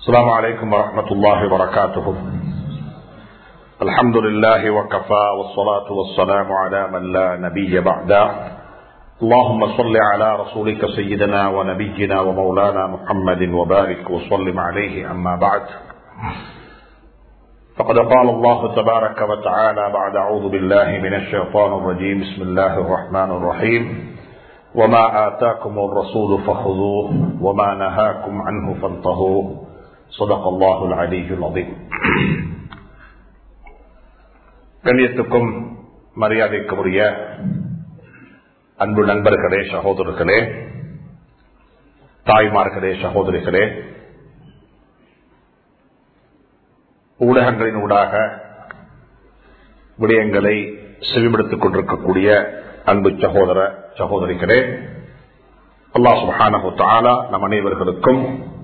السلام عليكم ورحمة الله وبركاته الحمد لله وكفى والصلاة والسلام على من لا نبي بعده اللهم صل على رسولك سيدنا ونبينا ومولانا محمد وبارك وسلم عليه أما بعد فقد قال الله تبارك وتعالى بعد أعوذ بالله من الشيطان الرجيم بسم الله الرحمن الرحيم وما آتاكم الرسول فخذوه وما نهاكم عنه فانتهوه صدق الله العلي العظيم கண்ணியத்துக்கும் மரியாதைக்கும் உரிய அன்பு நண்பர்களே சகோதரர்களே தாய்மார்களே சகோதரிகளே ஊடகங்களின் ஊடாக விடயங்களை செவிமடுத்துக் கொண்டிருக்கக்கூடிய அன்பு சகோதர சகோதரிகளே அல்லா சுபானு தாலா நம் அனைவர்களுக்கும்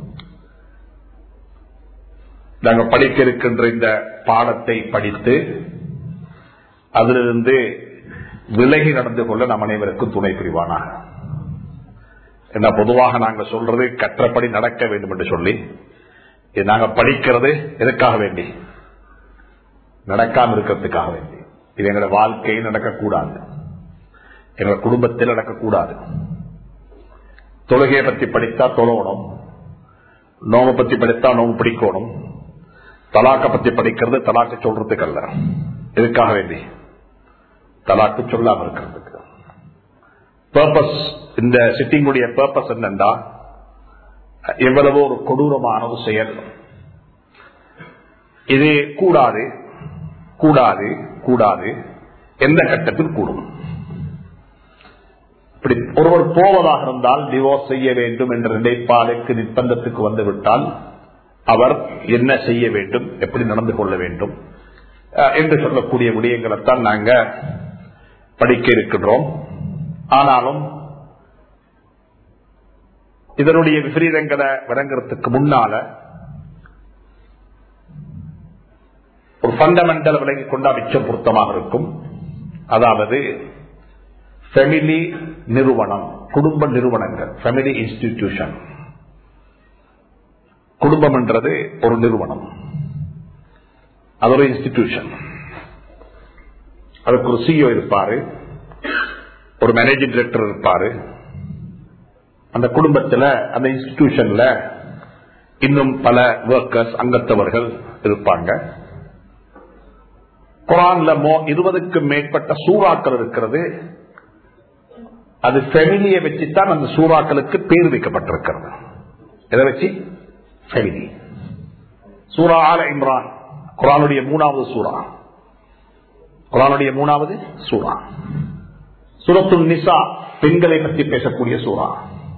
நாங்கள் படிக்க இருக்கின்ற இந்த பாடத்தை படித்து அதிலிருந்து விலகி நடந்து கொள்ள நம் அனைவருக்கும் துணை புரிவானாக என்ன பொதுவாக நாங்கள் சொல்றது கற்றபடி நடக்க வேண்டும் என்று சொல்லி நாங்க படிக்கிறது எதுக்காக வேண்டி நடக்காம இருக்கிறதுக்காக வேண்டி இது எங்களோட வாழ்க்கையில் நடக்கக்கூடாது எங்க குடும்பத்தில் நடக்கக்கூடாது தொழுகையை பத்தி படித்தா தொழணும் நோம பத்தி படித்தா நோம்பு பிடிக்கணும் தலாக்க பத்தி படிக்கிறது தலாக்கு சொல்றதுக்கு அல்ல எதுக்காக வேண்டி தலாக்கு சொல்லாம இருக்கிறதுக்கு பர்பஸ் இந்த சிட்டிங்குடைய பர்பஸ் என்னண்டா எவ்வளவோ ஒரு கொடூரமான ஒரு செயல் இது கூடாது கூடாது கூடாது எந்த கட்டத்தில் கூடும் இப்படி ஒருவர் போவதாக இருந்தால் டிவோர்ஸ் செய்ய வேண்டும் என்ற நிலைப்பாடுக்கு நிர்பந்தத்துக்கு வந்துவிட்டால் அவர் என்ன செய்ய வேண்டும் எப்படி நடந்து கொள்ள வேண்டும் என்று சொல்லக்கூடிய விடயங்களைத்தான் நாங்க படிக்க இருக்கின்றோம் ஆனாலும் இதனுடைய விபரீதங்களை விளங்குறதுக்கு முன்னால ஒரு பண்டமெண்டல் விளங்கி கொண்டா மிச்சம் பொருத்தமாக இருக்கும் அதாவது ஃபெமிலி நிறுவனம் குடும்ப நிறுவனங்கள் ஃபெமிலி இன்ஸ்டிடியூஷன் குடும்பம் என்றது ஒரு நிறுவனம் அது ஒரு இன்ஸ்டிடியூஷன் அதுக்கு ஒரு சிஇஓ இருப்பாரு ஒரு மேனேஜிங் டைரக்டர் இருப்பாரு அந்த குடும்பத்தில் அந்த இன்ஸ்டிடியூஷன்ல இன்னும் பல ஒர்க்கர்ஸ் அங்கத்தவர்கள் இருப்பாங்க குரான்ல மோ இருபதுக்கும் மேற்பட்ட சூறாக்கள் இருக்கிறது அது ஃபெமிலியை வச்சுத்தான் அந்த சூறாக்களுக்கு பேர் வைக்கப்பட்டிருக்கிறது எதை வச்சு ஃபெமிலி சூரா ஆல இம்ரான் குரானுடைய மூணாவது சூறா குரானுடைய மூணாவது சூறா சுரத்து நிசா பெண்களை பற்றி பேசக்கூடிய சூறா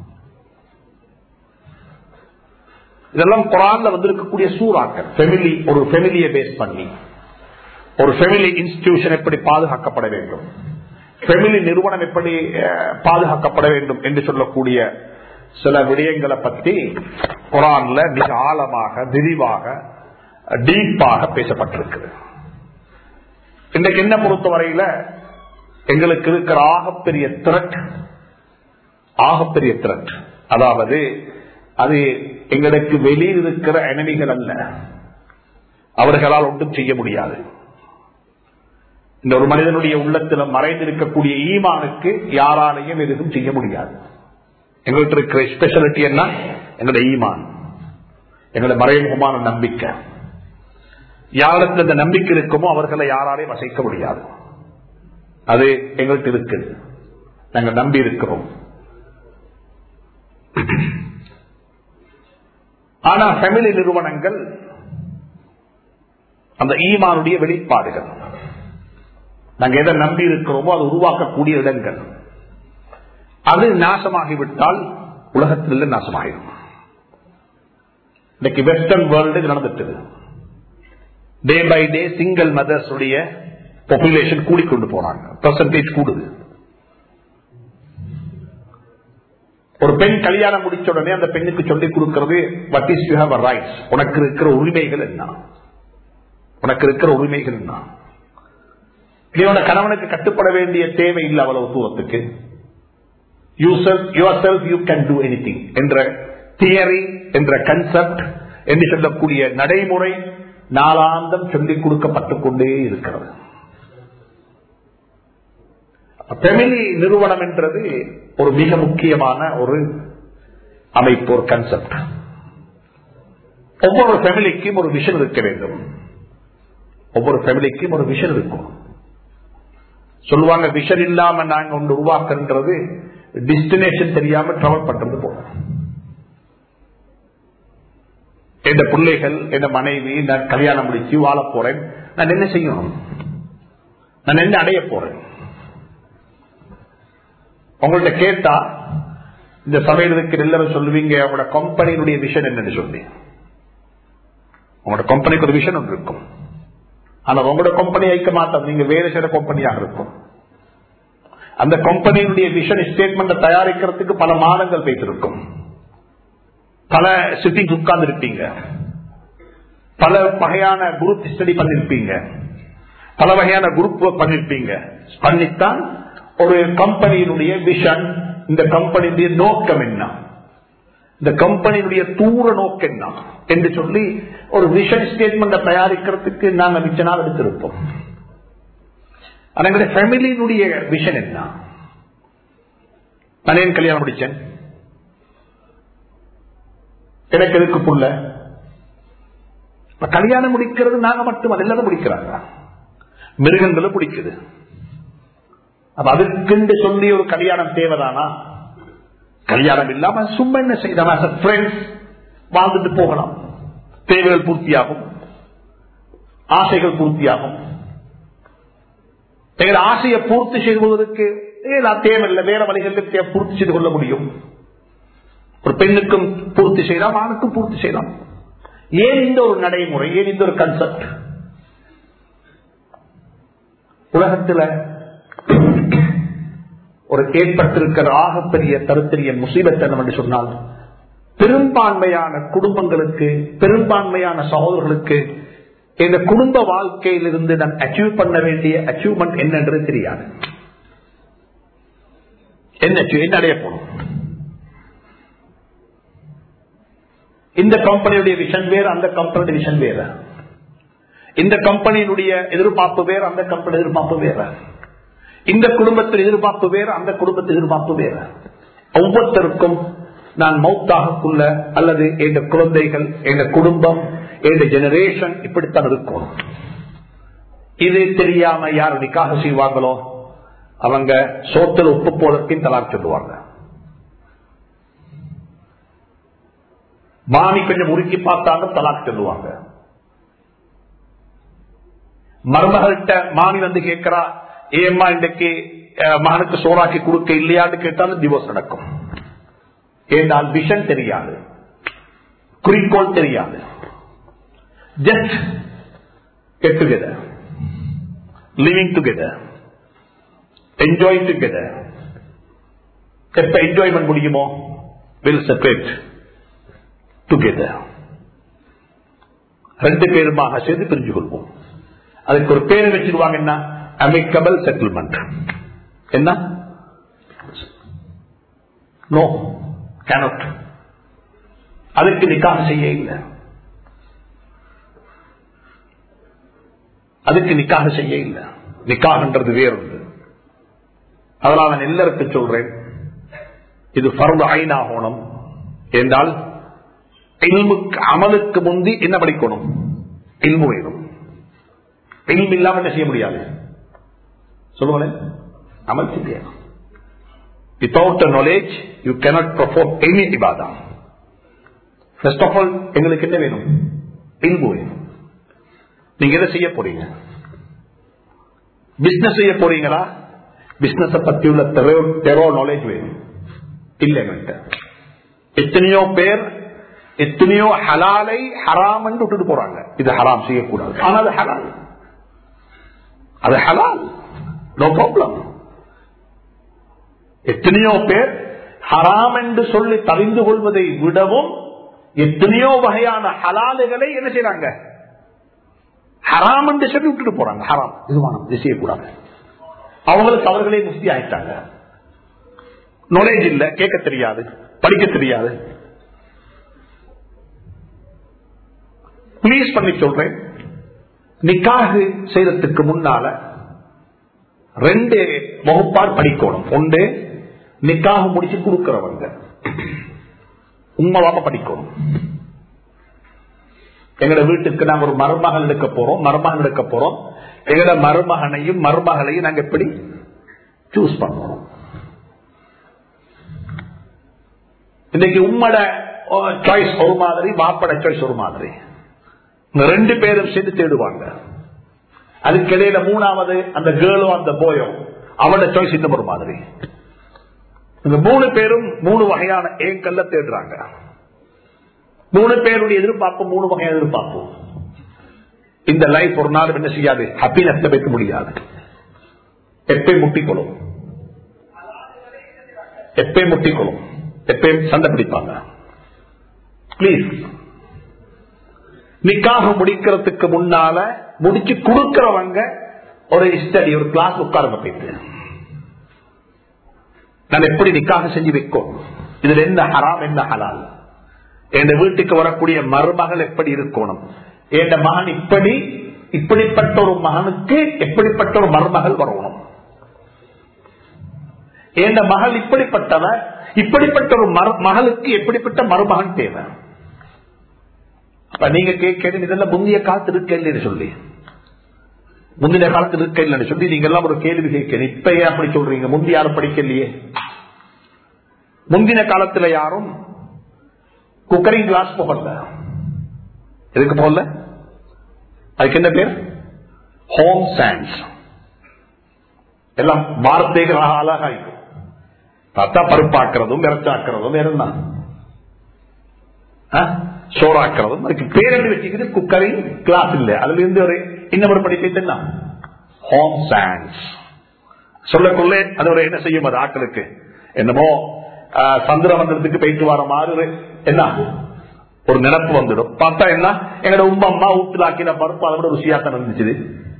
இதெல்லாம் குரான்ல வந்திருக்கக்கூடிய சூறாக்கள் ஃபெமிலி ஒரு ஃபெமிலியை பேஸ் பண்ணி ஒரு ஃபெமிலி இன்ஸ்டிடியூஷன் எப்படி பாதுகாக்கப்பட வேண்டும் ஃபெமிலி நிறுவனம் எப்படி பாதுகாக்கப்பட வேண்டும் என்று சொல்லக்கூடிய சில விடயங்களை பற்றி குரான்ல மிக ஆழமாக விரிவாக டீப்பாக பேசப்பட்டிருக்குது இன்றைக்கு என்ன பொறுத்தவரையில எங்களுக்கு இருக்கிற ஆகப்பெரிய திரட் ஆகப்பெரிய திரட் அதாவது அது எங்களுக்கு வெளியில் இருக்கிற எனமிகள் அல்ல அவர்களால் ஒன்றும் செய்ய முடியாது இந்த ஒரு மனிதனுடைய உள்ளத்தில் மறைந்திருக்கக்கூடிய ஈமானுக்கு யாராலையும் எதுவும் செய்ய முடியாது எங்கள்கிட்ட இருக்கிற ஸ்பெஷாலிட்டி என்ன எங்களுடைய ஈமான் எங்களுடைய மறைமுகமான நம்பிக்கை யாருக்கு அந்த நம்பிக்கை இருக்குமோ அவர்களை யாராலையும் அசைக்க முடியாது அது எங்கள்கிட்ட இருக்குது நாங்கள் நம்பி இருக்கிறோம் ஆனா ஃபெமிலி நிறுவனங்கள் அந்த ஈமானுடைய வெளிப்பாடுகள் நாங்க எதை நம்பி இருக்கிறோமோ அது உருவாக்கக்கூடிய இடங்கள் அது நாசமாகிவிட்டால் உலகத்தில் நாசமாகிடும் இன்னைக்கு வெஸ்டர்ன் வேர்ல்டு நடந்துட்டு day by day single mothers உடைய பாப்புலேஷன் கூடிக்கொண்டு போறாங்க பர்சன்டேஜ் கூடுது ஒரு பெண் கல்யாணம் முடிச்ச உடனே அந்த பெண்ணுக்கு சொல்லிக் கொடுக்கிறது what is you have rights உனக்கு இருக்கிற உரிமைகள் என்ன உனக்கு இருக்கிற உரிமைகள் என்ன நீ கணவனுக்கு கட்டுப்பட வேண்டிய தேவை இல்லை அவ்வளவு தூரத்துக்கு you self your self you can do any என்ற தியரி என்ற கன்செப்ட் என்று சொல்லக்கூடிய நடைமுறை நாளாந்தம் சொல்லிக் கொடுக்கப்பட்டுக் கொண்டே இருக்கிறது ஃபெமிலி நிறுவனம் என்றது ஒரு மிக முக்கியமான ஒரு அமைப்பு ஒரு கன்செப்ட் ஒவ்வொரு ஃபேமிலிக்கும் ஒரு விஷன் இருக்க வேண்டும் ஒவ்வொரு ஃபேமிலிக்கும் ஒரு விஷன் இருக்கும் சொல்லுவாங்க விஷன் இல்லாம நாங்க ஒன்று உருவாக்குன்றது டெஸ்டினேஷன் தெரியாம டிராவல் பண்றது போறோம் என் பிள்ளைகள் என் மனைவி நான் கல்யாணம் முடிச்சு வாழ போறேன் நான் என்ன செய்யணும் நான் என்ன அடைய போறேன் உங்கள்ட்ட கேட்டா இந்த சமையலுக்கு எல்லாரும் சொல்லுவீங்க அவங்களோட கம்பெனியினுடைய விஷன் என்னன்னு சொல்லி உங்களோட கம்பெனிக்கு ஒரு விஷன் ஒன்று இருக்கும் ஆனா உங்களோட கம்பெனி ஐக்க மாட்டோம் நீங்க வேறு சில கம்பெனியாக இருக்கும் அந்த கம்பெனியினுடைய விஷன் ஸ்டேட்மெண்ட் தயாரிக்கிறதுக்கு பல மாதங்கள் வைத்திருக்கும் பல சிட்டிங் உட்கார்ந்து இருப்பீங்க பல வகையான குரூப் ஸ்டடி பண்ணிருப்பீங்க பல வகையான குரூப் பண்ணிருப்பீங்க பண்ணித்தான் ஒரு கம்பெனியினுடைய விஷன் இந்த கம்பெனியுடைய நோக்கம் என்ன இந்த கம்பெனியுடைய தூர நோக்கம் என்ன என்று சொல்லி ஒரு விஷன் ஸ்டேட்மெண்ட் தயாரிக்கிறதுக்கு நாங்க மிச்ச நாள் எடுத்திருப்போம் எங்களுடைய ஃபேமிலியினுடைய விஷன் என்ன நான் ஏன் கல்யாணம் முடிச்சேன் எனக்கு எதுக்கு புள்ள கல்யாணம் முடிக்கிறது நாங்க மட்டும் அது எல்லாரும் முடிக்கிறாங்க மிருகங்களும் பிடிக்குது அப்ப அதுக்குண்டு சொல்லி ஒரு கல்யாணம் தேவைதானா கல்யாணம் இல்லாம சும்மா என்ன செய்யலாம் வாழ்ந்துட்டு போகலாம் தேவைகள் பூர்த்தியாகும் ஆசைகள் பூர்த்தியாகும் எங்கள் ஆசையை பூர்த்தி செய்வதற்கு தேவையில்லை வேற வழிகளுக்கு பூர்த்தி செய்து கொள்ள முடியும் ஒரு பெண்ணுக்கும் பூர்த்தி செய்யலாம் ஆணுக்கும் பூர்த்தி செய்யலாம் ஏன் இந்த ஒரு நடைமுறை ஏன் இந்த ஒரு கன்செப்ட் உலகத்தில் ஒரு ஏற்பட்டிருக்கிற ஆகப்பெரிய தருத்திரிய முசீபத்தனம் என்று சொன்னால் பெரும்பான்மையான குடும்பங்களுக்கு பெரும்பான்மையான சகோதரர்களுக்கு இந்த குடும்ப வாழ்க்கையிலிருந்து நான் அச்சீவ் பண்ண வேண்டிய அச்சீவ்மெண்ட் என்னன்றது தெரியாது என்ன என்ன அடைய போகணும் இந்த கம்பெனியுடைய விஷன் வேறு அந்த கம்பெனியுடைய விஷன் வேற இந்த கம்பெனியினுடைய எதிர்பார்ப்பு வேறு அந்த கம்பெனி எதிர்பார்ப்பு வேற இந்த குடும்பத்தில் எதிர்பார்ப்பு வேறு அந்த குடும்பத்தில் எதிர்பார்ப்பு வேறு ஒவ்வொருத்தருக்கும் நான் மௌத்தாகக்குள்ள அல்லது எங்க குழந்தைகள் எங்க குடும்பம் எங்க ஜெனரேஷன் இப்படித்தான் இருக்கும் இது தெரியாம யார் நிக்காக செய்வாங்களோ அவங்க சோத்தல் உப்பு போலத்தையும் தலாக் சொல்லுவாங்க மாமி கொஞ்சம் உருக்கி பார்த்தாங்க தலாக் சொல்லுவாங்க மருமகள்கிட்ட மாமி வந்து கேட்கிறா ஏம்மா இன்றைக்கு மகனுக்கு சோறாக்கி கொடுக்க இல்லையான்னு கேட்டாலும் டிவோர்ஸ் நடக்கும் ஏனால் விஷன் தெரியாது குறிக்கோள் தெரியாது just get together living together enjoy together எப்ப என்ஜாய்மெண்ட் முடியுமோ வில் செப்பரேட் டுகெதர் ரெண்டு பேருமாக சேர்ந்து பிரிஞ்சு கொள்வோம் அதுக்கு ஒரு பேரை வச்சிருவாங்க என்ன அமிக்கபிள் செட்டில்மெண்ட் என்ன நோ கேனட் அதுக்கு நிக்காக செய்ய இல்லை அதுக்கு நிக்காக செய்ய இல்லை நிக்காகன்றது வேறொன்று அதனால் நான் எல்லாருக்கும் சொல்றேன் இது பருவ ஐநாகோணம் என்றால் அமலுக்கு முந்தி என்ன படிக்கணும் இல்மு வேணும் இல்மு இல்லாம என்ன செய்ய முடியாது சொல்லுங்களேன் அமல் செய்யணும் without knowledge you cannot perform any இபாதா ஃபர்ஸ்ட் ஆஃப் ஆல் எங்களுக்கு என்ன வேணும் இல்மு வேணும் நீங்க எதை செய்ய போறீங்க பிசினஸ் செய்ய போறீங்களா பிசினஸ் பத்தி உள்ள தெரோ நாலேஜ் வேணும் இல்ல எங்கள்கிட்ட எத்தனையோ பேர் எத்தனையோ ஹலாலை ஹராம் என்று விட்டுட்டு போறாங்க இது ஹராம் செய்யக்கூடாது ஆனா அது ஹலால் அது ஹலால் நோ ப்ராப்ளம் எத்தனையோ பேர் ஹராம் என்று சொல்லி தெரிந்து கொள்வதை விடவும் எத்தனையோ வகையான ஹலாலுகளை என்ன செய்யறாங்க ஹராம் என்று சொல்லி விட்டுட்டு போறாங்க ஹராம் இதுவானம் இது செய்யக்கூடாது அவங்களுக்கு அவர்களே முஸ்தி ஆயிட்டாங்க நாலேஜ் இல்ல கேட்க தெரியாது படிக்க தெரியாது ப்ளீஸ் பண்ணி சொல்றேன் நிக்காகு செய்யறதுக்கு முன்னால ரெண்டு வகுப்பார் படிக்கணும் ஒன்று நிக்காக முடிச்சு கொடுக்கிறவங்க உண்மைவாக படிக்கணும் எங்கட வீட்டுக்கு நாங்க ஒரு மருமகள் எடுக்க போறோம் மருமகன் எடுக்க போறோம் எங்கட மருமகனையும் மருமகளையும் நாங்க எப்படி சூஸ் பண்ணுவோம் இன்னைக்கு உம்மட சாய்ஸ் ஒரு மாதிரி மாப்பட சாய்ஸ் ஒரு மாதிரி இந்த ரெண்டு பேரும் சேர்ந்து தேடுவாங்க அதுக்கிடையில மூணாவது அந்த கேர்ளோ அந்த போயோ அவனோட சாய்ஸ் இன்னும் ஒரு மாதிரி இந்த மூணு பேரும் மூணு வகையான ஏங்கல்ல தேடுறாங்க மூணு பேருடைய எதிர்பார்ப்பு மூணு வகையான எதிர்பார்ப்பு இந்த லைஃப் ஒரு நாள் என்ன செய்யாது ஹாப்பினஸ் வைக்க முடியாது எப்பயும் முட்டிக்கொள்ளும் எப்பயும் முட்டிக்கொள்ளும் எப்பயும் சண்டை பிடிப்பாங்க பிளீஸ் நிக்காக முடிக்கிறதுக்கு முன்னால முடிச்சு கொடுக்கிறவங்க ஒரு ஸ்டடி ஒரு கிளாஸ் உட்காருங்க போயிட்டு நான் எப்படி நிக்காக செஞ்சு வைக்கும் இதுல என்ன ஹராம் என்ன ஹலால் என் வீட்டுக்கு வரக்கூடிய மருமகள் எப்படி இருக்கணும் என் மகன் இப்படி இப்படிப்பட்ட ஒரு மகனுக்கு எப்படிப்பட்ட ஒரு மருமகள் வரணும் என் மகள் இப்படிப்பட்டவ இப்படிப்பட்ட ஒரு மகளுக்கு எப்படிப்பட்ட மருமகன் தேவை அப்ப நீங்க கேட்க இதெல்லாம் முந்தைய காலத்து இருக்க இல்லைன்னு சொல்லி முந்தின காலத்தில் இருக்க இல்லைன்னு சொல்லி நீங்க எல்லாம் ஒரு கேள்வி கேட்க இப்ப ஏன் அப்படி சொல்றீங்க முந்தி யாரும் படிக்கலையே முந்தின காலத்துல யாரும் குக்கரிங் கிளாஸ் போகல எதுக்கு போகல அதுக்கு என்ன பேர் ஹோம் சயின்ஸ் எல்லாம் வார்த்தைகள் அழகா இருக்கும் பார்த்தா பருப்பாக்குறதும் விரச்சாக்குறதும் வேற என்ன சோறாக்குறதும் அதுக்கு பேர் எப்படி வச்சுக்கிறது குக்கரிங் கிளாஸ் இல்ல அதுல இருந்து ஒரு இன்னொரு படிப்பு என்ன ஹோம் சயின்ஸ் சொல்லக்குள்ள அது ஒரு என்ன செய்யும் அது ஆட்களுக்கு என்னமோ சந்திர மந்திரத்துக்கு போயிட்டு வர மாதிரி என்ன ஒரு நினப்பு வந்துடும் பார்த்தா என்ன எங்களோட உங்க அம்மா ஊத்துலாக்கின பருப்பு அதை விட ருசியாத்தான் இருந்துச்சு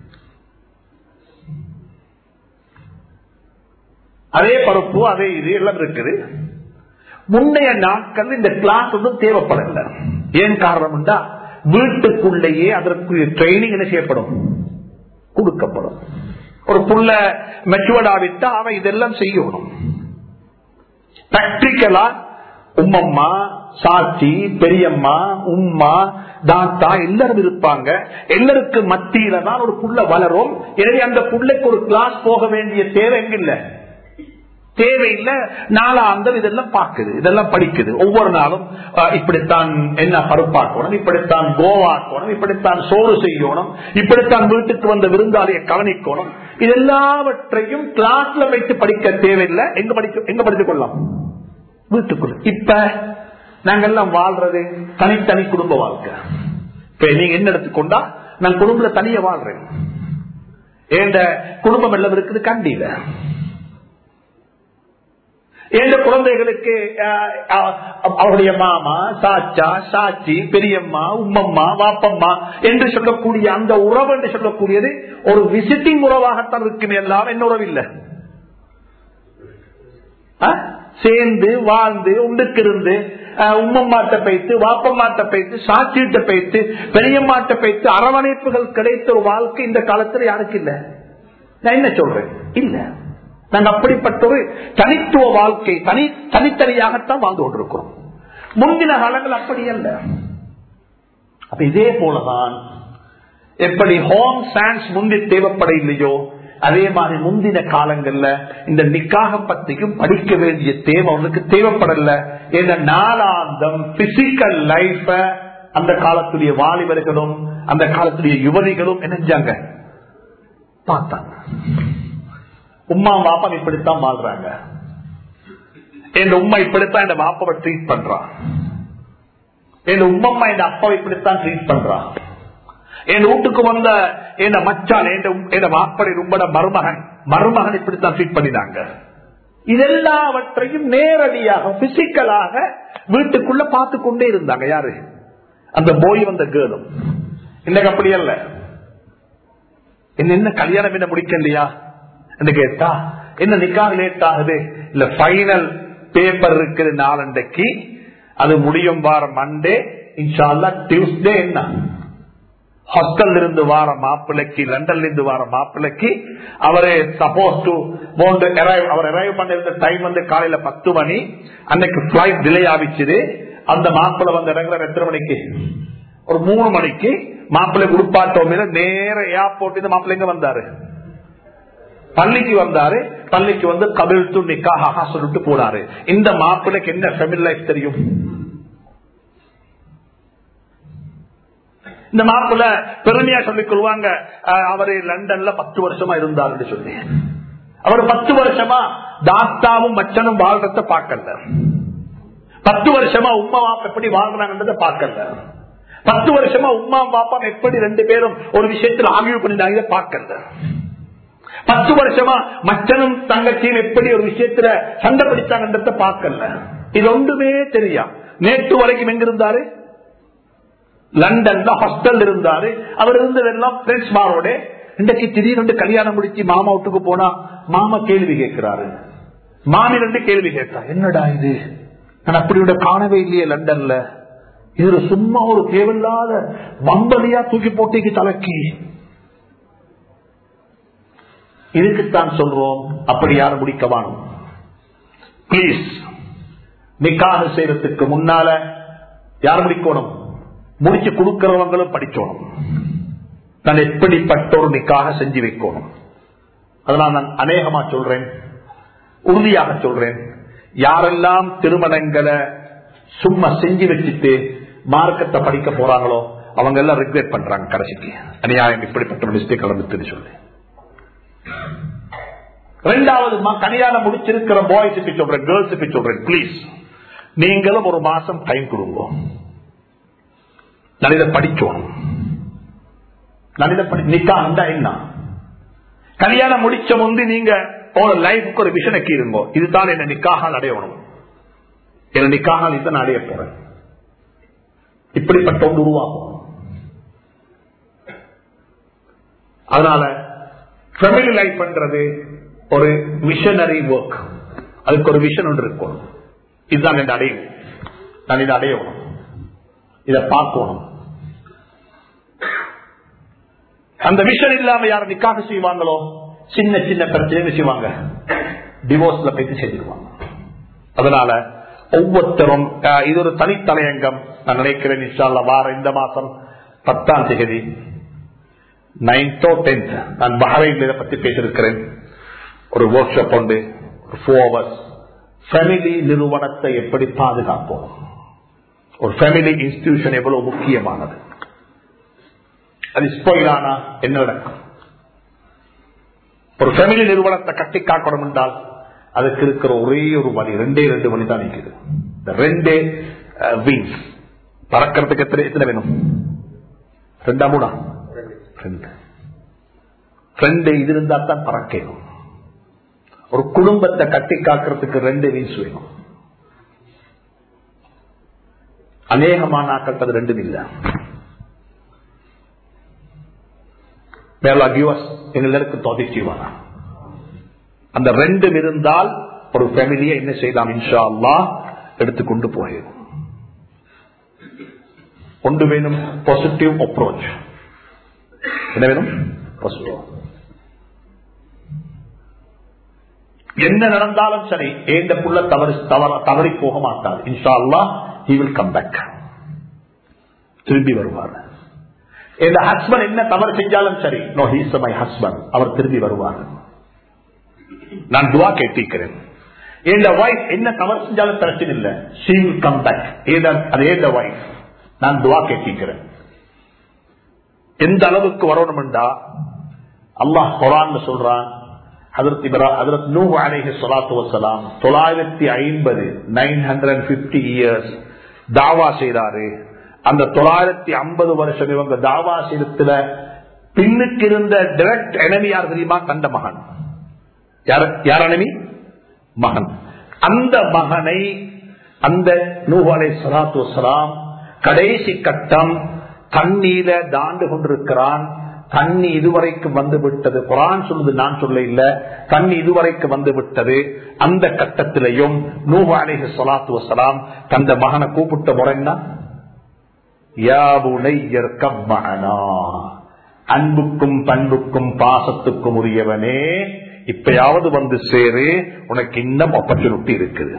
அதே பருப்பு அதே இது எல்லாம் இருக்குது முன்னைய நாட்கள் இந்த கிளாஸ் வந்து தேவைப்படல ஏன் காரணம் வீட்டுக்குள்ளேயே அதற்கு ட்ரைனிங் என்ன செய்யப்படும் கொடுக்கப்படும் ஒரு புள்ள மெச்சுவர்ட் ஆவிட்டா அவன் இதெல்லாம் செய்யணும் பிராக்டிக்கலா உம்மம்மா சாட்சி பெரியம்மா உம்மா தாத்தா எல்லாரும் இருப்பாங்க எல்லாருக்கும் மத்தியில தான் ஒரு புள்ள வளரும் எனவே அந்த புள்ளைக்கு ஒரு கிளாஸ் போக வேண்டிய தேவை எங்க இல்ல தேவையில்லை நாளாந்தம் இதெல்லாம் பார்க்குது இதெல்லாம் படிக்குது ஒவ்வொரு நாளும் இப்படித்தான் என்ன பருப்பாக்கணும் இப்படித்தான் கோவாக்கணும் இப்படித்தான் சோறு செய்யணும் இப்படித்தான் வீட்டுக்கு வந்த விருந்தாளியை கவனிக்கணும் இது எல்லாவற்றையும் கிளாஸ்ல வைத்து படிக்க தேவையில்லை எங்க படிக்க எங்க படித்துக் கொள்ளலாம் வீட்டுக்குள்ள இப்ப நாங்கெல்லாம் வாழ்றது தனித்தனி குடும்ப வாழ்க்கை இப்ப நீங்க என்ன எடுத்துக்கொண்டா நான் குடும்பத்துல தனியா வாழ்றேன் என் குடும்பம் எல்லாம் இருக்குது கண்டியில எந்த குழந்தைகளுக்கு அவருடைய மாமா சாச்சா சாச்சி பெரியம்மா உம்மம்மா வாப்பம்மா என்று சொல்லக்கூடிய அந்த உறவு என்று சொல்லக்கூடியது ஒரு விசிட்டிங் உறவாகத்தான் இருக்குமே எல்லாம் என்ன உறவு இல்லை சேர்ந்து வாழ்ந்து உண்டுக்கு இருந்து உம்மம்மாட்ட பைத்து வாப்பம்மாட்ட பைத்து சாட்சியிட்ட பைத்து பெரியம்மாட்ட பைத்து அரவணைப்புகள் கிடைத்த ஒரு வாழ்க்கை இந்த காலத்துல யாருக்கு இல்ல நான் என்ன சொல்றேன் இல்ல நாங்க அப்படிப்பட்ட ஒரு தனித்துவ வாழ்க்கை தனி தனித்தனியாகத்தான் வாழ்ந்து கொண்டிருக்கிறோம் முந்தின காலங்கள் அப்படி அல்ல அப்ப இதே போலதான் எப்படி ஹோம் சயின்ஸ் முந்தி தேவைப்பட இல்லையோ அதே மாதிரி முந்தின காலங்கள்ல இந்த நிக்காக பத்தியும் படிக்க வேண்டிய தேவை அவனுக்கு தேவைப்படல ஏன்னா நாளாந்தம் பிசிக்கல் லைஃப அந்த காலத்துடைய வாலிபர்களும் அந்த காலத்துடைய யுவதிகளும் என்னஞ்சாங்க பார்த்தாங்க உமா பாப்பா இப்படித்தான் வாழ்றாங்க என் உமா இப்படித்தான் என் பாப்பாவை ட்ரீட் பண்றான் என் உம்மம்மா என் அப்பாவை இப்படித்தான் ட்ரீட் பண்றான் என் வீட்டுக்கு வந்த என் மச்சான் என் மாப்படை ரொம்ப மருமகன் மருமகன் இப்படித்தான் ட்ரீட் பண்ணினாங்க இதெல்லாவற்றையும் நேரடியாக பிசிக்கலாக வீட்டுக்குள்ள பார்த்து கொண்டே இருந்தாங்க யாரு அந்த போய் வந்த கேளும் இன்னைக்கு அப்படி அல்ல என்ன கல்யாணம் என்ன முடிக்க இல்லையா என்ன கேட்டா என்ன நிக்காக லேட் ஆகுது இல்ல பைனல் பேப்பர் இருக்குது நாளண்டைக்கு அது முடியும் வாரம் மண்டே இன்ஷால்லா டியூஸ்டே என்ன ஹாஸ்டல் இருந்து வார மாப்பிள்ளைக்கு லண்டன்ல இருந்து வார மாப்பிள்ளைக்கு அவரு சப்போஸ் டு அவர் அரைவ் பண்ணிருந்த டைம் வந்து காலையில பத்து மணி அன்னைக்கு பிளைட் டிலே ஆகிச்சுது அந்த மாப்பிள்ளை வந்து இறங்குற எத்தனை மணிக்கு ஒரு மூணு மணிக்கு மாப்பிள்ளை குடுப்பாட்டோம் நேர ஏர்போர்ட் மாப்பிள்ளை எங்க வந்தாரு பள்ளிக்கு வந்தாரு பள்ளிக்கு வந்து கபில் து நிக்காக சொல்லிட்டு போனாரு இந்த மாப்பிள்ளைக்கு என்ன ஃபெமிலி லைஃப் தெரியும் இந்த மாப்பிள்ள பெருமையா சொல்லிக் கொள்வாங்க அவரு லண்டன்ல பத்து வருஷமா இருந்தாருன்னு சொல்லி அவர் பத்து வருஷமா தாத்தாவும் மச்சனும் வாழ்றத பார்க்கல பத்து வருஷமா உமா பாப்பா எப்படி வாழ்றாங்கன்றத பார்க்கல பத்து வருஷமா உமா பாப்பா எப்படி ரெண்டு பேரும் ஒரு விஷயத்தில் ஆகிய பண்ணிட்டாங்க பார்க்கல பத்து வருஷமா மச்சனும் தங்கச்சியும் எப்படி ஒரு விஷயத்துல சண்டை பிடிச்சாங்கன்றத பார்க்கல இது ஒன்றுமே தெரியா நேற்று வரைக்கும் எங்க இருந்தாரு லண்டன்ல ஹாஸ்டல் இருந்தாரு அவர் இருந்ததெல்லாம் பிரெண்ட்ஸ் மாரோட இன்றைக்கு திடீர்னு கல்யாணம் முடிச்சு மாமா வீட்டுக்கு போனா மாமா கேள்வி கேட்கிறாரு மாமி ரெண்டு கேள்வி கேட்டா என்னடா இது நான் அப்படி விட காணவே இல்லையே லண்டன்ல இது சும்மா ஒரு தேவையில்லாத வம்பலியா தூக்கி போட்டிக்கு தலைக்கி இதுக்குத்தான் சொல்றோம் அப்படி யாரும் முடிக்க வேணும் பிளீஸ் நிக்காக செய்யறதுக்கு முன்னால யார் முடிக்கணும் முடிச்சு கொடுக்கிறவங்களும் படிக்கணும் நான் எப்படிப்பட்ட ஒரு நிக்காக செஞ்சு வைக்கணும் அதனால் நான் அநேகமா சொல்றேன் உறுதியாக சொல்றேன் யாரெல்லாம் திருமணங்களை சும்மா செஞ்சு வச்சுட்டு மார்க்கத்தை படிக்க போறாங்களோ அவங்க எல்லாம் ரிக்ரெட் பண்றாங்க கடைசிக்கு அநியாயம் இப்படிப்பட்ட மிஸ்டேக் கலந்துட்டு சொல்லி ரெண்டாவது கல்யாணம் முடிச்சிருக்கிற பாய்ஸுக்கு சொல்றேன் கேர்ள்ஸுக்கு சொல்றேன் பிளீஸ் நீங்களும் ஒரு மாசம் டைம் கொடுங்க நான் இதை படிச்சோணும் நான் இதை படி நிக்கா என்ன கல்யாணம் முடிச்ச முந்தி நீங்க லைஃபுக்கு ஒரு விஷனுக்கு இருங்கோ இதுதான் என்ன நிக்காக அடையணும் என்ன நிக்காக இதை நான் அடைய போறேன் இப்படிப்பட்ட ஒன்று உருவாகும் அதனால ஃபேமிலி லைஃப் பண்றது ஒரு மிஷனரி ஒர்க் அதுக்கு ஒரு விஷன் ஒன்று இருக்கும் இதுதான் என்ன அடையும் நான் இதை அடையணும் இதை பார்க்கணும் அந்த விஷன் இல்லாம யார் நிக்காக செய்வாங்களோ சின்ன சின்ன பிரச்சனை செய்வாங்க டிவோர்ஸ்ல போயிட்டு செஞ்சிருவாங்க அதனால ஒவ்வொருத்தரும் இது ஒரு தனித்தலையங்கம் நான் நினைக்கிறேன் இன்ஷால்ல வார இந்த மாசம் பத்தாம் தேதி நைன்த்தோ டென்த் நான் பஹரைன் இதை பத்தி பேசியிருக்கிறேன் ஒரு ஒர்க் ஷாப் உண்டு ஒரு ஃபோர் ஹவர்ஸ் ஃபேமிலி நிறுவனத்தை எப்படி பாதுகாப்போம் ஒரு ஃபேமிலி இன்ஸ்டிடியூஷன் எவ்வளவு முக்கியமானது அது ஸ்போயிலானா என்ன நடக்கும் ஒரு ஃபேமிலி நிறுவனத்தை கட்டி காக்கணும் என்றால் அதுக்கு இருக்கிற ஒரே ஒரு வழி ரெண்டே ரெண்டு வழி தான் நிற்குது இந்த ரெண்டே விங்ஸ் பறக்கிறதுக்கு எத்தனை எத்தனை வேணும் ரெண்டா மூணா ரெண்டு ரெண்டு இது இருந்தா தான் பறக்கணும் ஒரு குடும்பத்தை கட்டி காக்கிறதுக்கு ரெண்டு விங்ஸ் வேணும் அநேகமான ஆக்கள் அது ரெண்டும் இல்லை எங்களுக்கு தொகை செய்வானா அந்த ரெண்டும் இருந்தால் ஒரு ஃபேமிலியை என்ன செய்யலாம் இன்ஷா அல்லா எடுத்துக்கொண்டு போயிடும் ஒன்று வேணும் பாசிட்டிவ் அப்ரோச் என்ன வேணும் பாசிட்டிவ் என்ன நடந்தாலும் சரி ஏந்த புள்ள தவறு தவறி போக மாட்டார் இன்ஷா அல்லா ஹி வில் கம் பேக் திரும்பி வருவார் என் ஹஸ்பண்ட் என்ன தவறு செஞ்சாலும் சரி நோ ஹீஸ் மை ஹஸ்பண்ட் அவர் திரும்பி வருவார் நான் துவா கேட்டிருக்கிறேன் என் வைஃப் என்ன தவறு செஞ்சாலும் பிரச்சனை இல்லை ஷீ வில் கம் பேக் அது ஏந்த வைஃப் நான் துவா கேட்டிருக்கிறேன் எந்த அளவுக்கு வரணும்டா அல்லாஹ் குரான் சொல்றான் தொள்ளாயிரத்தி ஐம்பது நைன் ஹண்ட்ரட் பிப்டி இயர்ஸ் தாவா செய்தாரு அந்த தொள்ளாயிரத்தி ஐம்பது வருஷம் இவங்க தாவா செய்தத்துல பின்னுக்கு இருந்த டிரெக்ட் எனமி யார் தெரியுமா கண்ட மகன் யார் எனமி மகன் அந்த மகனை அந்த நூஹாலை சலாத்து வலாம் கடைசி கட்டம் தண்ணீர தாண்டு கொண்டிருக்கிறான் தண்ணி இதுவரைக்கும் வந்து விட்டது குரான் சொல்லுது நான் சொல்ல இல்ல தண்ணி இதுவரைக்கும் வந்து விட்டது அந்த கட்டத்திலையும் நூஹு அலேஹி சலாத்து வசலாம் தந்த மகனை கூப்பிட்ட முறைன்னா யாவுனையர் கம்மனா அன்புக்கும் பண்புக்கும் பாசத்துக்கும் உரியவனே இப்பயாவது வந்து சேரு உனக்கு இன்னும் ஆப்பர்ச்சுனிட்டி இருக்குது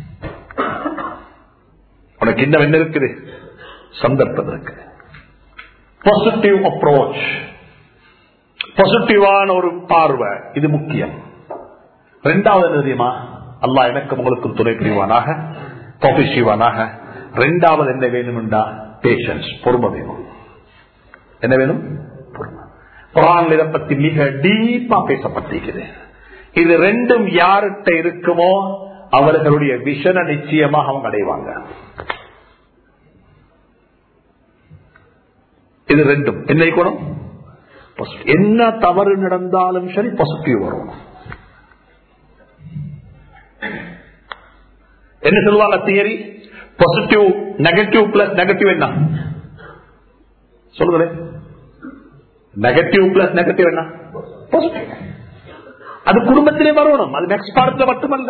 உனக்கு இன்னும் என்ன இருக்குது சந்தர்ப்பம் இருக்குது பாசிட்டிவ் அப்ரோச் பாசிட்டிவான ஒரு பார்வை இது முக்கியம் ரெண்டாவது என்ன தெரியுமா அல்லா எனக்கு உங்களுக்கும் துணை புரிவானாக தொகை செய்வானாக ரெண்டாவது என்ன வேணும்டா பேஷன்ஸ் பொறுமை வேணும் என்ன வேணும் குரான் இதை பத்தி மிக டீப்பா பேசப்பட்டிருக்கிறது இது ரெண்டும் யார்கிட்ட இருக்குமோ அவர்களுடைய விஷனை நிச்சயமாக அவங்க அடைவாங்க இது ரெண்டும் என்ன குணம் என்ன தவறு நடந்தாலும் சரி பாசிட்டிவ் வரும் என்ன சொல்லுவாங்க theory positive negative plus negative என்ன சொல்லுங்களேன் நெகட்டிவ் பிளஸ் நெகட்டிவ் என்ன பாசிட்டிவ் அது குடும்பத்திலே வரணும் அது நெக்ஸ்ட் பாடத்துல மட்டுமல்ல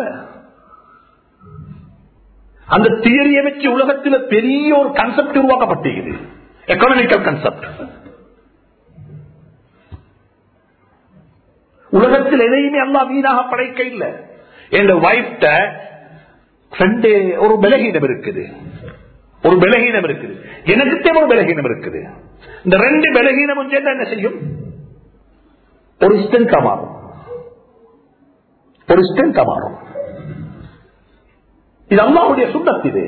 அந்த தியரியை வச்சு உலகத்தில் பெரிய ஒரு கன்செப்ட் உருவாக்கப்பட்டிருக்குது எக்கனாமிக்கல் கன்செப்ட் உலகத்தில் எதையுமே அல்லா வீணாக படைக்க இல்லை என் வைஃப்ட ஃப்ரெண்டு ஒரு பலகீனம் இருக்குது ஒரு பலகீனம் இருக்குது எனக்கு ஒரு பலகீனம் இருக்குது இந்த ரெண்டு பலகீனமும் சேர்ந்து என்ன செய்யும் ஒரு ஸ்ட்ரென்த் மாறும் ஒரு ஸ்ட்ரென்த் மாறும் இது அம்மாவுடைய சுண்ணத் இது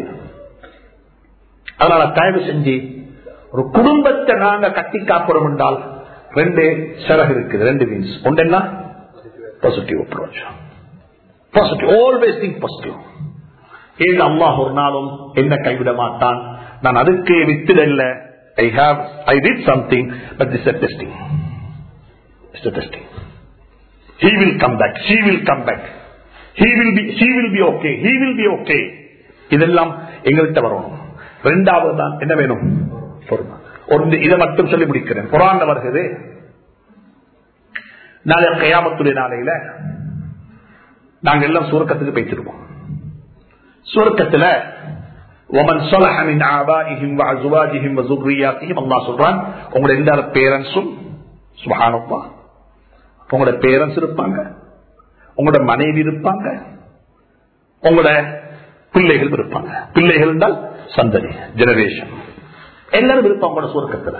அதனால தயவு செஞ்சு ஒரு குடும்பத்தை நாங்க கட்டி காப்புறோம் என்றால் ரெண்டு சிறகு இருக்குது ரெண்டு மீன்ஸ் ஒன்று என்ன positive approach positive always think positive ஏன் அல்லாஹ் ஒரு நாளும் என்ன கைவிட மாட்டான் நான் அதுக்கு வித்திடல்ல I have I did something but is testing it's testing he will come back she will come back he will be she will be okay he will be okay இதெல்லாம் எங்கள்கிட்ட வரணும் ரெண்டாவது தான் என்ன வேணும் பொறுமை ஒன்று இதை மட்டும் சொல்லி முடிக்கிறேன் குரான் வருகிறது நாளை கையாமத்துடைய நாளையில நாங்க எல்லாம் சுருக்கத்துக்கு பேசிருவோம் சுருக்கத்துல ஒமன் சொலஹமின் ஆபாயிஹிம் வஅசுவாஜிஹிம் வஸுர்ரியாத்திஹிம் அல்லாஹ் சொல்றான் உங்களுடைய எல்லா பேரண்ட்ஸும் சுப்ஹானல்லாஹ் உங்களோட பேரண்ட்ஸ் இருப்பாங்க உங்களோட மனைவி இருப்பாங்க உங்களோட பிள்ளைகள் இருப்பாங்க பிள்ளைகள் என்றால் சந்ததி ஜெனரேஷன் எல்லாரும் இருப்பாங்க உங்களோட சுருக்கத்துல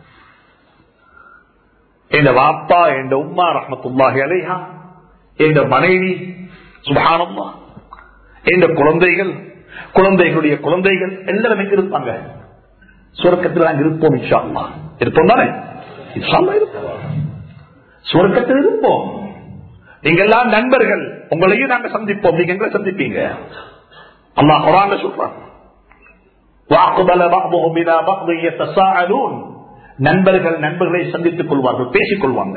என் வாப்பா என் உம்மா ரஹமத்துல்லாஹி அலைஹா என் மனைவி சுபானம்மா என் குழந்தைகள் குழந்தைகளுடைய குழந்தைகள் எல்லாரும் எங்க இருப்பாங்க சுரக்கத்தில் நாங்கள் இருப்போம் இன்ஷா அல்லா இருப்போம் தானே இன்ஷா அல்லா இருப்போம் சுரக்கத்தில் இருப்போம் நீங்க எல்லாம் நண்பர்கள் உங்களையும் நாங்க சந்திப்போம் நீங்க எங்களை சந்திப்பீங்க அல்லா குரான் சொல்றான் وَأَقْبَلَ بَعْضُهُمْ إِلَى بَعْضٍ يَتَسَاءَلُونَ நண்பர்கள் நண்பர்களை சந்தித்துக் கொள்வார்கள் பேசிக் கொள்வாங்க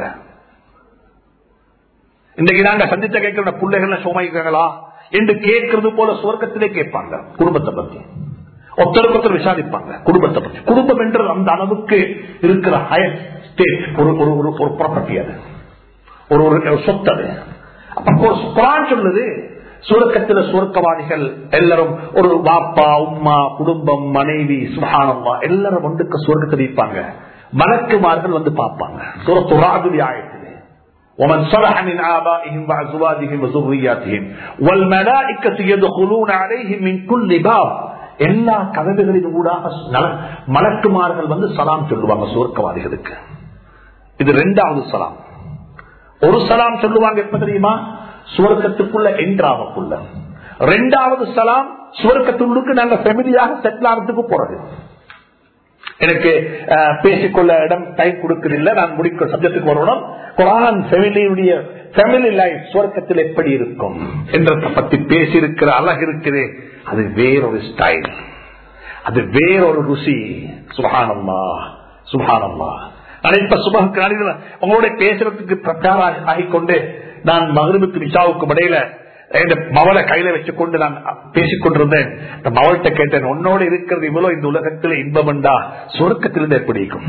இன்னைக்கு நாங்க சந்தித்த கேட்கிற பிள்ளைகள் சோமாயிக்கிறாங்களா என்று கேட்கறது போல சுவர்க்கத்திலே கேட்பாங்க குடும்பத்தை பத்தி ஒருத்தருக்கு ஒருத்தர் விசாரிப்பாங்க குடும்பத்தை பத்தி குடும்பம் என்ற அந்த அளவுக்கு இருக்கிற ஹயர் ஸ்டேட் ஒரு ஒரு ஒரு ஒரு ப்ராப்பர்ட்டி அது ஒரு ஒரு சொத்து அது அப்ப குரான் சொல்லுது சுரக்கத்துல சுரக்கவாதிகள் எல்லாரும் ஒரு பாப்பா உம்மா குடும்பம் மனைவி சுகானம்மா எல்லாரும் ஒன்றுக்கு சுரக்கத்தை வைப்பாங்க மலக்குமார்கள் வந்து பார்ப்பாங்க சுரத்துராதுலி ஆயத்திலே ومن صلح من آبائهم وأزواجهم وذرياتهم والملائكة يدخلون عليهم من كل باب எல்லா கதவுகளின் ஊடாக மலக்குமார்கள் வந்து சலாம் சொல்லுவாங்க சுவர்க்கவாதிகளுக்கு இது ரெண்டாவது சலாம் ஒரு சலாம் சொல்லுவாங்க எப்ப தெரியுமா சுவர்க்கத்துக்குள்ள என்றாவக்குள்ள ரெண்டாவது சலாம் சுவர்க்கத்துள்ளுக்கு நாங்க ஃபெமிலியாக செட்டில் ஆகிறதுக்கு போறது எனக்கு பேசிக்கொள்ள இடம் டைம் கொடுக்கறதில்ல நான் முடிக்க சப்ஜெக்டுக்கு வரணும் குரான் ஃபெமிலியுடைய ஃபெமிலி லைஃப் சுவர்க்கத்தில் எப்படி இருக்கும் என்றதை பத்தி பேசியிருக்கிற அழகு இருக்குது அது வேறொரு ஸ்டைல் அது வேறொரு ருசி சுகானம்மா சுகானம்மா நான் இப்ப சுபக உங்களோட பேசுறதுக்கு பிரச்சார ஆகிக்கொண்டு நான் மகருவுக்கு நிஷாவுக்கு இடையில மவளை கையில வச்சுக்கொண்டு நான் பேசிக் கொண்டிருந்தேன் இந்த மவள்கிட்ட கேட்டேன் உன்னோட இருக்கிறது இவ்வளவு இந்த உலகத்தில் இன்பம்டா சுருக்கத்திலிருந்து எப்படி இருக்கும்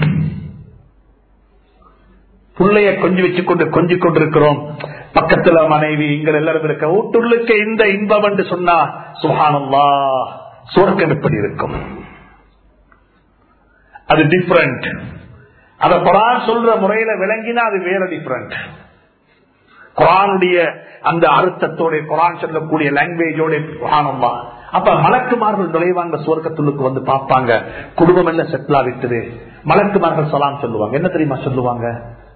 பிள்ளைய கொஞ்சி வச்சுக்கொண்டு கொஞ்சி கொண்டிருக்கிறோம் பக்கத்துல மனைவி இங்க எல்லாரும் இருக்க வீட்டுள்ளுக்கு இந்த இன்பம் என்று சொன்னா சுகானம்வா சுவர்க்கம் எப்படி இருக்கும் அது டிஃபரண்ட் அத குரான் சொல்ற முறையில விளங்கினா அது வேற டிஃபரண்ட் குரானுடைய அந்த அர்த்தத்தோட குரான் சொல்லக்கூடிய லாங்குவேஜோட குரானம்மா அப்ப மலக்குமார்கள் நுழைவாங்க சுவர்க்கத்துள்ளுக்கு வந்து பார்ப்பாங்க குடும்பம் எல்லாம் செட்டில் ஆகிட்டது மலக்குமார்கள் சலாம் சொல்லுவாங்க என்ன தெரியுமா சொல்லுவாங்க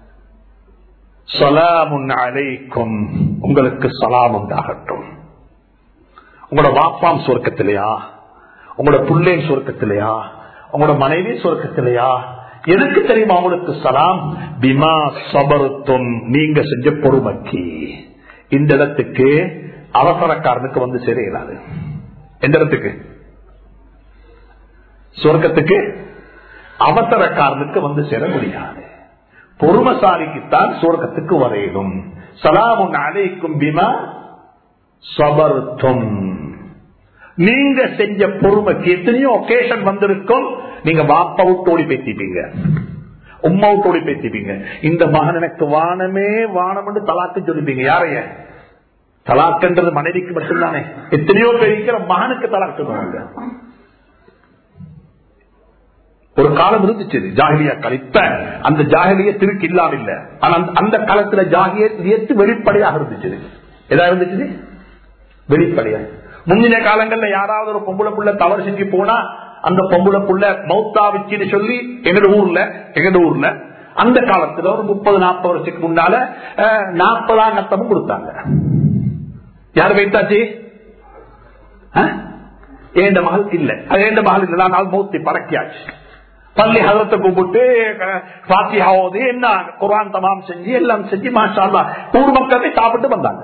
சலாமுன் அலைக்கும் உங்களுக்கு சலாம் உண்டாகட்டும் உங்களோட வாப்பாம் சுவர்க்கத்திலையா உங்களோட புள்ளேன் சுவர்க்கத்திலையா உங்களோட மனைவி சுவர்க்கத்திலையா எதுக்கு தெரியுமா உங்களுக்கு சலாம் பிமா சபருத்தும் நீங்க செஞ்ச பொறுமைக்கு இந்த இடத்துக்கு அவசரக்காரனுக்கு வந்து சேர இயலாது எந்த இடத்துக்கு சொர்க்கத்துக்கு அவசரக்காரனுக்கு வந்து சேர முடியாது பொறுமசாலிக்குத்தான் சொர்க்கத்துக்கு வரையிலும் சலாமுன் அலைக்கும் பிமா சபருத்தும் நீங்க செஞ்ச பொறுமைக்கு எத்தனையோ ஒகேஷன் வந்திருக்கும் நீங்க வாப்பா விட்டு ஓடி பேசிப்பீங்க உம்மா விட்டு ஓடி பேசிப்பீங்க இந்த மகன் எனக்கு வானமே வானம் என்று தலாக்கு சொல்லிப்பீங்க யாரைய தலாக்குன்றது மனைவிக்கு மட்டும்தானே எத்தனையோ பேர் இருக்கிற மகனுக்கு தலாக்கு சொல்லுவாங்க ஒரு காலம் இருந்துச்சு ஜாகிலியா கழிப்ப அந்த ஜாகிலிய திருக்கு இல்லாம இல்ல ஆனா அந்த காலத்துல ஜாகியத்து வெளிப்படையாக இருந்துச்சு எதா இருந்துச்சு வெளிப்படையா முந்தின காலங்கள்ல யாராவது ஒரு பொம்பளை புள்ள தவறு செஞ்சு போனா அந்த பொம்பளை புள்ள மௌத்தா வச்சுன்னு சொல்லி எங்கட ஊர்ல எங்கட ஊர்ல அந்த காலத்துல ஒரு முப்பது நாற்பது வருஷத்துக்கு முன்னால நாற்பதாம் நத்தமும் கொடுத்தாங்க யாரு வைத்தாச்சு ஏண்ட மகள் இல்ல அது ஏண்ட மகள் இல்ல நாள் மௌத்தி பறக்கியாச்சு பள்ளி ஹதரத்தை கூப்பிட்டு பாத்தியாவது என்ன குரான் தமாம் செஞ்சு எல்லாம் செஞ்சு மாஷா ஊர் மக்களே சாப்பிட்டு வந்தாங்க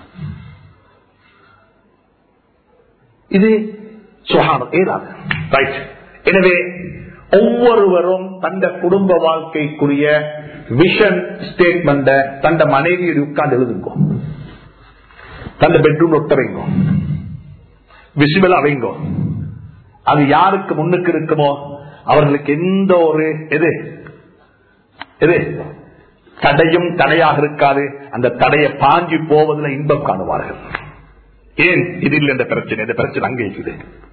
இது சுகானம் ஏதாவது ரைட் எனவே ஒவ்வொருவரும் தந்த குடும்ப வாழ்க்கைக்குரிய விஷன் ஸ்டேட்மெண்ட் தந்த மனைவியோட உட்கார்ந்து எழுதுங்கோ தந்த பெட்ரூம் ஒட்ட வைங்கோ விசிபிள் அவைங்கோ அது யாருக்கு முன்னுக்கு இருக்குமோ அவர்களுக்கு எந்த ஒரு எது எது தடையும் தடையாக இருக்காது அந்த தடையை பாஞ்சி போவதில் இன்பம் காணுவார்கள் ஏன் இது இல்லை இந்த பிரச்சனை இந்த பிரச்சனை அங்கே இருக்குது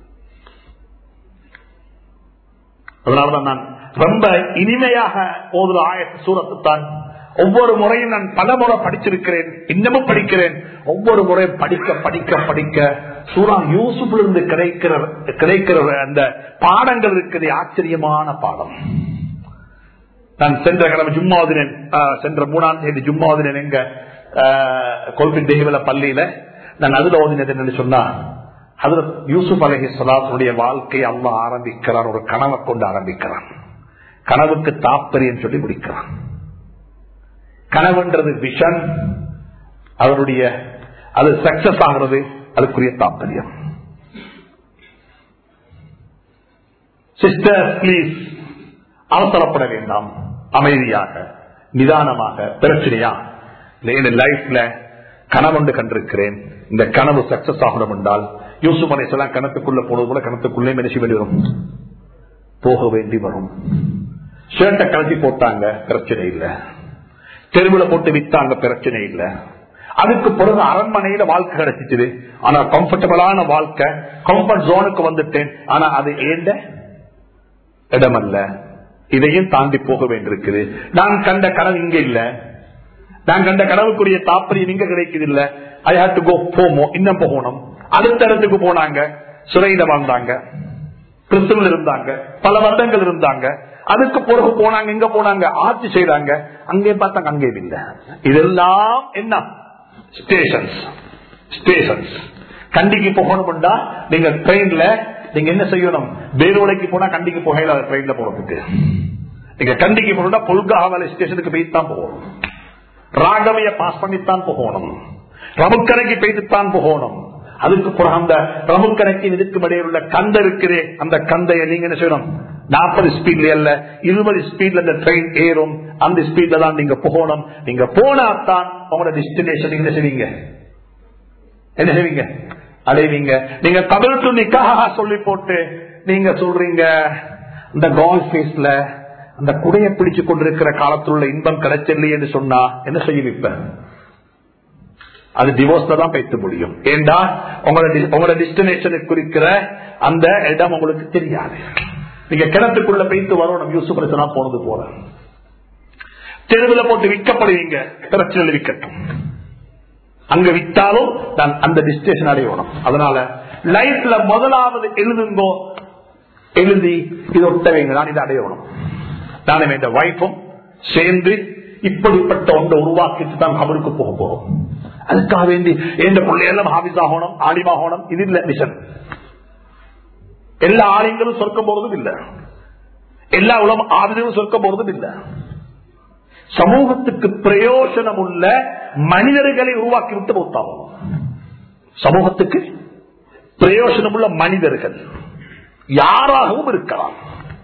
அதனாலதான் நான் ரொம்ப இனிமையாக ஓதுல ஆயத்த சூரத்துத்தான் ஒவ்வொரு முறையும் நான் பல முறை படிச்சிருக்கிறேன் இன்னமும் படிக்கிறேன் ஒவ்வொரு முறையும் படிக்க படிக்க படிக்க சூரா யூசுப்ல இருந்து கிடைக்கிற கிடைக்கிற அந்த பாடங்கள் இருக்கிறது ஆச்சரியமான பாடம் நான் சென்ற கிழமை ஜும்மாதினன் சென்ற மூணாம் தேதி ஜும்மாதினன் எங்க கொல்பின் தேவல பள்ளியில நான் அதுல ஓதினது என்னன்னு சொன்னா அதுல யூசுப் அலஹி சலாத்துடைய வாழ்க்கை அல்லா ஆரம்பிக்கிறான் ஒரு கனவை கொண்டு ஆரம்பிக்கிறான் கனவுக்கு தாப்பரியம் சொல்லி முடிக்கிறான் கனவுன்றது விஷன் அவருடைய அது சக்சஸ் ஆகிறது அதுக்குரிய தாற்பயம் சிஸ்டர் பிளீஸ் அவசரப்பட வேண்டாம் அமைதியாக நிதானமாக பிரச்சனையா லைஃப்ல கனவுண்டு கண்டிருக்கிறேன் இந்த கனவு சக்சஸ் ஆகணும் என்றால் யூசுப் அலைசலாம் கணத்துக்குள்ள போனது கூட கணத்துக்குள்ளே மெனிச்சு வெளி வரும் போக வேண்டி வரும் ஷர்ட்டை கலத்தி போட்டாங்க பிரச்சனை இல்லை தெருவில் போட்டு வித்தாங்க பிரச்சனை இல்லை அதுக்கு பிறகு அரண்மனையில வாழ்க்கை கிடைச்சிச்சு ஆனா கம்ஃபர்டபுளான வாழ்க்கை கம்ஃபர்ட் ஜோனுக்கு வந்துட்டேன் ஆனா அது ஏண்ட இடமல்ல இதையும் தாண்டி போக வேண்டியிருக்குது நான் கண்ட கனவு இங்க இல்ல நான் கண்ட கனவுக்குரிய தாப்பரியம் இங்க கிடைக்குது இல்ல ஐ ஹாட் டு கோ போமோ இன்னும் போகணும் அடுத்த இடத்துக்கு போனாங்க சிறையில வாழ்ந்தாங்க கிறிஸ்துவல் இருந்தாங்க பல வருடங்கள் இருந்தாங்க அதுக்கு பிறகு போனாங்க எங்க போனாங்க ஆட்சி செய்தாங்க அங்கே பார்த்தாங்க அங்கே இல்லை இதெல்லாம் என்ன ஸ்டேஷன்ஸ் ஸ்டேஷன்ஸ் கண்டிக்கு போகணும்டா நீங்க ட்ரெயின்ல நீங்க என்ன செய்யணும் வேலூடைக்கு போனா கண்டிக்கு போகல ட்ரெயின்ல போறதுக்கு நீங்க கண்டிக்கு போனா பொல்காவல ஸ்டேஷனுக்கு போய் தான் போகணும் ராகவைய பாஸ் பண்ணித்தான் போகணும் ரமுக்கரைக்கு போய்த்துத்தான் போகணும் அதுக்கு பிறகு அந்த ரமுக்கரைக்கு இதுக்கு இடையில் உள்ள கந்த இருக்கிறே அந்த கந்தைய நீங்க என்ன செய்யணும் நாற்பது ஸ்பீட்ல அல்ல இருபது ஸ்பீட்ல இந்த ட்ரெயின் ஏறும் அந்த ஸ்பீட்ல தான் நீங்க போகணும் நீங்க போனா தான் உங்களோட டெஸ்டினேஷன் நீங்க என்ன செய்வீங்க என்ன செய்வீங்க அடைவீங்க நீங்க கபில் துணிக்காக சொல்லி போட்டு நீங்க சொல்றீங்க இந்த கால் ஃபேஸ்ல அந்த குடைய பிடிச்சு கொண்டிருக்கிற காலத்தில் உள்ள இன்பம் கிடைச்சில்லைன்னு சொன்னா என்ன செய்ய இப்ப அது டிவோர்ஸ்ல தான் பேச முடியும் ஏண்டா உங்களோட உங்களோட டெஸ்டினேஷனை குறிக்கிற அந்த இடம் உங்களுக்கு தெரியாது நீங்க கிணத்துக்குள்ள பெய்த்து வரணும் யூசுப் பிரச்சனை போனது போல தெருவில் போட்டு விற்கப்படுவீங்க பிரச்சனை விற்கட்டும் அங்க வித்தாலும் நான் அந்த டிஸ்டேஷன் அடையணும் அதனால லைஃப்ல முதலாவது எழுதுங்கோ எழுதி இது ஒட்டவைங்க நான் இதை அடையணும் நானும் என் வைஃபும் சேர்ந்து இப்படிப்பட்ட ஒன்றை உருவாக்கிட்டு தான் அவருக்கு போக போறோம் அதுக்காக வேண்டி எந்த பிள்ளையெல்லாம் ஹாபிஸ் ஆகணும் ஆலிமாகணும் இது இல்ல மிஷன் எல்லா ஆலயங்களும் சொர்க்க போறதும் இல்ல எல்லா உலகம் ஆதிலும் சொர்க்க போறதும் இல்ல சமூகத்துக்கு பிரயோஜனம் உள்ள மனிதர்களை உருவாக்கி விட்டு போத்தாகும் சமூகத்துக்கு பிரயோஜனம் உள்ள மனிதர்கள் யாராகவும் இருக்கலாம்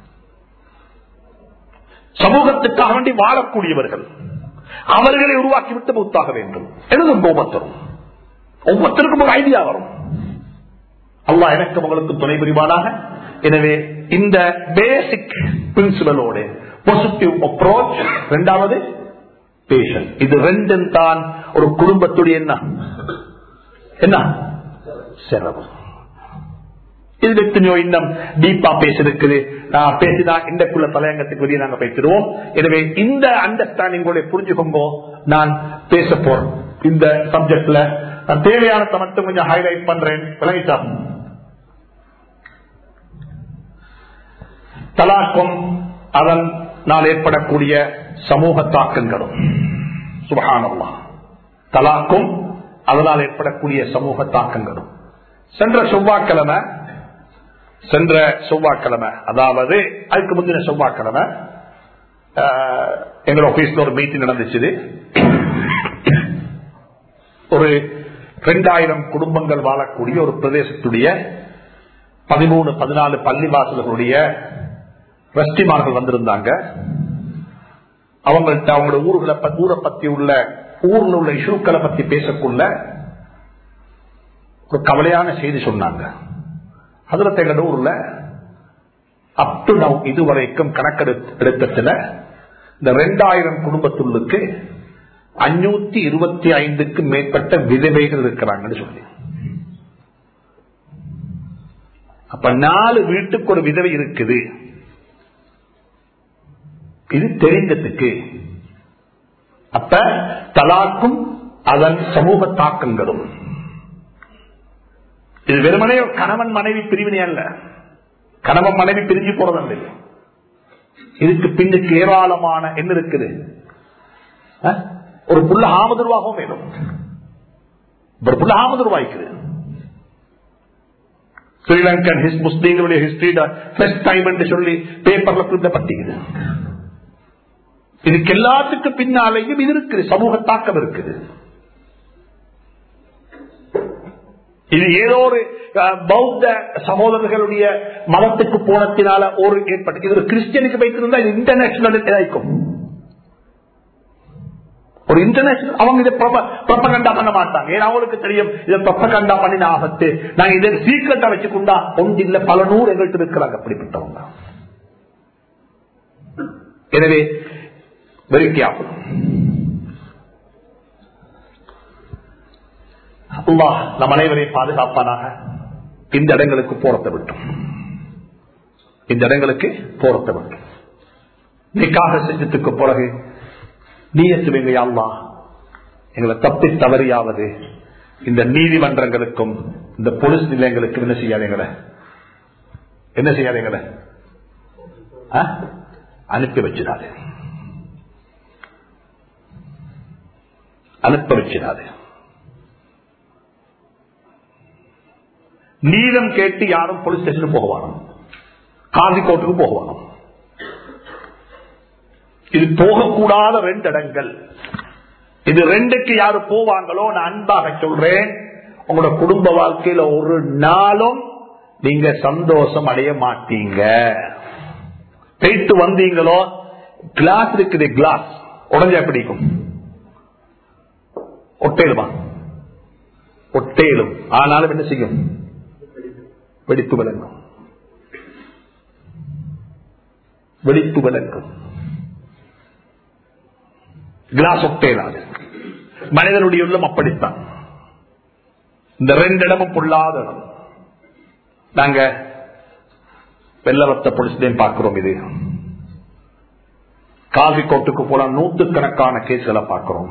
சமூகத்துக்காக வேண்டி வாழக்கூடியவர்கள் அவர்களை உருவாக்கி விட்டு மூத்தாக வேண்டும் எழுதும் ஒவ்வொருத்தரும் ஒவ்வொருத்தருக்கும் ஒரு ஐடியா வரும் அல்லா எனக்கு உங்களுக்கு துணை புரிவானாக எனவே இந்த பேசிக் பிரின்சிபலோடு பாசிட்டிவ் அப்ரோச் இரண்டாவது பேஷன் இது ரெண்டும் தான் ஒரு குடும்பத்துடைய என்ன என்ன செலவு இது எத்தனையோ இன்னும் டீப்பா பேசிருக்குது நான் பேசினா இந்தக்குள்ள தலையங்கத்துக்கு வெளியே நாங்க பேசிடுவோம் எனவே இந்த அண்டர்ஸ்டாண்டிங் புரிஞ்சுக்கோங்க நான் பேச போறேன் இந்த சப்ஜெக்ட்ல நான் தேவையானதை மட்டும் கொஞ்சம் ஹைலைட் பண்றேன் விளங்கிட்டா தலாக்கும் அதன் நான் ஏற்படக்கூடிய சமூக தாக்கங்களும் சுபகானம்மா தலாக்கும் அதனால் ஏற்படக்கூடிய சமூக தாக்கங்களும் சென்ற செவ்வாய்க்கிழமை சென்ற செவ்வாய்க்கிழமை அதாவது அதுக்கு முந்தின செவ்வாய்க்கிழமை எங்க ஆபீஸ்ல ஒரு மீட்டிங் நடந்துச்சு ஒரு ரெண்டாயிரம் குடும்பங்கள் வாழக்கூடிய ஒரு பிரதேசத்துடைய பதிமூணு பதினாலு பள்ளிவாசல்களுடைய ரெஸ்டிமார்கள் வந்திருந்தாங்க அவங்கள்ட்ட அவங்களோட ஊர்களை ஊரை பத்தி உள்ள ஊர்ல உள்ள இஷ்யூக்களை பத்தி பேசக்குள்ள ஒரு கவலையான செய்தி சொன்னாங்க அதுல எங்க ஊர்ல அப் டு நவ் இதுவரைக்கும் கணக்கெடுத்ததுல இந்த ரெண்டாயிரம் குடும்பத்துள்ளுக்கு அஞ்சூத்தி இருபத்தி ஐந்துக்கு மேற்பட்ட விதவைகள் இருக்கிறாங்கன்னு சொல்லி அப்ப நாலு வீட்டுக்கு ஒரு விதவை இருக்குது இது தெரிந்ததுக்கு அப்ப தலாக்கும் அதன் சமூக தாக்கங்களும் இது வெறுமனே கணவன் மனைவி பிரிவினை அல்ல கணவன் மனைவி பிரிஞ்சு போறதல்ல இதுக்கு பின்னுக்கு ஏராளமான என்ன இருக்குது ஒரு புள்ள ஆமது ரூபாகவும் வேணும் ஒரு புள்ள ஆமது ரூபாய்க்குது ஸ்ரீலங்கன் முஸ்லீம்களுடைய ஹிஸ்டரி சொல்லி பேப்பர்ல புரிந்தப்பட்டிக்குது இதுக்கு எல்லாத்துக்கும் பின்னாலேயும் இது இருக்குது சமூக தாக்கம் இருக்குது இது ஏதோ ஒரு பௌத்த சகோதரர்களுடைய மதத்துக்கு போனத்தினால ஒரு ஏற்பட்டு இது ஒரு கிறிஸ்டியனுக்கு வைத்திருந்தா இது இன்டர்நேஷனல் இதாய்க்கும் ஒரு இன்டர்நேஷனல் அவங்க இதை ப்ரொப்பகண்டா பண்ண மாட்டாங்க ஏன்னா அவங்களுக்கு தெரியும் இதை ப்ரொப்பகண்டா பண்ணின ஆபத்து நாங்க இதை சீக்கிரட்டா வச்சுக்கொண்டா ஒன்று இல்ல பல நூறு எங்கள்கிட்ட இருக்கிறாங்க அப்படிப்பட்டவங்க எனவே வெறுக்கியாகும் அல்லாஹ் நம் அனைவரையும் பாதுகாப்பானாக இந்த இடங்களுக்கு போறத்தை விட்டும் இந்த இடங்களுக்கு போறத்தை விட்டும் நிக்காக செஞ்சதுக்கு பிறகு நீயத்துவங்க அல்லா எங்களை தப்பி தவறியாவது இந்த நீதிமன்றங்களுக்கும் இந்த போலீஸ் நிலையங்களுக்கும் என்ன செய்யாதீங்கள என்ன செய்யாதீங்கள அனுப்பி வச்சிடாது அனுப்ப வச்சிடாது நீதம் கேட்டு யாரும் போலீஸ் ஸ்டேஷனுக்கு போகவானோ காதி கோர்ட்டுக்கு போகவானோ இது போகக்கூடாத ரெண்டு இடங்கள் இது ரெண்டுக்கு யாரு போவாங்களோ நான் அன்பாக சொல்றேன் உங்களோட குடும்ப வாழ்க்கையில ஒரு நாளும் நீங்க சந்தோஷம் அடைய மாட்டீங்க போயிட்டு வந்தீங்களோ கிளாஸ் இருக்குது கிளாஸ் உடஞ்சா பிடிக்கும் ஒட்டேலுமா ஒட்டேலும் ஆனாலும் என்ன செய்யும் வெடிப்பு விளங்கும் வெடிப்பு விளங்கும் கிளாஸ் ஒட்டேலாது மனிதனுடைய உள்ளம் அப்படித்தான் இந்த ரெண்டு இடமும் பொல்லாத இடம் நாங்க வெள்ளவத்த போலீஸ்லயும் பார்க்கிறோம் இது காவி கோட்டுக்கு போல நூத்துக்கணக்கான கேஸ்களை பார்க்கிறோம்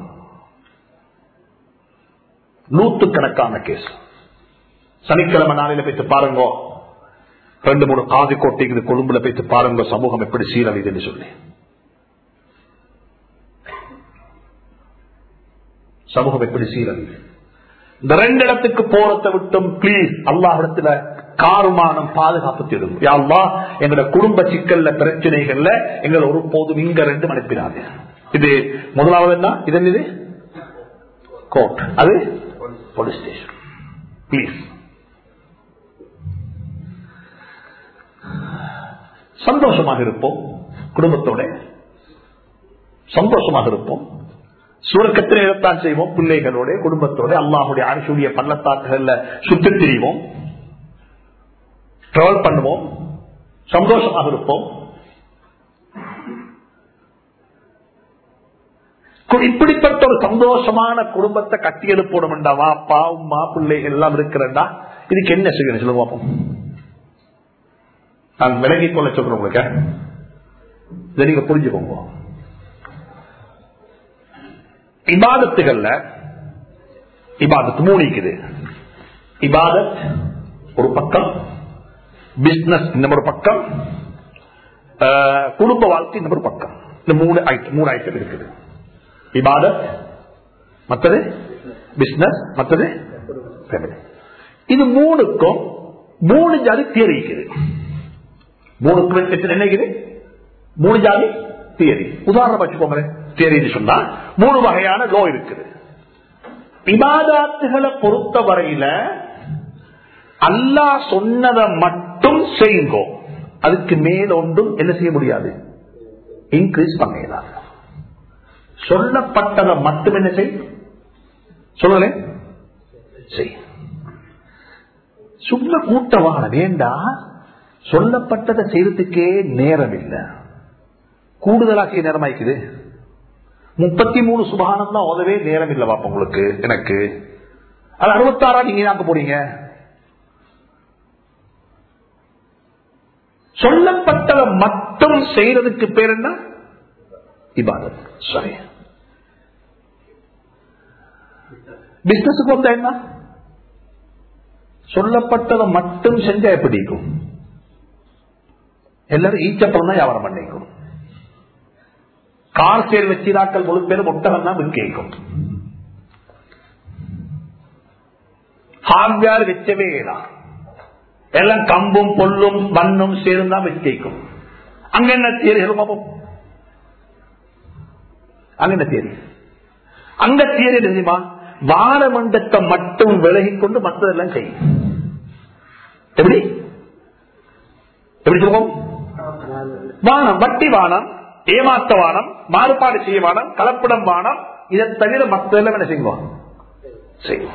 நூத்துக்கணக்கான கேஸ் சனிக்கிழமை நாளையில போயிட்டு பாருங்க ரெண்டு மூணு காதி கோட்டைக்கு கொழும்புல போயிட்டு பாருங்க சமூகம் எப்படி சீரழிதுன்னு சொல்லி சமூகம் எப்படி சீரழிது இந்த ரெண்டு இடத்துக்கு போறதை விட்டும் பிளீஸ் அல்லாஹிடத்துல காருமானம் பாதுகாப்பு தேடும் யாழ்லா எங்களோட குடும்ப சிக்கல்ல பிரச்சனைகள்ல எங்களை ஒரு போதும் இங்க ரெண்டு அனுப்பினாங்க இது முதலாவது என்ன இது என்னது கோர்ட் அது போலீஸ் ஸ்டேஷன் பிளீஸ் சந்தோஷமாக இருப்போம் குடும்பத்தோட சந்தோஷமாக இருப்போம் சுரக்கத்தில் இடத்தான் செய்வோம் பிள்ளைகளோட குடும்பத்தோட அல்லாஹுடைய அரசுடைய பள்ளத்தாக்குகள்ல சுத்தி திரிவோம் டிராவல் பண்ணுவோம் சந்தோஷமாக இருப்போம் இப்படிப்பட்ட ஒரு சந்தோஷமான குடும்பத்தை கட்டி எழுப்பணும்டா வாப்பா உமா பிள்ளைகள் எல்லாம் இருக்கிறண்டா இதுக்கு என்ன செய்யணும் சொல்லுங்க பார்ப்போம் நான் விலகிக் கொள்ள சொல்றேன் உங்களுக்கு இதை நீங்க புரிஞ்சுக்கோங்க இபாதத்துகள்ல இபாதத் மூணிக்குது இபாதத் ஒரு பக்கம் பிசினஸ் இந்த ஒரு பக்கம் குடும்ப வாழ்க்கை இந்த ஒரு பக்கம் இந்த மூணு ஐட்டம் மூணு ஐட்டம் இருக்குது இபாதத் மற்றது பிசினஸ் மற்றது இது மூணுக்கும் மூணு ஜாதி தியரி இருக்குது மூணுக்கு என்ன இருக்குது மூணு ஜாதி தியரி உதாரணம் வச்சுக்கோங்க தியரின்னு சொன்னா மூணு வகையான லோ இருக்குது இபாதாத்துகளை பொறுத்த வரையில அல்லா சொன்னதை மட்டும் செய்யுங்கோ அதுக்கு மேல் ஒன்றும் என்ன செய்ய முடியாது இன்க்ரீஸ் பண்ணலாம் சொல்லப்பட்டதை மட்டும் என்ன செய் சொல்லல செய் சும்மா கூட்டவான வேண்டா சொல்லப்பட்டதை செய்யறதுக்கே நேரம் இல்லை கூடுதலாக்கிய நேரமாய்க்குது முப்பத்தி மூணு சுபானம் தான் உதவே நேரம் இல்லை பாப்பா உங்களுக்கு எனக்கு அது அறுபத்தாறா நீங்க நாக்க போறீங்க சொல்லப்பட்டதை மட்டும் செய்யறதுக்கு பேர் என்ன இபாதத் சரி பிசினஸுக்கு வந்தா என்ன சொல்லப்பட்டதை மட்டும் செஞ்சா எப்படி இருக்கும் எல்லாரும் ஈச்சப்படம் தான் வியாபாரம் பண்ணிக்கும் கார் சேல் வச்சிராக்கள் முழு பேரும் ஒட்டகம் தான் விற்கும் ஹார்ட்வேர் வச்சவே தான் எல்லாம் கம்பும் பொல்லும் மண்ணும் சேரும் தான் விற்கும் அங்க என்ன தேரி பார்ப்போம் அங்க என்ன தேரி அங்க தேரி தெரியுமா வானமண்டத்தை மட்டும் விலகி கொண்டு மற்றதெல்லாம் செய்யும் எப்படி எப்படி சொல்லுவோம் வானம் வட்டி வானம் ஏமாத்த வானம் மாறுபாடு செய்ய வானம் கலப்படம் வானம் இதை தவிர மற்ற எல்லாம் என்ன செய்வோம் செய்வோம்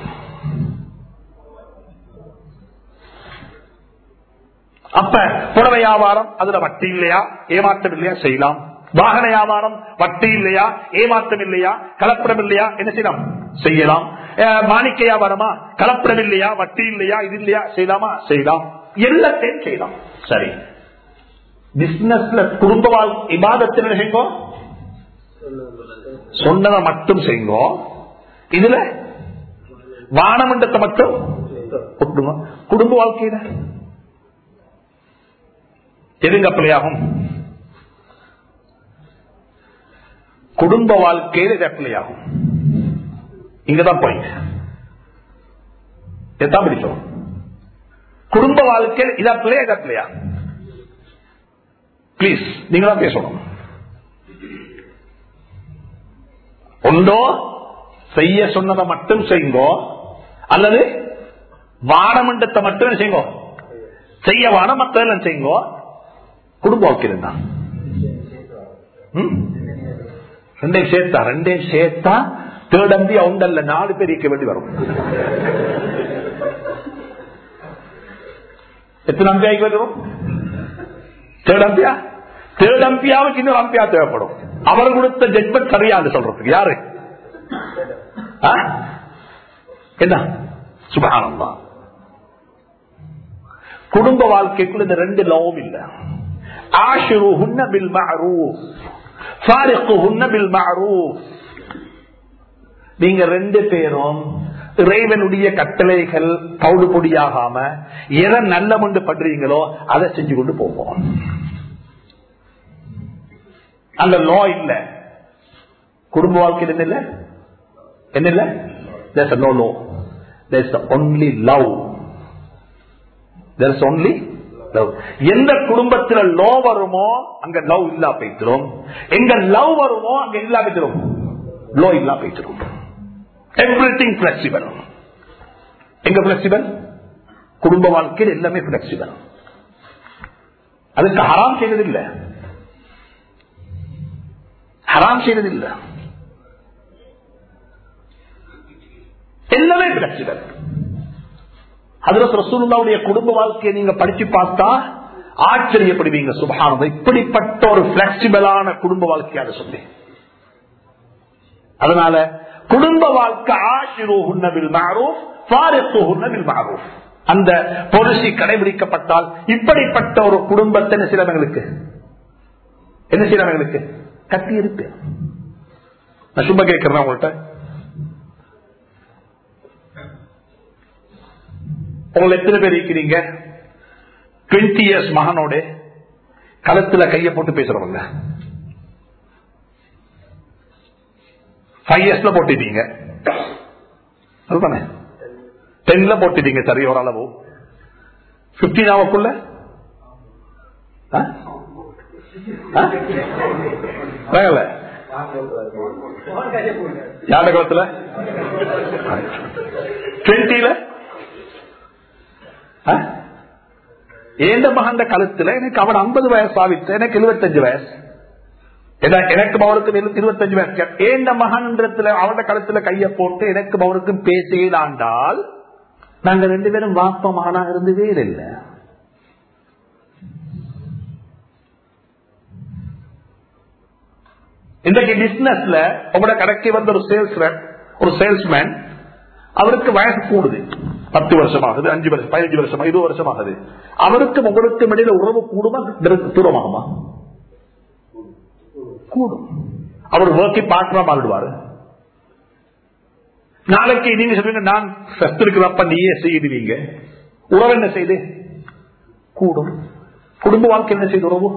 அப்ப புடவை வியாபாரம் அதுல வட்டி இல்லையா ஏமாற்றம் இல்லையா செய்யலாம் வாகன வியாபாரம் வட்டி இல்லையா ஏமாற்றம் இல்லையா கலப்படம் இல்லையா என்ன செய்யலாம் செய்யலாம் மாணிக்க வியாபாரமா கலப்படம் இல்லையா வட்டி இல்லையா இது இல்லையா செய்யலாமா செய்யலாம் எல்லாத்தையும் செய்யலாம் சரி பிசினஸ்ல குடும்ப வாழ் இபாதத்தில் செய்யுங்கோ சொன்னதை மட்டும் செய்யுங்கோ இதுல வானமண்டத்தை மட்டும் ஒட்டுங்க குடும்ப வாழ்க்கையில எதுங்க பிள்ளையாகும் குடும்ப வாழ்க்கையில் இது பிள்ளையாகும் இங்கதான் பாயிண்ட் எதான் பிடிச்சோம் குடும்ப வாழ்க்கையில் இதா பிள்ளையா இதா பிள்ளையா பிளீஸ் நீங்க தான் பேசணும் ஒன்றோ செய்ய சொன்னதை மட்டும் செய்யுங்கோ அல்லது வானமண்டத்தை மட்டும் செய்யுங்கோ செய்ய வானம் மற்றதெல்லாம் செய்யுங்கோ குடும்ப வாழ்க்கையில் தான் ரெண்டையும் சேர்த்தா ரெண்டையும் சேர்த்தா தேடம்பி அவங்கல்ல நாலு பேர் இருக்க வேண்டி வரும் எத்தனை அம்பியாய்க்கு வரும் தேடம்பியா தேடம்பியாவுக்கு இன்னொரு அம்பியா தேவைப்படும் அவர் கொடுத்த ஜட்மெண்ட் சரியாது சொல்றதுக்கு யாரு என்ன சுபகானந்தா குடும்ப வாழ்க்கைக்குள்ள இந்த ரெண்டு லவும் இல்ல ஆஷிருஹுன்ன பில் மஅரூஃப் ஃபாரிக்குஹுன்ன பில் மஅரூஃப் நீங்க ரெண்டு பேரும் இறைவனுடைய கட்டளைகள் பவுடு பொடியாகாம எதை நல்ல மண்டு பண்றீங்களோ அதை செஞ்சு கொண்டு போவோம் அந்த லோ இல்ல குடும்ப வாழ்க்கையில் என்ன இல்ல என்ன இல்ல there's no law there's only love there's only love எந்த குடும்பத்துல லோ வருமோ அங்க லவ் இல்லா போய்த்திரும் எங்க லவ் வருமோ அங்க இல்லா போய்த்திரும் லோ இல்லா போய்த்திரும் எவ்ரிதிங் பிளெக்சிபிள் எங்க பிளெக்சிபிள் குடும்ப வாழ்க்கையில் எல்லாமே பிளெக்சிபிள் அதுக்கு ஹராம் செய்யறது இல்ல ஹராம் செய்யறது இல்ல எல்லாமே பிளெக்சிபிள் அதுல ரசூலுல்லாவுடைய குடும்ப வாழ்க்கையை நீங்க படிச்சு பார்த்தா ஆச்சரியப்படுவீங்க சுபகானம் இப்படிப்பட்ட ஒரு பிளெக்சிபிளான குடும்ப வாழ்க்கையாக சொல்லி அதனால குடும்ப வாழ்க்கை ஆசிரோகுன்னபில் மாரூப் ஃபாரித்துகுன்னபில் மாரூப் அந்த பொலிசி கடைபிடிக்கப்பட்டால் இப்படிப்பட்ட ஒரு குடும்பத்தை என்ன சிலவங்களுக்கு என்ன சிலவங்களுக்கு கட்டி இருக்கு நான் சும்மா கேட்கிறேன் உங்கள்கிட்ட உங்களை எத்தனை பேர் இருக்கிறீங்க டுவெண்ட்டி இயர்ஸ் மகனோட களத்துல கைய போட்டு பேசுறவங்க ஃபைவ் இயர்ஸ்ல போட்டுட்டீங்க அதுதானே டென்ல போட்டுட்டீங்க சரி ஓரளவு பிப்டீன் ஆவக்குள்ள யார காலத்துல டுவெண்ட்டில ஏந்த மகந்த கழுத்துல எனக்கு அவன் ஐம்பது வயசு ஆவித்து எனக்கு எழுபத்தஞ்சு வயசு எனக்கு அவருக்கு இருபத்தஞ்சு வயசு ஏந்த மகன்றத்துல அவனோட கழுத்துல கைய போட்டு எனக்கு அவருக்கும் பேசியலாண்டால் நாங்க ரெண்டு பேரும் வாப்ப மகனா இருந்து வேறு இல்லை இன்றைக்கு பிசினஸ்ல உங்களோட கடைக்கு வந்த ஒரு சேல்ஸ் ஒரு சேல்ஸ்மேன் அவருக்கு வயசு கூடுது பத்து வருஷம் ஆகுது அஞ்சு வருஷம் பதினஞ்சு வருஷம் இருபது வருஷம் ஆகுது அவருக்கும் உங்களுக்கும் இடையில உறவு கூடுமா தூரமாகுமா கூடும் அவர் ஒர்க்கை பார்க்கறா மாறிடுவாரு நாளைக்கு நீங்க சொல்லுங்க நான் ஃபெஸ்ட் இருக்கிறப்ப நீயே செய்துவீங்க உறவு என்ன செய்து கூடும் குடும்ப வாழ்க்கை என்ன செய்து உறவு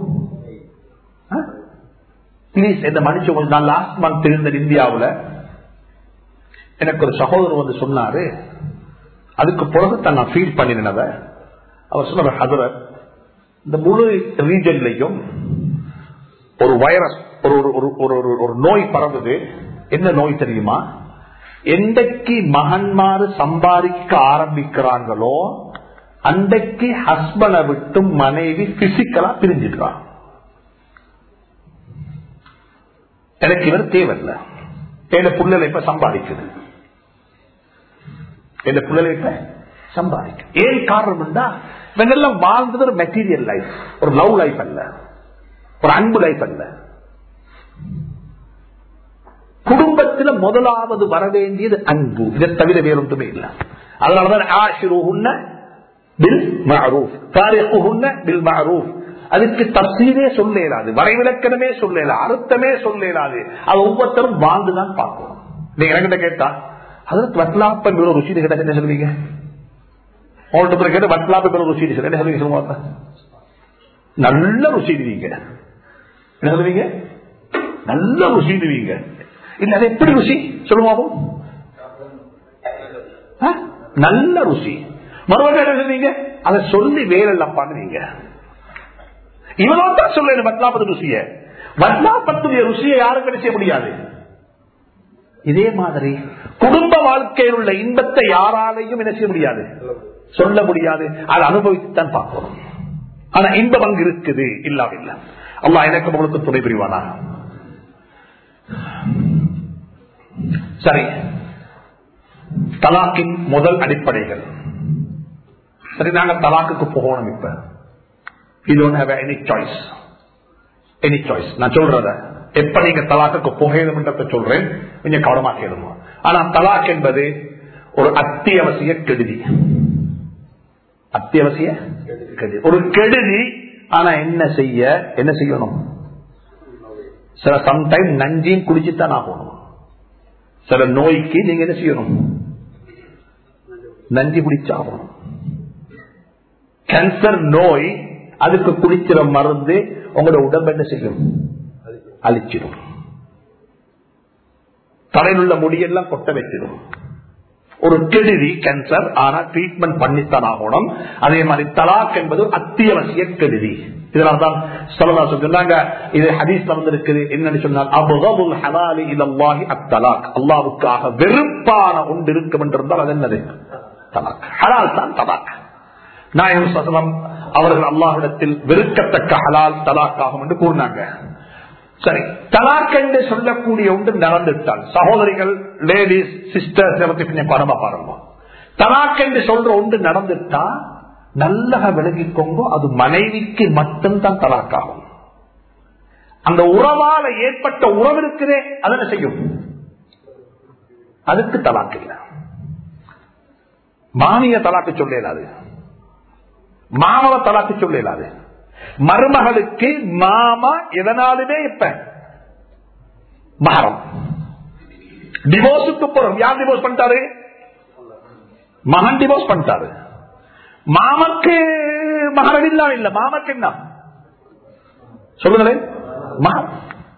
பிளீஸ் என்ன மன்னிச்சு நான் லாஸ்ட் மந்த் இருந்த இந்தியாவில் எனக்கு ஒரு சகோதரர் வந்து சொன்னாரு அதுக்கு பிறகு நான் ஃபீல் பண்ணினத அவர் சொன்ன ஹதரர் இந்த முழு ரீஜன்லையும் ஒரு வைரஸ் ஒரு ஒரு ஒரு நோய் பரவுது என்ன நோய் தெரியுமா எந்தைக்கு மகன்மாறு சம்பாதிக்க ஆரம்பிக்கிறாங்களோ அன்றைக்கு ஹஸ்பண்டை விட்டு மனைவி பிசிக்கலா பிரிஞ்சிடுறான் எனக்கு இவர் தேவையில்லை என் புள்ளலை இப்ப சம்பாதிக்குது என் புள்ளலை இப்ப சம்பாதிக்கு ஏன் காரணம் இவங்கெல்லாம் வாழ்ந்தது ஒரு மெட்டீரியல் லைஃப் ஒரு லவ் லைஃப் அல்ல ஒரு அன்பு லைஃப் அல்ல குடும்பத்தில் முதலாவது வர வேண்டியது அன்பு இதை தவிர வேறொன்றுமே இல்லை அதனாலதான் ஆஷிருஹுன்ன பில் மஅரூஃப் தாரிகுஹுன்ன பில் மஅரூஃப் அதுக்கு தப்சீரே சொல்லலாது வரைவிலக்கணமே சொல்லல அர்த்தமே சொல்லலாது அது ஒவ்வொருத்தரும் வாழ்ந்துதான் பார்க்கணும் நீங்க என்கிட்ட கேட்டா அதற்கு வட்லாப்ப மேல ருசி கேட்டா என்ன சொல்லுவீங்க உங்கள்கிட்ட கேட்டு வட்லாப்ப மேல ருசி என்ன சொல்லுவீங்க சொல்லுவாங்க நல்ல ருசிடுவீங்க என்ன சொல்லுவீங்க நல்ல ருசிடுவீங்க இல்ல அது எப்படி ருசி சொல்லுவாகும் நல்ல ருசி மறுபடியும் என்ன சொல்லுவீங்க அதை சொல்லி வேலைப்பான்னு நீங்க இவனோட தான் சொல்ல வட்லாபத்து ருசிய வட்லாபத்துடைய ருசியை யாரும் கிடைச்ச முடியாது இதே மாதிரி குடும்ப வாழ்க்கையில் உள்ள இன்பத்தை யாராலையும் என்ன செய்ய முடியாது சொல்ல முடியாது அதை அனுபவித்துத்தான் பார்க்கணும் ஆனா இன்பம் அங்கு இருக்குது இல்லாவில்லை அல்லா எனக்கு உங்களுக்கு துணை புரிவானா சரி தலாக்கின் முதல் அடிப்படைகள் சரி நாங்க தலாக்குக்கு போகணும் இப்ப you don't have any choice any choice நான் சொல்றத எப்ப நீங்க தலாக்குக்கு புகையிலும் சொல்றேன் கொஞ்சம் கவனமா கேளுங்க ஆனா தலாக் என்பது ஒரு அத்தியாவசிய கெடுதி அத்தியாவசிய கெடுதி ஒரு கெடுதி ஆனா என்ன செய்ய என்ன செய்யணும் சில சம்டைம் நஞ்சியும் குடிச்சுத்தான் ஆகணும் சில நோய்க்கு நீங்க என்ன செய்யணும் நஞ்சு குடிச்சாகணும் கேன்சர் நோய் அதுக்கு குடிக்கிற மருந்து உங்களோட உடம்பு என்ன செய்யும் அழிச்சிடும் தலையில் உள்ள முடியெல்லாம் கொட்ட வைத்திடும் ஒரு கெடுதி கேன்சர் ஆனா ட்ரீட்மெண்ட் பண்ணித்தான் ஆகணும் அதே மாதிரி தலாக் என்பது அத்தியாவசிய கெடுதி இதனால்தான் சொல்லலா சொன்னாங்க இது ஹதீஸ் வந்திருக்குது என்னன்னு சொன்னால் அபுகபுல் ஹலாலி இலல்லாஹி அத்தலாக் அல்லாவுக்காக வெறுப்பான ஒன்று இருக்கும் என்றிருந்தால் அது என்னது தலாக் ஹலால் தான் தலாக் நாயகம் சசலம் அவர்கள் அல்லாஹிடத்தில் வெறுக்கத்தக்க ஹலால் தலாக் ஆகும் என்று கூறினாங்க சரி தலாக் என்று சொல்லக்கூடிய ஒன்று நடந்துட்டால் சகோதரிகள் லேடிஸ் சிஸ்டர்ஸ் கொஞ்சம் பரம பாருங்க தலாக் என்று சொல்ற ஒன்று நடந்துட்டா நல்லக விலகிக்கொண்டோ அது மனைவிக்கு மட்டும்தான் தலாக்காகும் அந்த உறவால ஏற்பட்ட உறவு இருக்குதே அதனை செய்யும் அதுக்கு தலாக்கு இல்லை மானிய தலாக்கு சொல்லலாது மாமவ தலாக்கு சொல்லலாது மருமகளுக்கு மாமா எதனாலுமே இப்ப மகரம் டிவோர்ஸுக்கு போறோம் யார் டிவோர்ஸ் பண்ணிட்டாரு மகன் டிவோர்ஸ் பண்ணிட்டாரு மாமக்கு மகரம் இல்லாம இல்ல மாமக்கு என்ன சொல்லுங்களேன் மகரம்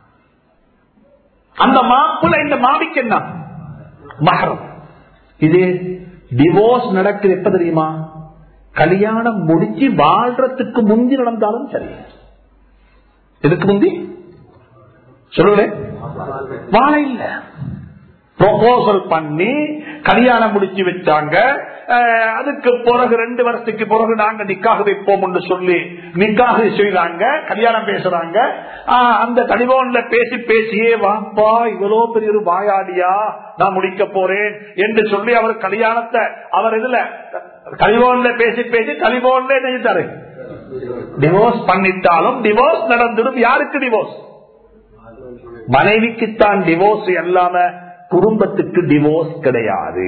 அந்த மாப்புல இந்த மாமிக்கு என்ன மகரம் இது டிவோர்ஸ் நடக்குது எப்ப தெரியுமா கல்யாணம் முடிச்சு வாழ்றதுக்கு முந்தி நடந்தாலும் சரி எதுக்கு முந்தி சொல்லுங்களேன் வாழ இல்ல ப்ரொபோசல் பண்ணி கல்யாணம் முடிச்சு வச்சாங்க அதுக்கு பிறகு ரெண்டு வருஷத்துக்கு பிறகு நாங்க நிக்காக வைப்போம் என்று சொல்லி நிக்காக செய்யறாங்க கல்யாணம் பேசுறாங்க அந்த தனிவோன்ல பேசி பேசியே வாப்பா இவ்வளவு பெரிய ஒரு வாயாடியா நான் முடிக்க போறேன் என்று சொல்லி அவர் கல்யாணத்தை அவர் இதுல கலிவோன்ல பேசி பேசி கலிவோன்ல நினைத்தாரு டிவோர்ஸ் பண்ணிட்டாலும் டிவோர்ஸ் நடந்துடும் யாருக்கு டிவோர்ஸ் மனைவிக்குத்தான் டிவோர்ஸ் அல்லாம குடும்பத்துக்கு டிவோர்ஸ் கிடையாது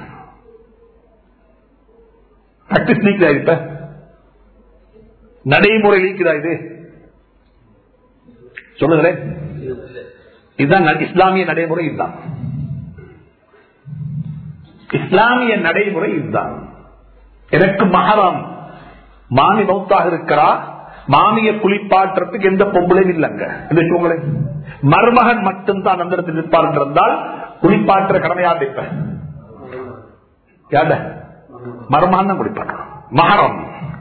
இப்ப நடைமுறை இருக்கிறா இது சொல்லுங்களேன் இதுதான் இஸ்லாமிய நடைமுறை இதுதான் இஸ்லாமிய நடைமுறை இதுதான் எனக்கு மகரம் மாமி மௌத்தாக இருக்கிறா மாமிய குளிப்பாட்டுறதுக்கு எந்த பொம்பளையும் இல்லைங்க வச்சுக்கோங்களேன் மருமகன் மட்டும்தான் அந்த இடத்தில் நிற்பார் இருந்தால் குளிப்பாட்டுற கடமையா இருப்ப யாத மருமகன் தான் குளிப்பாட்டுறோம் மகரம்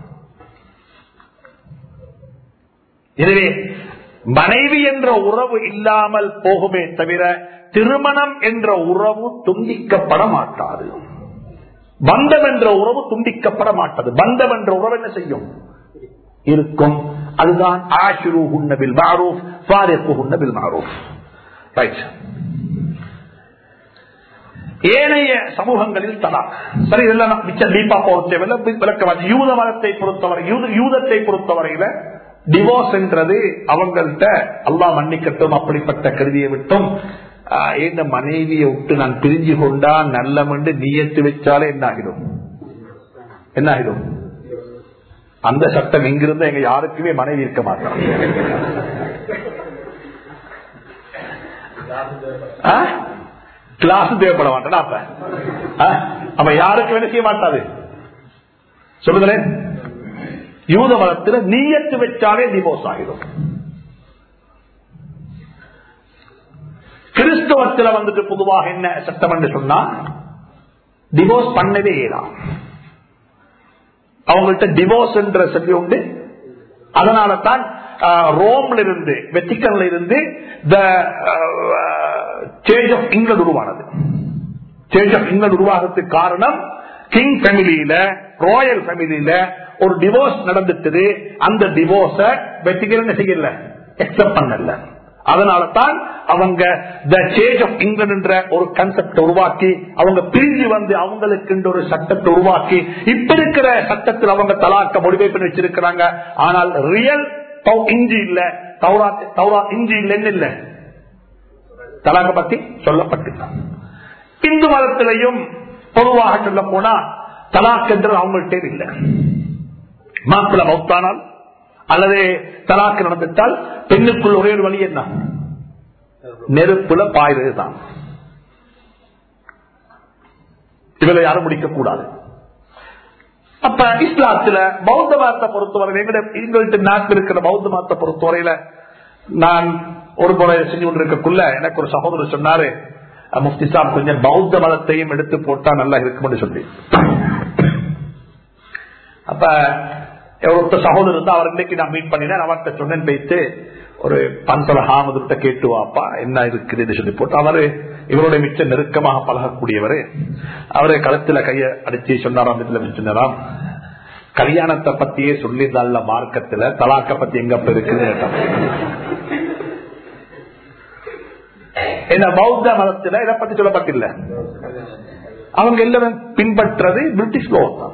எனவே மனைவி என்ற உறவு இல்லாமல் போகுமே தவிர திருமணம் என்ற உறவு துண்டிக்கப்பட மாட்டாது பந்தம் என்ற உறவு துண்டிக்கப்பட மாட்டது பந்தம் என்ற உறவு என்ன செய்யும் இருக்கும் அதுதான் ஆஷிரு உன்னபில் மாரூப் ஃபாரிக்கு உன்னபில் மாரூப் ரைட் ஏனைய சமூகங்களில் தலா சரி இதெல்லாம் மிச்சம் டீப்பா போக விளக்கம் யூத மதத்தை பொறுத்தவரை யூதத்தை பொறுத்தவரையில டிவோர்ஸ் என்றது அவங்கள்ட்ட அல்லா மன்னிக்கட்டும் அப்படிப்பட்ட கருதியை விட்டும் இந்த மனைவியை விட்டு நான் பிரிஞ்சு கொண்டா நல்லமென்று நீயத்து வச்சாலே என்ன ஆகிடும் என்ன ஆகிடும் அந்த சட்டம் எங்கிருந்த எங்க யாருக்குமே மனைவி இருக்க மாட்டான் கிளாஸ் தேவைப்பட மாட்டேன் அப்ப அப்ப யாருக்கு வேலை செய்ய மாட்டாது சொல்லுங்களேன் யூத மதத்தில் நீயத்து வச்சாலே டிவோர்ஸ் ஆகிடும் கிறிஸ்தவத்தில் வந்துட்டு பொதுவாக என்ன சட்டம் என்று சொன்னா டிவோர்ஸ் பண்ணவே இயலாம் அவங்கள்ட்ட டிவோர்ஸ் என்ற சொல்லி உண்டு அதனால தான் ரோம்ல இருந்து வெத்திக்கன்ல இருந்து த சேஞ்ச் ஆஃப் இங்கிலாந்து உருவானது சேஞ்ச் ஆஃப் இங்கிலாந்து உருவாகிறதுக்கு காரணம் கிங் ஃபேமிலியில ராயல் ஃபேமிலியில ஒரு டிவோர்ஸ் நடந்துட்டது அந்த டிவோர்ஸ வெற்றிகரன் செய்யல எக்ஸப்ட் பண்ணல அதனால தான் அவங்க த சேஞ்ச் ஆஃப் இங்கிலாந்து என்ற ஒரு கன்செப்ட் உருவாக்கி அவங்க பிரிஞ்சு வந்து அவங்களுக்கு ஒரு சட்டத்தை உருவாக்கி இப்ப இருக்கிற சட்டத்தில் அவங்க தலாக்க முடிவை பண்ணி வச்சிருக்கிறாங்க ஆனால் ரியல் இஞ்சி இல்ல தௌரா தௌரா இஞ்சி இல்லைன்னு இல்ல தலாக்க பத்தி சொல்லப்பட்டு இந்து மதத்திலையும் பொதுவாக சொல்ல போனா தலாக் என்றது அவங்கள்ட்ட இல்லை மாப்பிள்ள மௌத்தானால் அல்லது தலாக்கு நடந்துட்டால் பெண்ணுக்குள் ஒரே ஒரு வழி என்ன நெருப்புல பாய்றது தான் இவரை யாரும் முடிக்க கூடாது அப்ப இஸ்லாத்துல பௌத்த மதத்தை பொறுத்தவரை எங்கள்கிட்ட நாட்டில் இருக்கிற பௌத்த மதத்தை பொறுத்தவரையில நான் ஒரு முறை செஞ்சு கொண்டிருக்கக்குள்ள எனக்கு ஒரு சகோதரர் சொன்னாரு முஃப்தி சாப் கொஞ்சம் பௌத்த மதத்தையும் எடுத்து போட்டா நல்லா இருக்கும்னு சொல்லி அப்ப ஒருத்த சகோதரர் இருந்தா அவர் இன்னைக்கு நான் மீட் பண்ணினேன் அவர்கிட்ட சொன்னேன் போயிட்டு ஒரு பந்தல ஹாமதுட்ட கேட்டு வாப்பா என்ன இருக்குதுன்னு சொல்லி போட்டு அவரு இவருடைய மிச்ச நெருக்கமாக பழகக்கூடியவர் அவரு கழுத்துல கைய அடிச்சு சொன்னாராம் இதுல சொன்னாராம் கல்யாணத்தை பத்தியே சொல்லியிருந்தால மார்க்கத்துல தலாக்க பத்தி எங்க இருக்குது என்ன பௌத்த மதத்துல இதை பத்தி சொல்லப்பட்டில்ல அவங்க எல்லாரும் பின்பற்றது பிரிட்டிஷ் லோ தான்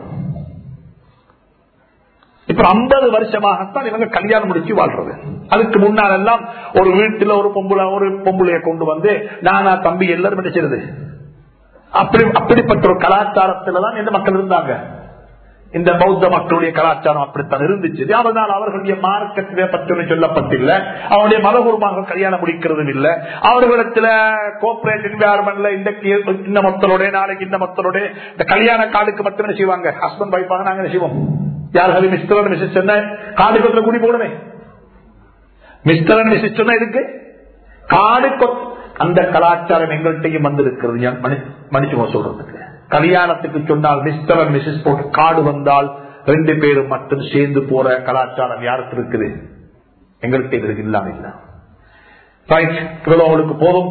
இப்ப ஐம்பது வருஷமாகத்தான் இவங்க கல்யாணம் முடிச்சு வாழ்றது அதுக்கு முன்னால் எல்லாம் ஒரு வீட்டுல ஒரு பொம்புல ஒரு பொம்புளைய கொண்டு வந்து நானா தம்பி எல்லாரும் நினைச்சிருது அப்படி அப்படிப்பட்ட ஒரு கலாச்சாரத்துலதான் இந்த மக்கள் இருந்தாங்க இந்த பௌத்த மக்களுடைய கலாச்சாரம் அப்படித்தான் இருந்துச்சு அதனால் அவர்களுடைய மார்க்கத்திலே பற்றி சொல்லப்பட்டில்ல அவருடைய மதபூர்வமாக கல்யாணம் முடிக்கிறதும் இல்ல அவர்களிடத்துல கோஆபரேட் என்வாரன்மெண்ட்ல இன்றைக்கு இந்த மொத்தலோட நாளைக்கு இந்த மொத்தலோட இந்த கல்யாண கார்டுக்கு மட்டும் என்ன செய்வாங்க ஹஸ்பண்ட் வைப்பாங்க நாங்க என்ன செய்வோம் யார் மிஸ்டர் மிஸ்ஸஸ் சொன்ன காடு கொத்துல கூடி போடுமே மிஸ்டர் மிஸ்ஸஸ் சொன்ன இதுக்கு காடு அந்த கலாச்சாரம் எங்கள்கிட்டையும் வந்திருக்கிறது மன்னிச்சுமா சொல்றதுக்கு கல்யாணத்துக்கு சொன்னால் மிஸ்டர் அண்ட் மிஸ்ஸஸ் போட்டு காடு வந்தால் ரெண்டு பேரும் மட்டும் சேர்ந்து போற கலாச்சாரம் யாருக்கு இருக்குது எங்கள்கிட்ட இருக்கு இல்லாம இல்ல உங்களுக்கு போதும்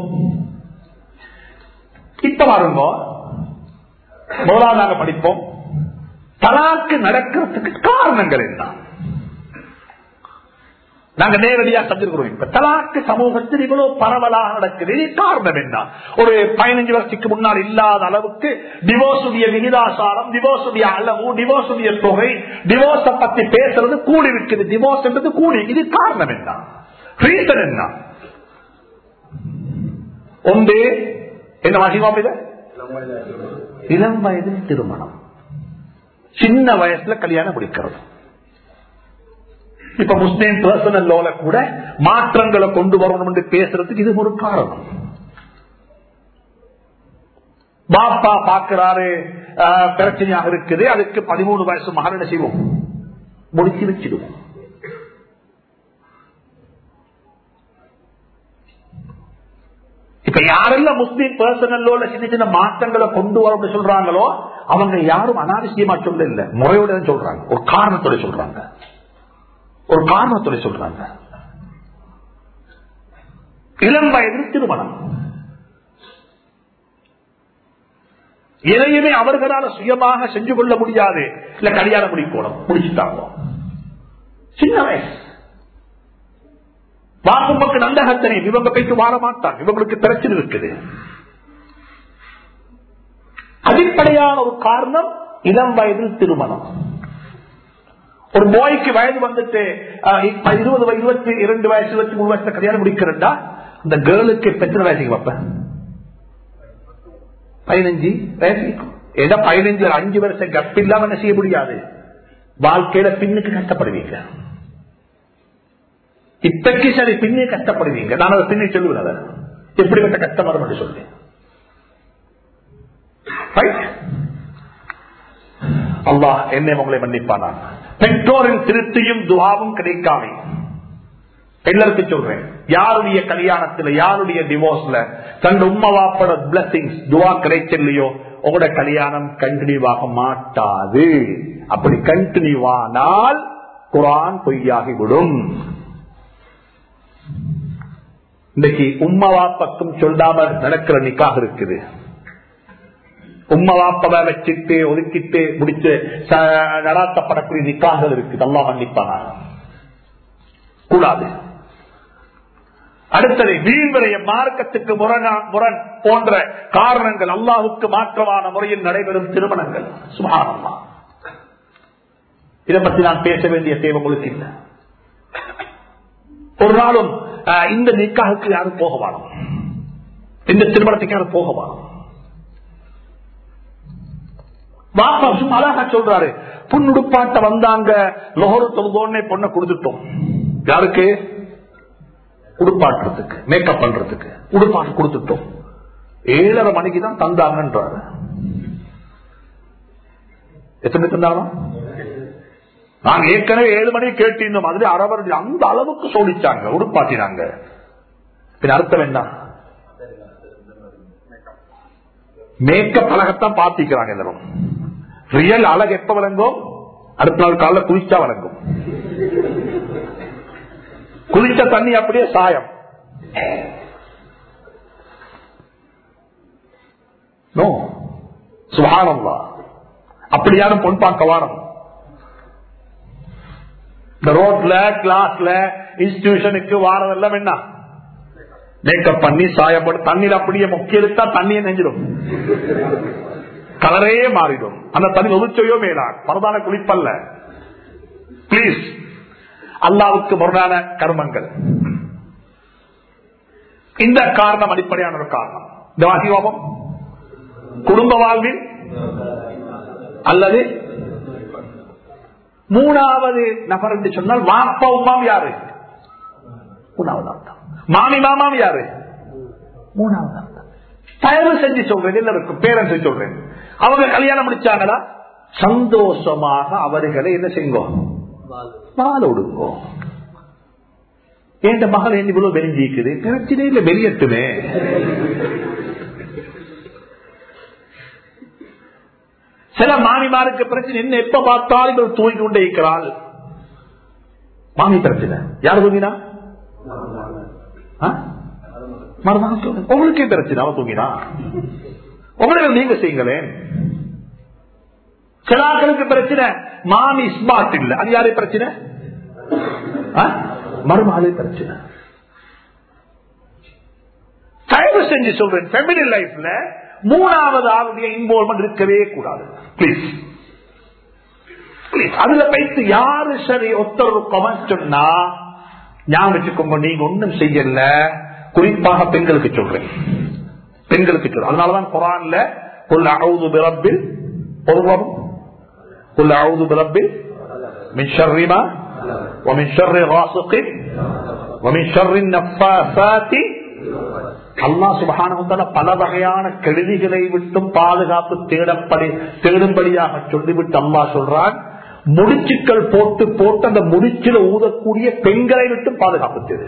இப்ப பாருங்க முதலாவது நாங்க படிப்போம் தலாக்கு நடக்கிறதுக்கு காரணங்கள் என்ன நாங்க நேரடியா செஞ்சிருக்கிறோம் இப்ப தலாக்கு சமூகத்தில் இவ்வளவு பரவலாக நடக்குது காரணம் என்ன ஒரு பதினஞ்சு வருஷத்துக்கு முன்னால் இல்லாத அளவுக்கு டிவோர்ஸுடைய விகிதாசாரம் டிவோர்ஸுடைய அளவு டிவோர்ஸுடைய தொகை டிவோர்ஸ பத்தி பேசுறது கூடி இருக்குது டிவோர்ஸ் என்றது கூடி இது காரணம் என்ன ரீசன் என்ன ஒன்று என்ன வாசிமா இளம் வயதில் திருமணம் சின்ன வயசுல கல்யாணம் முடிக்கிறது இப்ப முஸ்லீம் பர்சனல் லோல கூட மாற்றங்களை கொண்டு வரணும் என்று பேசுறதுக்கு இது ஒரு காரணம் பாப்பா பாக்குறாரு பிரச்சனையாக இருக்குது அதுக்கு பதிமூணு வயசு மகன் என்ன செய்வோம் முடிச்சு வச்சிடுவோம் இப்ப யாரெல்லாம் முஸ்லீம் பர்சனல் லோல சின்ன சின்ன மாற்றங்களை கொண்டு வரோம்னு சொல்றாங்களோ அவங்க யாரும் அனாவசியமா சொல்ல இல்ல முறையோட சொல்றாங்க ஒரு காரணத்தோட சொல்றாங்க ஒரு காரணத்தோட சொல்றாங்க இளம் வயதில் திருமணம் எதையுமே அவர்களால் சுயமாக செஞ்சு கொள்ள முடியாது இல்ல கல்யாணம் முடிக்கணும் முடிச்சுட்டாங்க சின்ன வயசு வாக்கும்பக்கு நந்தகத்தனை இவங்க போயிட்டு வாழ மாட்டாங்க இவங்களுக்கு பிரச்சனை இருக்குது அடிப்படையான ஒரு காரணம் இளம் வயதில் திருமணம் ஒரு பாய்க்கு வயது வந்துட்டு இருபது இருபத்தி இரண்டு வயசு இருபத்தி மூணு வயசுல கல்யாணம் முடிக்கிறா அந்த கேர்ளுக்கு எத்தனை வயசுக்கு வைப்ப பதினஞ்சு வயசு ஏதோ பதினஞ்சு அஞ்சு வருஷம் கப் இல்லாம என்ன செய்ய முடியாது வாழ்க்கையில பின்னுக்கு கஷ்டப்படுவீங்க இப்பக்கு சரி பின்னே கஷ்டப்படுவீங்க நான் அதை பின்னே சொல்லுவேன் எப்படிப்பட்ட கஷ்டம் வரும் சொல்லி அல்லாஹ் என்னை உங்களை மன்னிப்பானா பெற்றோரின் திருப்தியும் துவாவும் கிடைக்காமை எல்லாருக்கு சொல்றேன் யாருடைய கல்யாணத்துல யாருடைய டிவோர்ஸ்ல தன் உம்மவாப்பட பிளஸிங்ஸ் துவா கிடைச்சலையோ உங்களோட கல்யாணம் கண்டினியூ ஆக மாட்டாது அப்படி கண்டினியூ ஆனால் குரான் பொய்யாகிவிடும் இன்னைக்கு உம்மவாப்பக்கும் சொல்லாம நடக்கிற நிக்காக இருக்குது உம்மவாப்பவை வச்சுட்டு ஒதுக்கிட்டு முடிச்சு நடாத்தப்படக்கூடிய நிக்காக இருக்குது அல்லா மன்னிப்பான கூடாது அடுத்தது வீண்வரைய மார்க்கத்துக்கு முரணா முரண் போன்ற காரணங்கள் அல்லாஹுக்கு மாற்றமான முறையில் நடைபெறும் திருமணங்கள் சுமாரம்மா இதை பற்றி நான் பேச வேண்டிய தேவை உங்களுக்கு இல்லை ஒரு நாளும் இந்த நிக்காவுக்கு யாரும் போக வேணும் இந்த திருமணத்துக்கு யாரும் போக வேணும் பாப்பா சும்மா அழகா சொல்றாரு புண்ணுடுப்பாட்ட வந்தாங்க லொஹரு தொழுதோன்னே பொண்ணை கொடுத்துட்டோம் யாருக்கு உடுப்பாட்டுறதுக்கு மேக்கப் பண்றதுக்கு உடுப்பாட்டு கொடுத்துட்டோம் ஏழரை மணிக்கு தான் தந்தாங்கன்றாரு எத்தனை தந்தாலும் நாங்க ஏற்கனவே ஏழு மணிக்கு கேட்டிருந்தோம் அதுல அரவர் அந்த அளவுக்கு சோடிச்சாங்க உடுப்பாட்டினாங்க பின் அர்த்தம் என்ன மேக்கப் அழகத்தான் பாத்திக்கிறாங்க எல்லாரும் ரியல் அழகு எப்ப வழங்கும் அடுத்த நாள் காலைல குளிச்சா வழங்கும் குளிச்ச தண்ணி அப்படியே சாயம் நோ சுகானம்வா அப்படியான பொன் பார்க்க வாரம் இந்த ரோட்ல கிளாஸ்ல இன்ஸ்டிடியூஷனுக்கு வாரதெல்லாம் என்ன மேக்கப் பண்ணி சாயப்பட்டு தண்ணீர் அப்படியே முக்கிய எடுத்தா தண்ணியை நெஞ்சிடும் கலரே மாறிடும் அந்த தண்ணி ஒதுச்சையோ மேலா பரதான குளிப்பல்ல பிளீஸ் அல்லாவுக்கு முரணான கர்மங்கள் இந்த காரணம் அடிப்படையான ஒரு காரணம் இந்த வாசிவாபம் குடும்ப வாழ்வில் அல்லது மூணாவது நபர் என்று சொன்னால் வாப்பா உமாம் யாரு மூணாவது அர்த்தம் மாமி மாமாம் யாரு மூணாவது அர்த்தம் தயவு செஞ்சு சொல்றேன் எல்லாருக்கும் பேரண்ட்ஸ் சொல்றேன் அவங்க கல்யாணம் முடிச்சாங்களா சந்தோஷமாக அவர்களை என்ன செய்யுங்க வாழ விடுங்கோ என் மகள் என்ன இவ்வளவு வெளிஞ்சிக்குது பிரச்சனை இல்ல வெளியட்டுமே சில மாமிமாருக்கு பிரச்சனை என்ன எப்ப பார்த்தாலும் இவர் தூங்கி கொண்டே இருக்கிறாள் மாமி பிரச்சனை யார் தூங்கினா மறுநாள் தூங்கு. உங்களுக்கே பிரச்சனை அவன் தூங்கினா உங்களுக்கு நீங்க செய்யுங்களேன் சிலாக்களுக்கு பிரச்சனை மாமி ஸ்மார்ட் இல்ல அது யாரு பிரச்சனை மறுமாளே பிரச்சனை தயவு செஞ்சு சொல்றேன் ஃபெமிலி லைஃப்ல மூணாவது ஆளுடைய இன்வால்மெண்ட் இருக்கவே கூடாது பிளீஸ் அதுல பைத்து யாரு சரி ஒத்தர் கமெண்ட் சொன்னா ஞாபகம் வச்சுக்கோங்க நீங்க ஒண்ணும் செய்யல குறிப்பாக பெண்களுக்கு சொல்றேன் பெண்களுக்கு சொல்றேன் அதனாலதான் குரான்ல கொல்ல அவுது பிறப்பில் ஒருவரும் கொல்ல அவுது பிறப்பில் من شر ما ومن شر غاسق ومن شر النفاثات அல்லா சுபகான பல வகையான கெடுதிகளை விட்டும் பாதுகாப்பு தேடப்படி தேடும்படியாக சொல்லிவிட்டு அம்மா சொல்றான் முடிச்சுக்கள் போட்டு போட்டு அந்த முடிச்சில ஊதக்கூடிய பெண்களை விட்டும் பாதுகாப்பு தேடு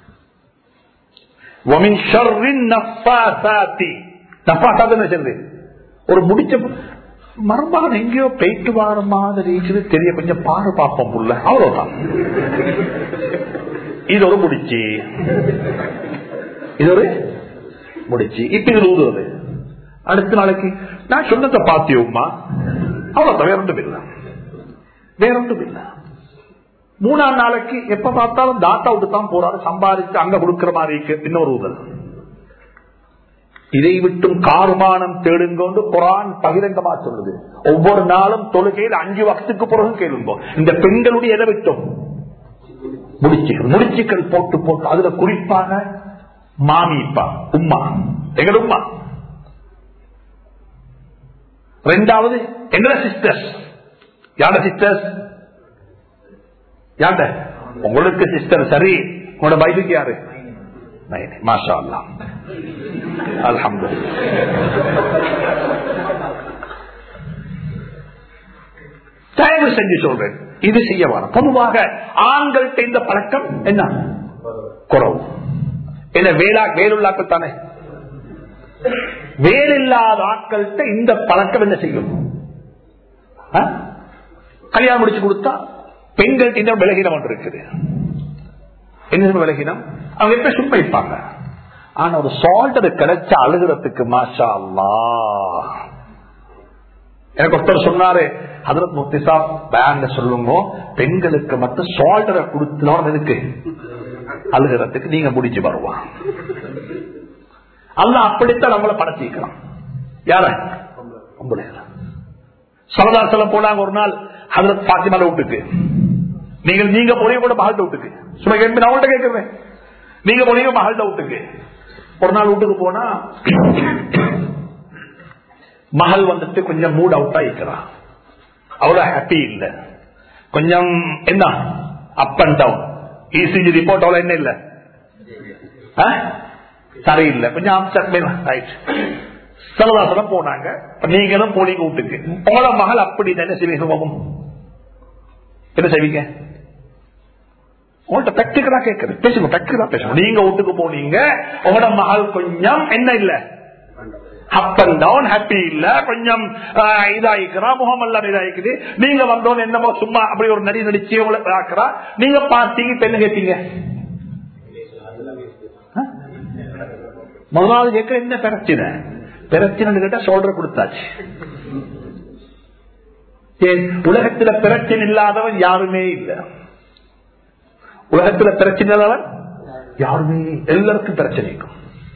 ஒரு முடிச்ச மருமகன் எங்கேயோ போயிட்டு வர மாதிரி இருக்குது தெரிய கொஞ்சம் பாரு பார்ப்போம் புள்ள அவ்வளவுதான் இது ஒரு முடிச்சு இது ஒரு முடிச்சு இப்ப இது ஊதுவது அடுத்த நாளைக்கு நான் சொன்னதை பாத்தியோம்மா அவ்வளவு வேற ஒன்றும் இல்லை வேற ஒன்றும் இல்லை மூணாம் நாளைக்கு எப்ப பார்த்தாலும் தாத்தா விட்டு தான் போறாரு சம்பாதிச்சு அங்க கொடுக்கிற மாதிரி இருக்கு இன்னொரு ஊதல் இதை விட்டும் காருமானம் தேடுங்கொண்டு குரான் பகிரங்கமா சொல்லுது ஒவ்வொரு நாளும் தொழுகையில் அஞ்சு வருஷத்துக்கு பிறகு கேளுங்கோ இந்த பெண்களுடைய எதை விட்டோம் முடிச்சுக்கள் முடிச்சுக்கள் போட்டு போட்டு அதுல குறிப்பாக மாமிப்பா உம்மா எங்கட உம்மா ரெண்டாவது எங்கட சிஸ்டர்ஸ் யார சிஸ்டர்ஸ் யாண்ட உங்களுக்கு சிஸ்டர் சரி உங்களோட பைபிளுக்கு யாரு மாஷா அல்லா அல்ஹம்து தயவு செஞ்சு சொல்றேன் இது செய்ய வர பொதுவாக ஆண்கள்ட்ட இந்த பழக்கம் என்ன குறவு என்ன வேளா வேலுள்ளாக்கள் தானே வேலில்லாத ஆட்கள்கிட்ட இந்த பழக்கம் என்ன செய்யும் ஆ? கல்யாணம் முடிச்சு கொடுத்தா பெண்கள்கிட்ட இந்த விலகினம் ஒன்று இருக்குது என்ன விலகினம் அவங்க எப்ப சும்மா இருப்பாங்க ஆனா ஒரு சால்ட் அது கிடைச்ச அழுகிறதுக்கு மாஷா அல்லா எனக்கு ஒருத்தர் சொன்னாரு ஹதரத் முத்திசா பேங்க சொல்லுங்க பெண்களுக்கு மட்டும் சால்டரை கொடுத்தோம் இருக்கு அழுகிறதுக்கு நீங்க முடிஞ்சு வருவான் அல்ல அப்படித்தான் நம்மளை படைச்சிக்கலாம் யார சரதாசலம் போனாங்க ஒரு நாள் ஹதரத் பாத்திமால வீட்டுக்கு நீங்க நீங்க போனீங்க கூட மகள்கிட்ட வீட்டுக்கு சும்மா கேட்பேன் நான் அவங்கள்ட்ட கேட்கிறேன் நீங்க போனீங்க மகள்கிட்ட வீட்டுக்கு ஒரு நாள் வீட்டுக்கு போனா மகள் வந்துட்டு கொஞ்சம் மூட் அவுட் ஆயிக்கிறான் அவ்வளவு ஹாப்பி இல்ல கொஞ்சம் என்ன up and down ECG report அவ்வளவு என்ன இல்ல ஆ? சரியில்லை கொஞ்சம் அப்செட் ரைட் சரதாசனம் போனாங்க இப்ப நீங்களும் போனீங்க வீட்டுக்கு உங்களோட மகள் அப்படி என்ன செய்வீங்க பாபம்? என்ன செய்வீங்க உங்கள்ட்ட பிராக்டிகலா கேட்கறது பேசுங்க பிராக்டிகலா பேசணும் நீங்க வீட்டுக்கு போனீங்க உங்களோட மகள் கொஞ்சம் என்ன இல்ல அப் அண்ட் டவுன் ஹாப்பி இல்ல கொஞ்சம் ஆஹ், இதாயிக்கிறா முகம் எல்லாம் இதாயிக்குது நீங்க வந்தோன்னு என்னமோ சும்மா அப்படி ஒரு நடி நடிச்சு உங்களை ஆக்குறா நீங்க பார்த்தீங்க இப்ப என்ன கேட்டீங்க ஆ? முதலாவது கேட்க என்ன பிரச்சனை பிரச்சனை கேட்டா சொல்ற கொடுத்தாச்சு ஏன் உலகத்துல பிரச்சனை இல்லாதவன் யாருமே இல்லை உலகத்துல பிரச்சனை இல்லாதவன் யாருமே எல்லாருக்கும் பிரச்சனை இருக்கும்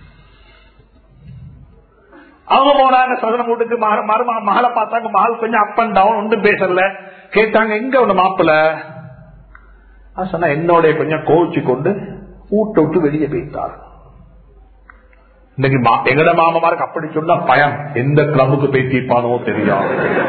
அவங்க போனாங்க சதன வீட்டுக்கு மக- மருமக மகளை பார்த்தாங்க மகள் கொஞ்சம் அப் அண்ட் டவுன் ஒன்றும் பேசல கேட்டாங்க எங்க உன்ன மாப்பிள்ள நான் சொன்ன என்னோட கொஞ்சம் கோவிச்சு கொண்டு ஊட்ட விட்டு வெளியே போயிட்டார் இன்னைக்கு மா- எங்கட மாமமாருக்கு அப்படி சொன்னா பயம் எந்த கிளப்புக்கு போய் தீர்ப்பானோ தெரியாது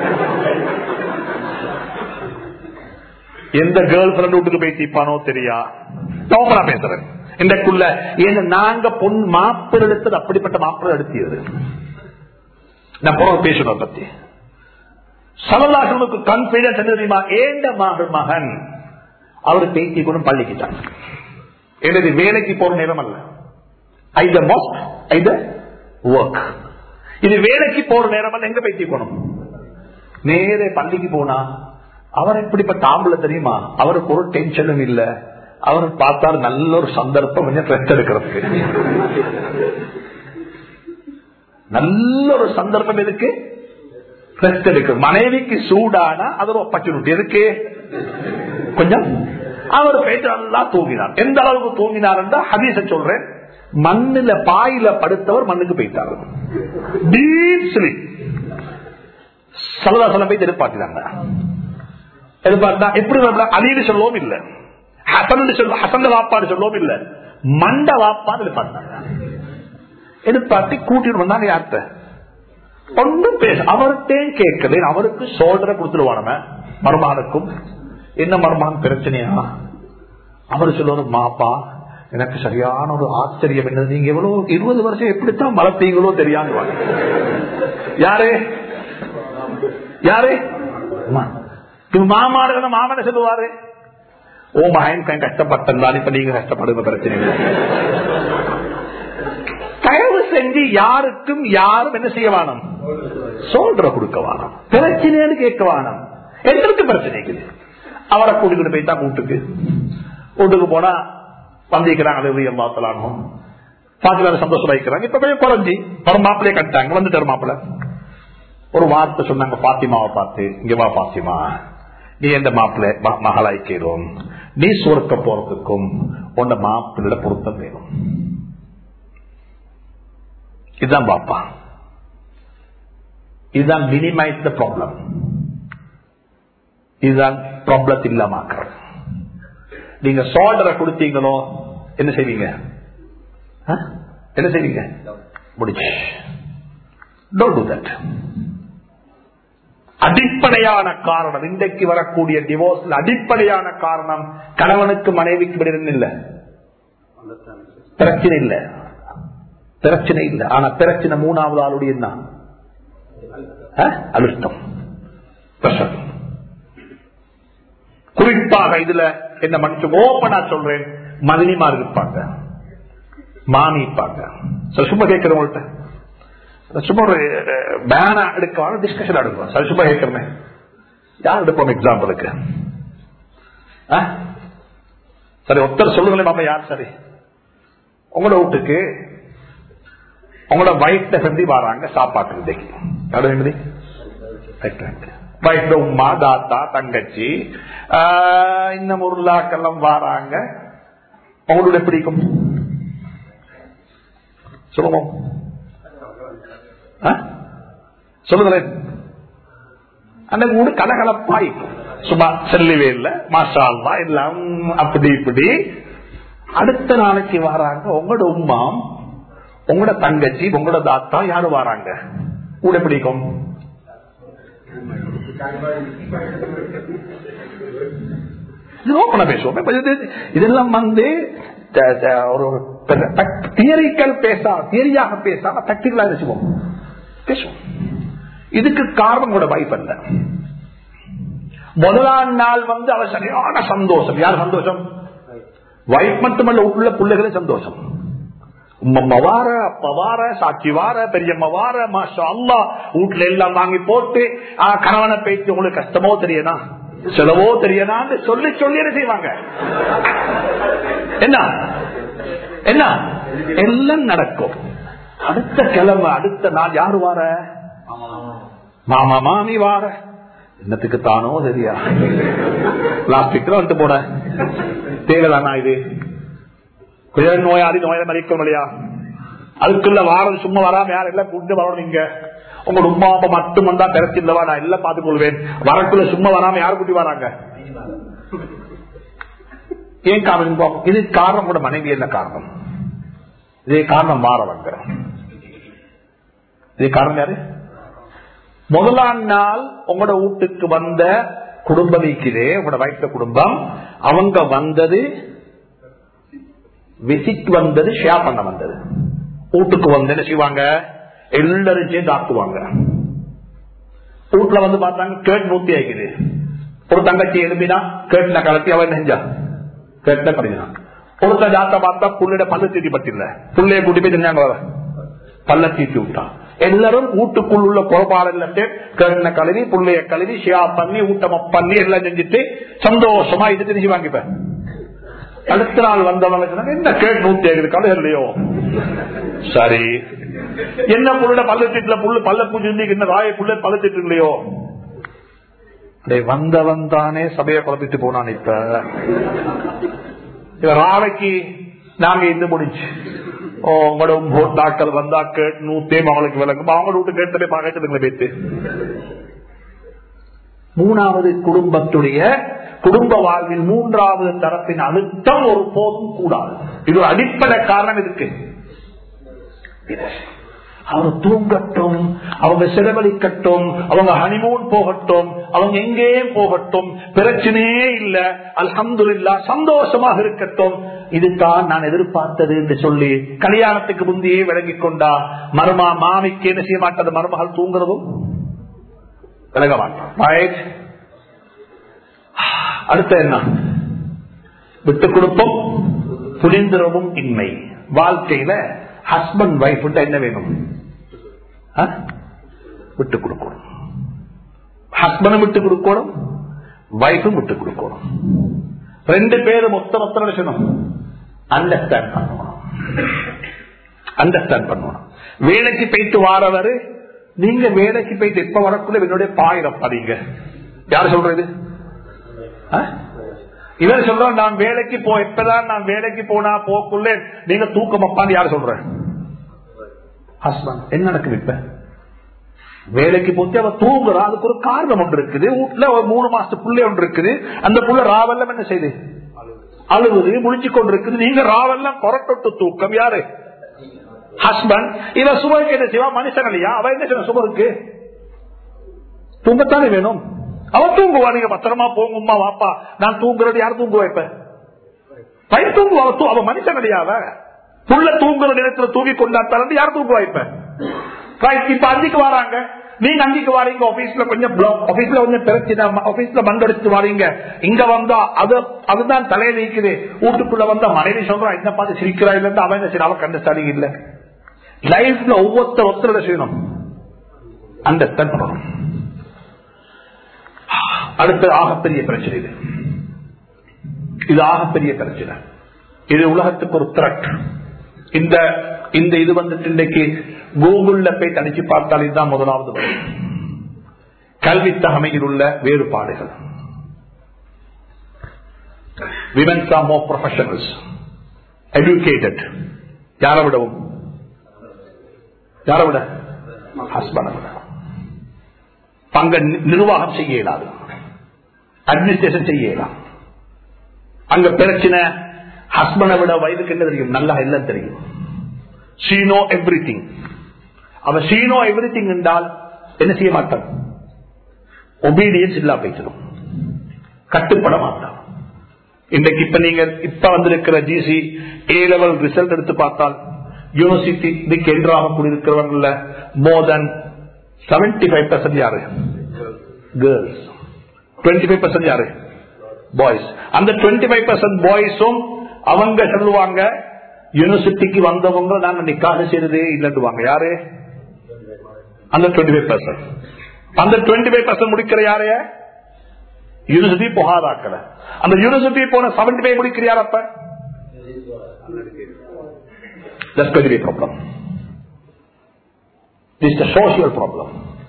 எந்த கேர்ள் ஃபிரெண்ட் வீட்டுக்கு போய் தீர்ப்பானோ தெரியா ஓப்பனா பேசுறேன் இன்றைக்குள்ள ஏன்னா நாங்க பொன் மாப்பிள்ள எடுத்தது அப்படிப்பட்ட மாப்பிள்ள எடுத்தியது நான் போற பேசணும் பத்தி சலலாசனுக்கு கான்பிடன்ஸ் என்ன தெரியுமா ஏண்ட மகள் மகன் அவர் பேசி கூட பள்ளிக்கிட்டாங்க எனது வேலைக்கு போற நேரம் அல்ல ஐத மோஸ்ட் ஐத ஒர்க் இது வேலைக்கு போற நேரம் அல்ல எங்க பேசி போகணும் நேரே பள்ளிக்கு போனா அவர் எப்படிப்பட்ட ஆம்பளை தெரியுமா அவருக்கு ஒரு டென்ஷனும் இல்ல அவர் பார்த்தாரு நல்ல ஒரு சந்தர்ப்பம் கொஞ்சம் ரெஸ்ட் எடுக்கிறதுக்கு நல்ல ஒரு சந்தர்ப்பம் எதுக்கு ரெஸ்ட் எடுக்க மனைவிக்கு சூடானா அது ஒரு opportunity. எதுக்கு கொஞ்சம் அவர் போயிட்டு நல்லா தூங்கினார் எந்த அளவுக்கு தூங்கினார் என்றால் ஹதீச சொல்றேன் மண்ணுல பாயில படுத்தவர் மண்ணுக்கு போயிட்டார் டீப் ஸ்லீப் சலதாசலம் போய் எதிர்பார்க்கிறாங்க எதிர்பார்த்தா எப்படி அலின்னு சொல்லவும் இல்ல ஹசன் சொல்ல ஹசன் வாப்பாடு சொல்லவும் இல்ல மண்ட வாப்பான்னு எதிர்பார்த்தாங்க எதிர்பார்த்து கூட்டிட்டு வந்தாங்க யார்கிட்ட ஒன்றும் பேச அவர்கிட்டையும் கேட்கல அவருக்கு சோதனை கொடுத்துருவானவ மருமானுக்கும் என்ன மருமான் பிரச்சனையா அவர் சொல்லுவாரு மாப்பா எனக்கு சரியான ஒரு ஆச்சரியம் என்ன நீங்க எவ்வளவு இருபது வருஷம் எப்படித்தான் வளர்த்தீங்களோ தெரியாங்க யாரு யாரு மாமாடு மாமனை சொல்லுவாரு ஓ மகன் கஷ்டப்பட்டிருந்தாலும் இப்ப நீங்க கஷ்டப்படுங்க பிரச்சனை இல்லை தயவு செஞ்சு யாருக்கும் யாரும் என்ன செய்ய வேணும் சொல்ற கொடுக்க வேணும் பிரச்சனைன்னு கேட்க வேணும் எங்களுக்கு பிரச்சனை இருக்குது அவரை கூட்டிக்கிட்டு போயிட்டா வீட்டுக்கு வீட்டுக்கு போனா வந்திருக்கிறாங்க மாத்தலானும் பாத்துக்கார சந்தோஷம் வைக்கிறாங்க இப்ப கொஞ்சம் குறைஞ்சி ஒரு மாப்பிள்ளைய கட்டாங்க வந்துட்டாரு மாப்பிள்ள ஒரு வார்த்தை சொன்னாங்க பாத்திமாவை பார்த்து இங்க வா பாத்திமா நீ எந்த மாப்பிள்ள மகளாய்க்கிறோம் நீ சுரக்க போறதுக்கும் உன்ன மாப்பிள்ள பொருத்தம் வேணும் இதுதான் பாப்பா இதுதான் மினிமைஸ் த ப்ராப்ளம் இதுதான் ப்ராப்ளம் இல்லாமக்கிறது நீங்க சோல்டரை கொடுத்தீங்களோ என்ன செய்வீங்க ஆ? என்ன செய்வீங்க முடிச்சு டோன்ட் டூ தட் அடிப்படையான காரணம் இன்றைக்கு வரக்கூடிய டிவோர்ஸ்ல அடிப்படையான காரணம் கணவனுக்கு மனைவிக்கு இடையில இல்ல பிரச்சனை இல்ல பிரச்சனை இல்ல ஆனா பிரச்சனை மூணாவது ஆளுடைய என்ன ஆ? அழுத்தம் Pressure. குறிப்பாக இதுல என்ன மனுஷன் ஓப்பனா சொல்றேன் மதினிமார் இருப்பாங்க மாமி இருப்பாங்க So, சும்மா கேட்கிறவங்கள்ட்ட சும்மா ஒரு பேனா எடுக்க டிஸ்கஷன் எடுக்கலாம் சரி சும்மா கேட்கிறேன் யார் எடுப்போம் எக்ஸாம்பிளுக்கு ஆ? சரி ஒருத்தர் சொல்லுங்களேன் மாமா யார் சரி உங்களோட வீட்டுக்கு உங்களோட வயிற்ற செஞ்சு வராங்க சாப்பாட்டு இன்றைக்கு யாரும் என்னது வயிற்று உமா தாத்தா தங்கச்சி ஆஹ், இன்னும் உருளாக்கெல்லாம் வாராங்க உங்களோட பிடிக்கும் சொல்லுவோம் ஆ? சொல்லுங்களேன் அந்த ஊடு கலகலப்பாயிக்கும் சும்மா செல்லவே இல்ல மாஷா அல்லா எல்லாம் அப்படி இப்படி அடுத்த நாளைக்கு வராங்க உங்களோட உமா உங்களோட தங்கச்சி உங்களோட தாத்தா யாரு வராங்க கூட பிடிக்கும் ஓப்பனா பேசுவோம் இப்ப இது- இதெல்லாம் வந்து த- த- ஒரு தியரிக்கல் பேசா தியரியாக பேசாம பிராக்டிகலா பேசுவோம் பேசுவோம் இதுக்கு காரணம் கூட வைஃப் அல்ல முதலாம் நாள் வந்து அவ சரியான சந்தோஷம் யார் சந்தோஷம் வைஃப் மட்டுமல்ல உள்ள பிள்ளைகளே சந்தோஷம் உம்மம்மா வார அப்பா வார சாட்சி வார பெரியம்மா வார மாஷா அல்லா வீட்டுல எல்லாம் வாங்கி போட்டு ஆ, கணவனை பேச்சு உங்களுக்கு கஷ்டமோ தெரியனா செலவோ தெரியனான்னு சொல்லி சொல்லி என்ன செய்வாங்க என்ன என்ன எல்லாம் நடக்கும் அடுத்த கிழமை அடுத்த நாள் யாரு வார மாமா மாமி வார என்னத்துக்கு தானோ சரியா பிளாஸ்டிக் வந்து போட தேவைதானா இது குயல் நோயாளி நோயை மறிக்கும் இல்லையா அதுக்குள்ள வாரம் சும்மா வராம யாரும் எல்லாம் கூட்டு வரணும் நீங்க உங்க உமா அப்பா மட்டும் வந்தா பிறச்சி இல்லவா நான் எல்லாம் பார்த்துக் கொள்வேன் வரக்குள்ள சும்மா வராம யாரு கூட்டி வராங்க ஏன் காரணம் பார்ப்போம். இது காரணம் கூட மனைவி என்ன காரணம் இதே காரணம் மாறவங்க இது காரணம் யாரு முதலாம் நாள் உங்களோட வீட்டுக்கு வந்த குடும்பம் இருக்கிறே உங்களோட வயிற்ற குடும்பம் அவங்க வந்தது விசிட் வந்தது ஷேர் பண்ண வந்தது வீட்டுக்கு வந்து என்ன செய்வாங்க எல்லாரும் சேர்ந்து ஆக்குவாங்க வீட்டுல வந்து பார்த்தாங்க கேட் மூர்த்தி ஆகிக்குது ஒரு தங்கச்சி எழுப்பினா கேட்ல கலத்தி அவன் நெஞ்சா கேட்ல படிக்கிறான் ஒருத்த ஜாத்த பார்த்தா புள்ளைய பல்ல தீட்டி பட்டில்ல புள்ளைய கூட்டி போய் செஞ்சாங்க அவ. பல்ல தீட்டி விட்டான் எல்லாரும் வீட்டுக்குள் உள்ள குறைபாடுல கேட்ன கழுவி புள்ளைய கழுவி ஷியா பண்ணி ஊட்டம பண்ணி எல்லாம் செஞ்சுட்டு சந்தோஷமா இது தெரிஞ்சு வாங்கிப்பேன் அடுத்த நாள் வந்தவங்க சொன்னாங்க, என்ன கேட் நூத்தி ஐம்பது கலை இல்லையோ சரி என்ன புள்ள பள்ளத்தீட்டுல புல்லு பல்ல பூஜை என்ன ராய புள்ள பள்ளத்தீட்டு இல்லையோ டேய், வந்தவன் தானே சபையை குழப்பிட்டு போனான் இப்ப இவ ராவைக்கு நாங்க இது முடிச்சு ஓ உங்களோட போட்டாக்கள் வந்தா கேட் நூத்தே அவங்களுக்கு விளங்கும் அவங்க வீட்டு கேட்டு பாக்கட்டுங்களே பேத்து மூணாவது குடும்பத்துடைய குடும்ப வாழ்வின் மூன்றாவது தரத்தின் அழுத்தம் ஒரு போதும் கூடாது இது ஒரு அடிப்படை காரணம் இருக்கு அவர் தூங்கட்டும் அவங்க செலவழிக்கட்டும் அவங்க ஹனிமூன் போகட்டும் அவங்க எங்கேயும் போகட்டும் பிரச்சனையே இல்ல அல்ஹம்துலில்லா சந்தோஷமாக இருக்கட்டும் இதுதான் நான் எதிர்பார்த்தது என்று சொல்லி கல்யாணத்துக்கு முந்தையே விளங்கிக் கொண்டா மருமா மாமிக்கு என்ன செய்ய மாட்டது மருமகள் தூங்குறதும் விலக மாட்டான் Right? அடுத்த என்ன விட்டு கொடுப்போம் புரிந்துறவும் இன்மை வாழ்க்கையில ஹஸ்பண்ட் வைஃப் என்ன வேணும் ஆ? விட்டு கொடுக்கணும் ஹஸ்பண்டும் விட்டு கொடுக்கணும் வைஃபும் விட்டு கொடுக்கணும் ரெண்டு பேரும் மொத்த மொத்த விஷயம் அண்டர்ஸ்டாண்ட் பண்ணணும் அண்டர்ஸ்டாண்ட் பண்ணணும் வேலைக்கு போயிட்டு வாரவரு நீங்க வேலைக்கு போயிட்டு எப்ப வரக்குள்ள என்னுடைய பாயிரம் படிங்க யாரு சொல்றது ஆ? இவர் சொல்ற நான் வேலைக்கு போ எப்பதான் நான் வேலைக்கு போனா போக்குள்ள நீங்க தூக்கம் அப்பான்னு யாரு சொல்ற ஹஸ்பண்ட் என்ன நடக்குது இப்ப வேலைக்கு போச்சு அவ தூங்குறா அதுக்கு ஒரு காரணம் ஒன்று இருக்குது வீட்டுல ஒரு மூணு மாசத்து புள்ளை ஒன்று இருக்குது அந்த புள்ள ராவெல்லாம் என்ன செய்யுது அழுகுது முழிச்சு கொண்டு இருக்குது நீங்க ராவெல்லாம் கொரட்டொட்டு தூக்கம் யாரு ஹஸ்பண்ட் இவ சுபருக்கு என்ன செய்வா மனுஷன் இல்லையா அவ என்ன செய்வா சுபருக்கு தூங்கத்தானே வேணும் அவ தூங்குவா நீங்க பத்திரமா போங்க உமா வாப்பா நான் தூங்குறது யார் தூங்குவா இப்ப பையன் தூங்குவா அவ தூ- அவ மனுஷன் இல்லையா அவ புள்ள தூங்குற நேரத்துல தூங்கி கொண்டாத்தாலும் யார் தூங்குவா இப்ப Right, இப்ப அஞ்சுக்கு வராங்க நீங்க அஞ்சுக்கு வாரீங்க ஆபீஸ்ல கொஞ்சம் ஆபீஸ்ல கொஞ்சம் பிரச்சனை ஆபீஸ்ல மண்டடிச்சு வாரீங்க இங்க வந்தா அது அதுதான் தலையில இருக்குது வீட்டுக்குள்ள வந்தா மனைவி சொல்றா என்ன பார்த்து சிரிக்கிறா இல்ல அவன் என்ன செய்யணும் அவன் கண்டஸ்டாண்டிங் இல்ல லைஃப்ல ஒவ்வொருத்தர் ஒருத்தர் செய்யணும் அண்டர்ஸ்டாண்ட் பண்ணணும் அடுத்த ஆகப்பெரிய பிரச்சனை இது இது ஆகப்பெரிய பிரச்சனை இது உலகத்துக்கு ஒரு த்ரெட் இந்த இந்த இது வந்துட்டு இன்றைக்கு கூகுள்ல போய் தனிச்சு பார்த்தால் இதுதான் முதலாவது வரும் கல்வி தகமையில் உள்ள வேறுபாடுகள் womens are more professionals educated யாரை விடவும் யாரை விட ஹஸ்பண்ட் விட அங்க நி- நிர்வாகம் செய்ய இயலாது அட்மினிஸ்ட்ரேஷன் செய்ய இயலாம் அங்க பிரச்சனை ஹஸ்பண்டை விட வயதுக்கு என்ன தெரியும் நல்லா எல்லாம் தெரியும் ஷீ நோ எவ்ரி திங் அவன் சீனோ எவ்ரி திங் என்றால் என்ன செய்ய மாட்டான் ஒபீடியன்ஸ் இல்லா போயிடும் கட்டுப்பட மாட்டான் இன்றைக்கு இப்ப நீங்க இப்ப வந்திருக்கிற ஜிசி ஏ லெவல் ரிசல்ட் எடுத்து பார்த்தால் யூனிவர்சிட்டிக்கு என்றாக கூடியிருக்கிறவங்கள more than seventy five percent யாரு கேர்ள்ஸ் டுவெண்ட்டி ஃபைவ் பர்சன்ட் யாரு பாய்ஸ் அந்த டுவெண்ட்டி ஃபைவ் பர்சன்ட் பாய்ஸும் அவங்க சொல்லுவாங்க யூனிவர்சிட்டிக்கு வந்தவங்க நாங்க நிக்காக செய்ததே இல்லைன்னுவாங்க யாரு அந்த டுவெண்ட்டி ஃபைவ் பர்சன்ட் அந்த டுவெண்ட்டி ஃபைவ் பர்சன்ட் முடிக்கிற யாரைய யூனிவர்சிட்டி போகாதாக்கல அந்த யூனிவர்சிட்டி போன செவன்டி ஃபைவ் முடிக்கிற யார் அப்ப That's going to be a problem. This is the social problem.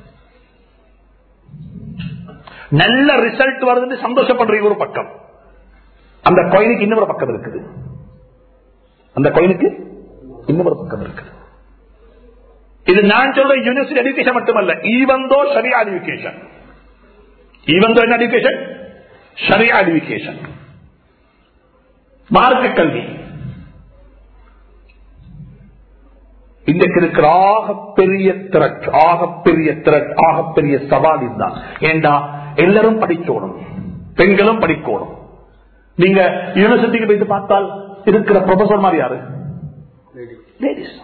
நல்ல ரிசல்ட் வருதுன்னு சந்தோஷப்படுறீங்க ஒரு பக்கம் அந்த கோயிலுக்கு இன்னொரு பக்கம் இருக்குது அந்த கோயிலுக்கு இன்னொரு பக்கம் இருக்குது இது நான் சொல்ற யூனிவர்சிட்டி எஜுகேஷன் மட்டுமல்ல ஈவந்தோ சரியா எஜுகேஷன் ஈவந்தோ என்ன எஜுகேஷன் சரியா எஜுகேஷன் மார்க்க கல்வி இன்றைக்கு இருக்கிற ஆகப்பெரிய திரட் ஆகப்பெரிய திரட் ஆகப்பெரிய சவால் இதுதான் ஏண்டா எல்லாரும் படிக்கணும் பெண்களும் படிக்கணும் நீங்க யூனிவர்சிட்டிக்கு போயிட்டு பார்த்தால் இருக்கிற ப்ரொஃபசர் மாதிரி யாரு லேடிஸ்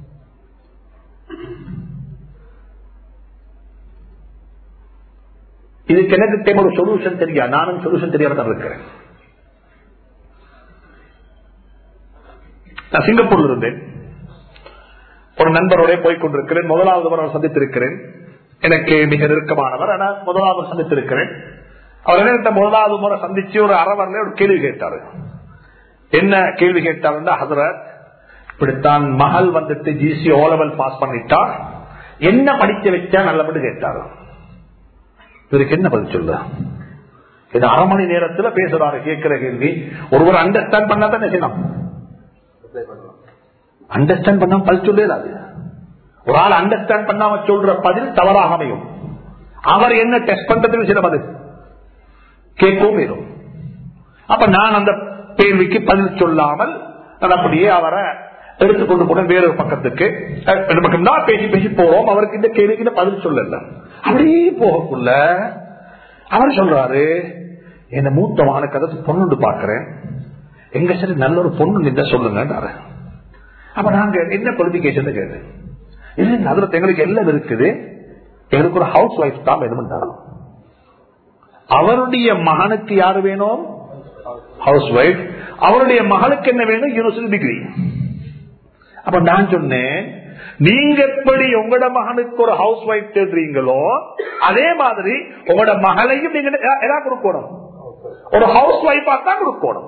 இதுக்கு எனக்கு தேவை ஒரு சொல்யூஷன் தெரியா நானும் சொல்யூஷன் தெரியாம தான் இருக்கிறேன் நான் சிங்கப்பூர்ல இருந்தேன் ஒரு நண்பரோட போய் கொண்டிருக்கிறேன் முதலாவது முறை சந்தித்திருக்கிறேன் எனக்கு மிக நெருக்கமானவர் ஆனால் முதலாவது சந்தித்திருக்கிறேன் அவர் என்ன முதலாவது முறை சந்திச்சு ஒரு அறவரில் ஒரு கேள்வி கேட்டாரு என்ன கேள்வி கேட்டாருன்னா ஹசரத் இப்படித்தான் மகள் வந்துட்டு ஜிசி ஓ லெவல் பாஸ் பண்ணிட்டா என்ன படிக்க வச்சா நல்லபடி கேட்டாரு இவருக்கு என்ன பதில் சொல்ல இது அரை மணி நேரத்துல பேசுறாரு கேட்கிற கேள்வி ஒருவர் அண்டர்ஸ்டாண்ட் பண்ணா தான் செய்யணும் அண்டர்ஸ்டாண்ட் பண்ணாம பதில் சொல்லாது ஒரு ஆள் அண்டர்ஸ்டாண்ட் பண்ணாம சொல்ற பதில் தவறாக அமையும் அவர் என்ன டெஸ்ட் பண்றதுக்கு சில பதில் கேட்கவும் வேணும் அப்ப நான் அந்த கேள்விக்கு பதில் சொல்லாமல் நான் அப்படியே அவரை எடுத்துக்கொண்டு போன வேறொரு பக்கத்துக்கு ரெண்டு பக்கம் தான் பேசி பேசி போறோம் அவருக்கு இந்த கேள்விக்கு இந்த பதில் சொல்லல அப்படியே போகக்குள்ள அவர் சொல்றாரு என்ன மூத்த மகனுக்கு அதை பொண்ணு பாக்குறேன் எங்க சரி நல்ல ஒரு பொண்ணு நின்ற சொல்லுங்க அப்ப நாங்க என்ன குவாலிபிகேஷன் கேட்டு இல்ல அதுல எங்களுக்கு எல்லாம் இருக்குது எங்களுக்கு ஒரு ஹவுஸ் ஒய்ஃப் தான் வேணும் அவருடைய மகனுக்கு யாரு வேணும் ஹவுஸ் ஒய்ஃப் அவருடைய மகளுக்கு என்ன வேணும் யூனிவர்சிட்டி டிகிரி அப்ப நான் சொன்னேன் நீங்க எப்படி உங்களோட மகனுக்கு ஒரு ஹவுஸ் ஒய்ஃப் தேடுறீங்களோ அதே மாதிரி உங்களோட மகளையும் நீங்க எதா கொடுக்கணும் ஒரு ஹவுஸ் ஒய்ஃபா தான் கொடுக்கணும்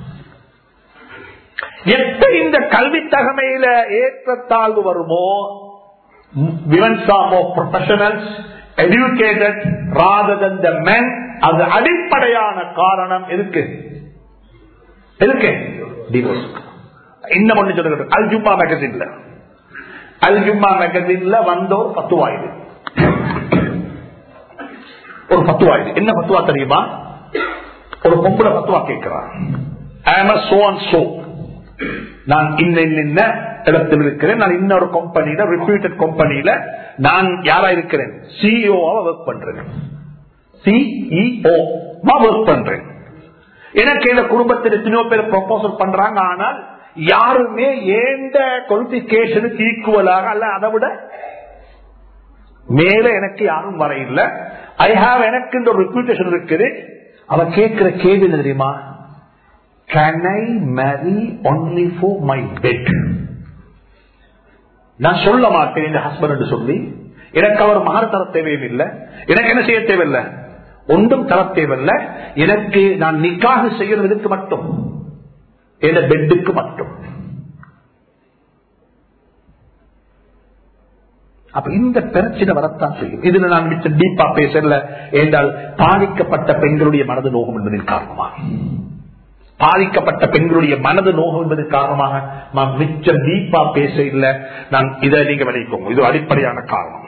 எப்ப இந்த கல்வி தகமையில ஏற்றத்தாழ்வு வருமோ womens are professionals educated rather the men அது அடிப்படையான காரணம் எதுக்கு எதுக்கு டிவோர்ஸ் இன்னும் ஒண்ணு சொல்லுங்க அல் ஜும்மா மேகசின்ல அல் ஜும்மா மேகசின்ல வந்த ஒரு பத்துவா இது ஒரு பத்துவா இது என்ன பத்துவா தெரியுமா ஒரு பொம்பளை பத்துவா கேட்கிறான் சோ அண்ட் சோ நான் இன்ன இன்ன இடத்தில் இருக்கிறேன் நான் இன்னொரு கம்பெனியில ரிப்பீட்டட் கம்பெனியில நான் யாரா இருக்கிறேன் சிஇஓவா ஒர்க் பண்றேன் சிஇஓ ஒர்க் பண்றேன் எனக்கு இந்த குடும்பத்தில் எத்தனையோ பேர் ப்ரொபோசல் பண்றாங்க ஆனால் யாருமே ஏந்த குவாலிபிகேஷனுக்கு ஈக்குவலாக அல்ல அதை விட மேல எனக்கு யாரும் வர இல்ல ஐ ஹாவ் எனக்கு இந்த ரெப்யூட்டேஷன் இருக்குது அவ கேட்கிற கேள்வி என்ன தெரியுமா can I marry only for my bed நான் சொல்ல மாட்டேன் இந்த ஹஸ்பண்ட் சொல்லி எனக்கு அவர் மகர் தர தேவையில்லை எனக்கு என்ன செய்ய தேவையில்லை ஒன்றும் தர தேவையில்லை எனக்கு நான் நிக்காக செய்யறதுக்கு மட்டும் என் பெட்டுக்கு மட்டும் அப்ப இந்த பிரச்சனை வரத்தான் செய்யும் இதுல நான் மிச்சம் டீப்பா பேசல என்றால் பாதிக்கப்பட்ட பெண்களுடைய மனது நோகும் என்பதன் காரணமா பாதிக்கப்பட்ட பெண்களுடைய மனது நோகம் என்பதன் காரணமாக நான் மிச்சம் டீப்பா பேச இல்லை நான் இதை நீங்க விளைவிக்கோங்க இது அடிப்படையான காரணம்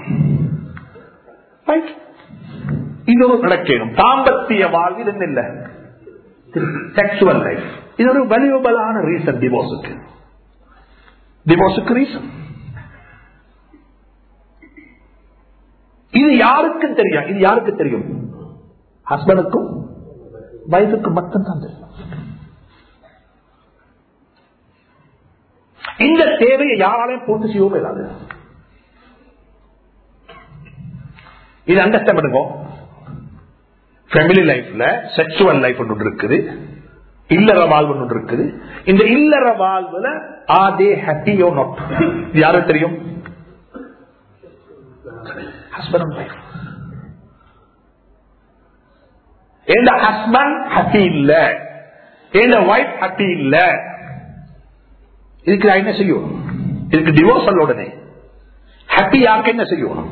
இது ஒரு நடக்கணும் தாம்பத்திய வாழ்வில் என்ன இல்லை செக்ஷுவல் லைஃப் இது ஒரு வலியுபலான ரீசன் டிவோர்ஸுக்கு டிவோர்ஸுக்கு ரீசன் இது யாருக்கும் தெரியும் இது யாருக்கு தெரியும் ஹஸ்பண்டுக்கும் வைஃபுக்கும் மட்டும்தான் தெரியும் இந்த தேவையை யாராலையும் பூர்த்தி செய்யவும் இல்லாது இது அண்டர்ஸ்டாண்ட் பண்ணுங்க ஃபேமிலி லைஃப்ல செக்ஷுவல் லைஃப் ஒன்று இருக்குது இல்லற வாழ்வு ஒன்று இருக்குது இந்த இல்லற வாழ்வுல ஆர் தே ஹாப்பியோ நாட் யாரும் தெரியும் ஹஸ்பண்ட் அண்ட் ஒய்ஃப் எந்த ஹஸ்பண்ட் ஹாப்பி இல்ல எந்த ஒய்ஃப் ஹாப்பி இல்ல இதுக்கு நான் என்ன செய்யும் இதுக்கு டிவோர்ஸ் அல்ல உடனே ஹாப்பி யாருக்கு என்ன செய்யும்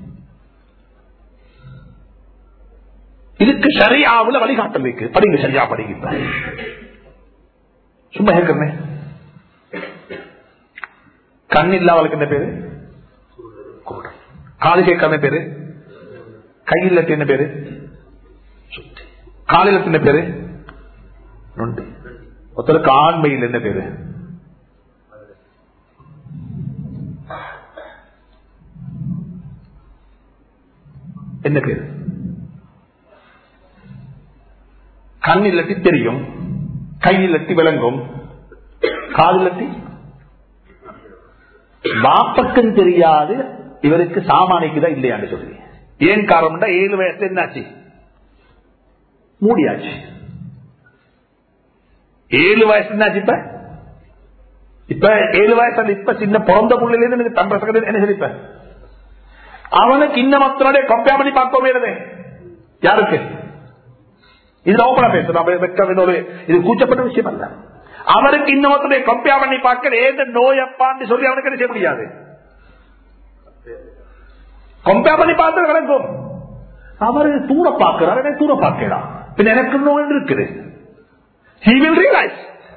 இதுக்கு சரியாவுல வழிகாட்டல் இருக்கு படிங்க சரியா படிங்க சும்மா இருக்கிறேன் கண் இல்லாதவளுக்கு என்ன பேரு குருடன். காது கேட்காம பேரு கையில் என்ன பேரு காலையில் என்ன பேரு நொண்டு ஒருத்தருக்கு ஆண்மையில் என்ன பேரு என்ன பேரு கண்ணிலட்டி தெரியும் கையிலட்டி விளங்கும் காதிலட்டி வாப்பக்கும் தெரியாது இவருக்கு சாமானிக்குதான் இல்லையான்னு சொல்லி ஏன் காரணம்டா ஏழு வயசுல என்னாச்சு மூடியாச்சு ஏழு வயசு என்னாச்சு இப்ப இப்ப ஏழு வயசு இப்ப சின்ன பிறந்த புள்ளில இருந்து எனக்கு தம்பர சக்கர என்ன சொல்லிப்ப அவனுக்கு இந்த மக்களுடைய கம்பேர் பண்ணி பார்க்கவே இல்லவே யாருக்கு இதுல ஓப்பனா பேசுறோம் ஒரு இது கூச்சப்பட்ட விஷயம் அல்ல அவருக்கு இன்னொருத்தருடைய கம்பேர் பண்ணி பார்க்க ஏந்த நோய் அப்பான்னு சொல்லி அவனுக்கு என்ன செய்ய முடியாது கம்பேர் பண்ணி பார்த்து விளங்கும் அவரு தூர பார்க்கிறார் எனக்கு தூர பார்க்கலாம் பின் எனக்கு நோய் இருக்குது he will realize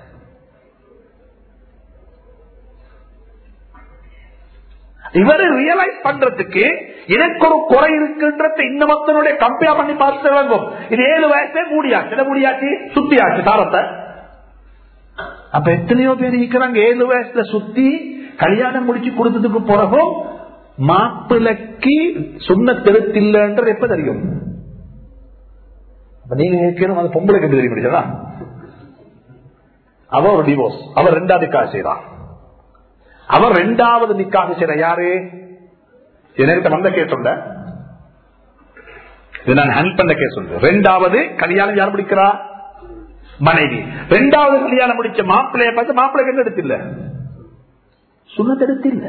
இவரு ரியலைஸ் பண்றதுக்கு எனக்கு ஒரு குறை இருக்குன்றத இந்த மக்களுடைய கம்பேர் பண்ணி பார்த்து விளங்கும் இது ஏழு வயசே மூடியாச்சு என்ன மூடியாச்சு சுத்தியாச்சு தாரத்தை அப்ப எத்தனையோ பேர் இருக்கிறாங்க ஏழு வயசுல சுத்தி கல்யாணம் முடிச்சு கொடுத்ததுக்கு பிறகும் மாப்பிளைக்கு சொன்ன தெருத்தில்லைன்றது எப்ப தெரியும் அப்ப நீங்க கேட்கணும் அது பொம்பளைக்கு எப்படி தெரிய முடியாதா அவ ஒரு டிவோர்ஸ் அவர் ரெண்டாவது நிக்காக செய்யறான் அவர் ரெண்டாவது நிக்காக செய்யற யாரு எனக்கு வந்த கேஸ் உண்ட இது நான் ஹெல்ப் பண்ண கேஸ் உண்டு ரெண்டாவது கல்யாணம் யார் முடிக்கிறா மனைவி ரெண்டாவது கல்யாணம் முடிச்ச மாப்பிள்ளைய பார்த்து மாப்பிள்ளைக்கு என்ன எடுத்தில்ல சுண்ணத்து எடுத்தில்ல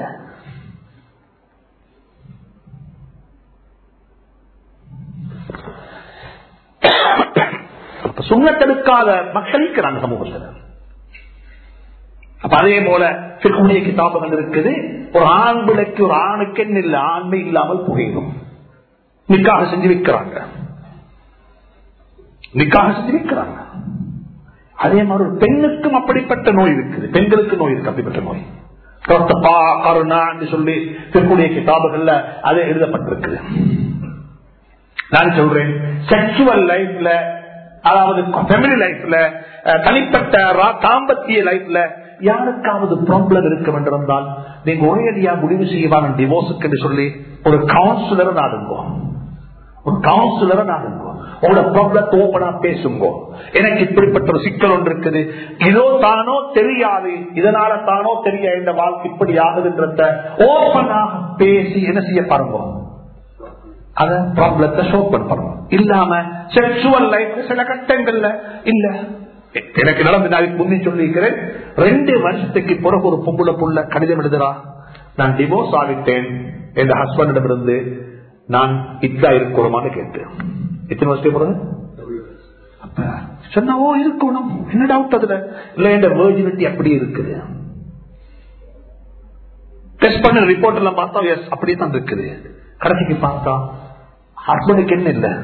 சுண்ணத்தெடுக்காத மக்கள் இருக்கிறாங்க சமூகத்தில் அப்ப அதே போல திருக்குடைய கிதாபங்கள் இருக்குது ஒரு ஆண் விளக்கு ஒரு ஆணுக்கு என்ன இல்லை ஆண்மை இல்லாமல் புகையும் நிக்காக செஞ்சு வைக்கிறாங்க நிக்காக செஞ்சு வைக்கிறாங்க அதே மாதிரி ஒரு பெண்ணுக்கும் அப்படிப்பட்ட நோய் இருக்குது பெண்களுக்கு நோய் இருக்கு அப்படிப்பட்ட நோய் சொல்லி திருக்குடைய கிதாபுகள்ல அது எழுதப்பட்டிருக்குது நான் சொல்றேன் செக்ஷுவல் லைஃப்ல அதாவது ஃபேமிலி லைஃப்ல தனிப்பட்ட தாம்பத்திய லைஃப்ல யாருக்காவது ப்ராப்ளம் இருக்கும் என்றிருந்தால் நீங்க ஒரேடியா முடிவு செய்வான டிவோர்ஸுக்கு என்று சொல்லி ஒரு கவுன்சிலரை நாடுங்கோ ஒரு கவுன்சிலரை நாடுங்கோ உங்களோட ப்ராப்ளத்தை ஓப்பனா பேசுங்க எனக்கு இப்படிப்பட்ட ஒரு சிக்கல் ஒன்று இருக்குது இதோ தானோ தெரியாது இதனால தானோ தெரிய இந்த வாழ்க்கை இப்படி ஆகுதுன்றத ஓப்பனாக பேசி என்ன செய்ய பாருங்க அத ப்ராப்ளத்தை ஷோ பண்ணணும் இல்லாம செக்ஷுவல் லைஃப் சில கட்டங்கள்ல இல்ல எனக்கு நடந்து நான் முந்தி சொல்லிக்கிறேன் ரெண்டு வருஷத்துக்கு பிறகு ஒரு பொம்புல புள்ள கடிதம் எழுதுறா நான் டிவோர்ஸ் ஆகிட்டேன் என் ஹஸ்பண்டிடம் இருந்து நான் இதா இருக்கணுமான்னு கேட்டேன் எத்தனை வருஷத்துக்கு பிறகு அப்ப சொன்னா ஓ இருக்கணும் என்ன டவுட் அதுல இல்ல என் வேர்ஜினிட்டி அப்படி இருக்குது டெஸ்ட் பண்ண ரிப்போர்ட் எல்லாம் பார்த்தா எஸ் அப்படியே தான் இருக்குது கடைசிக்கு பார்த்தா ஹஸ்பண்டுக்கு என்ன இல்ல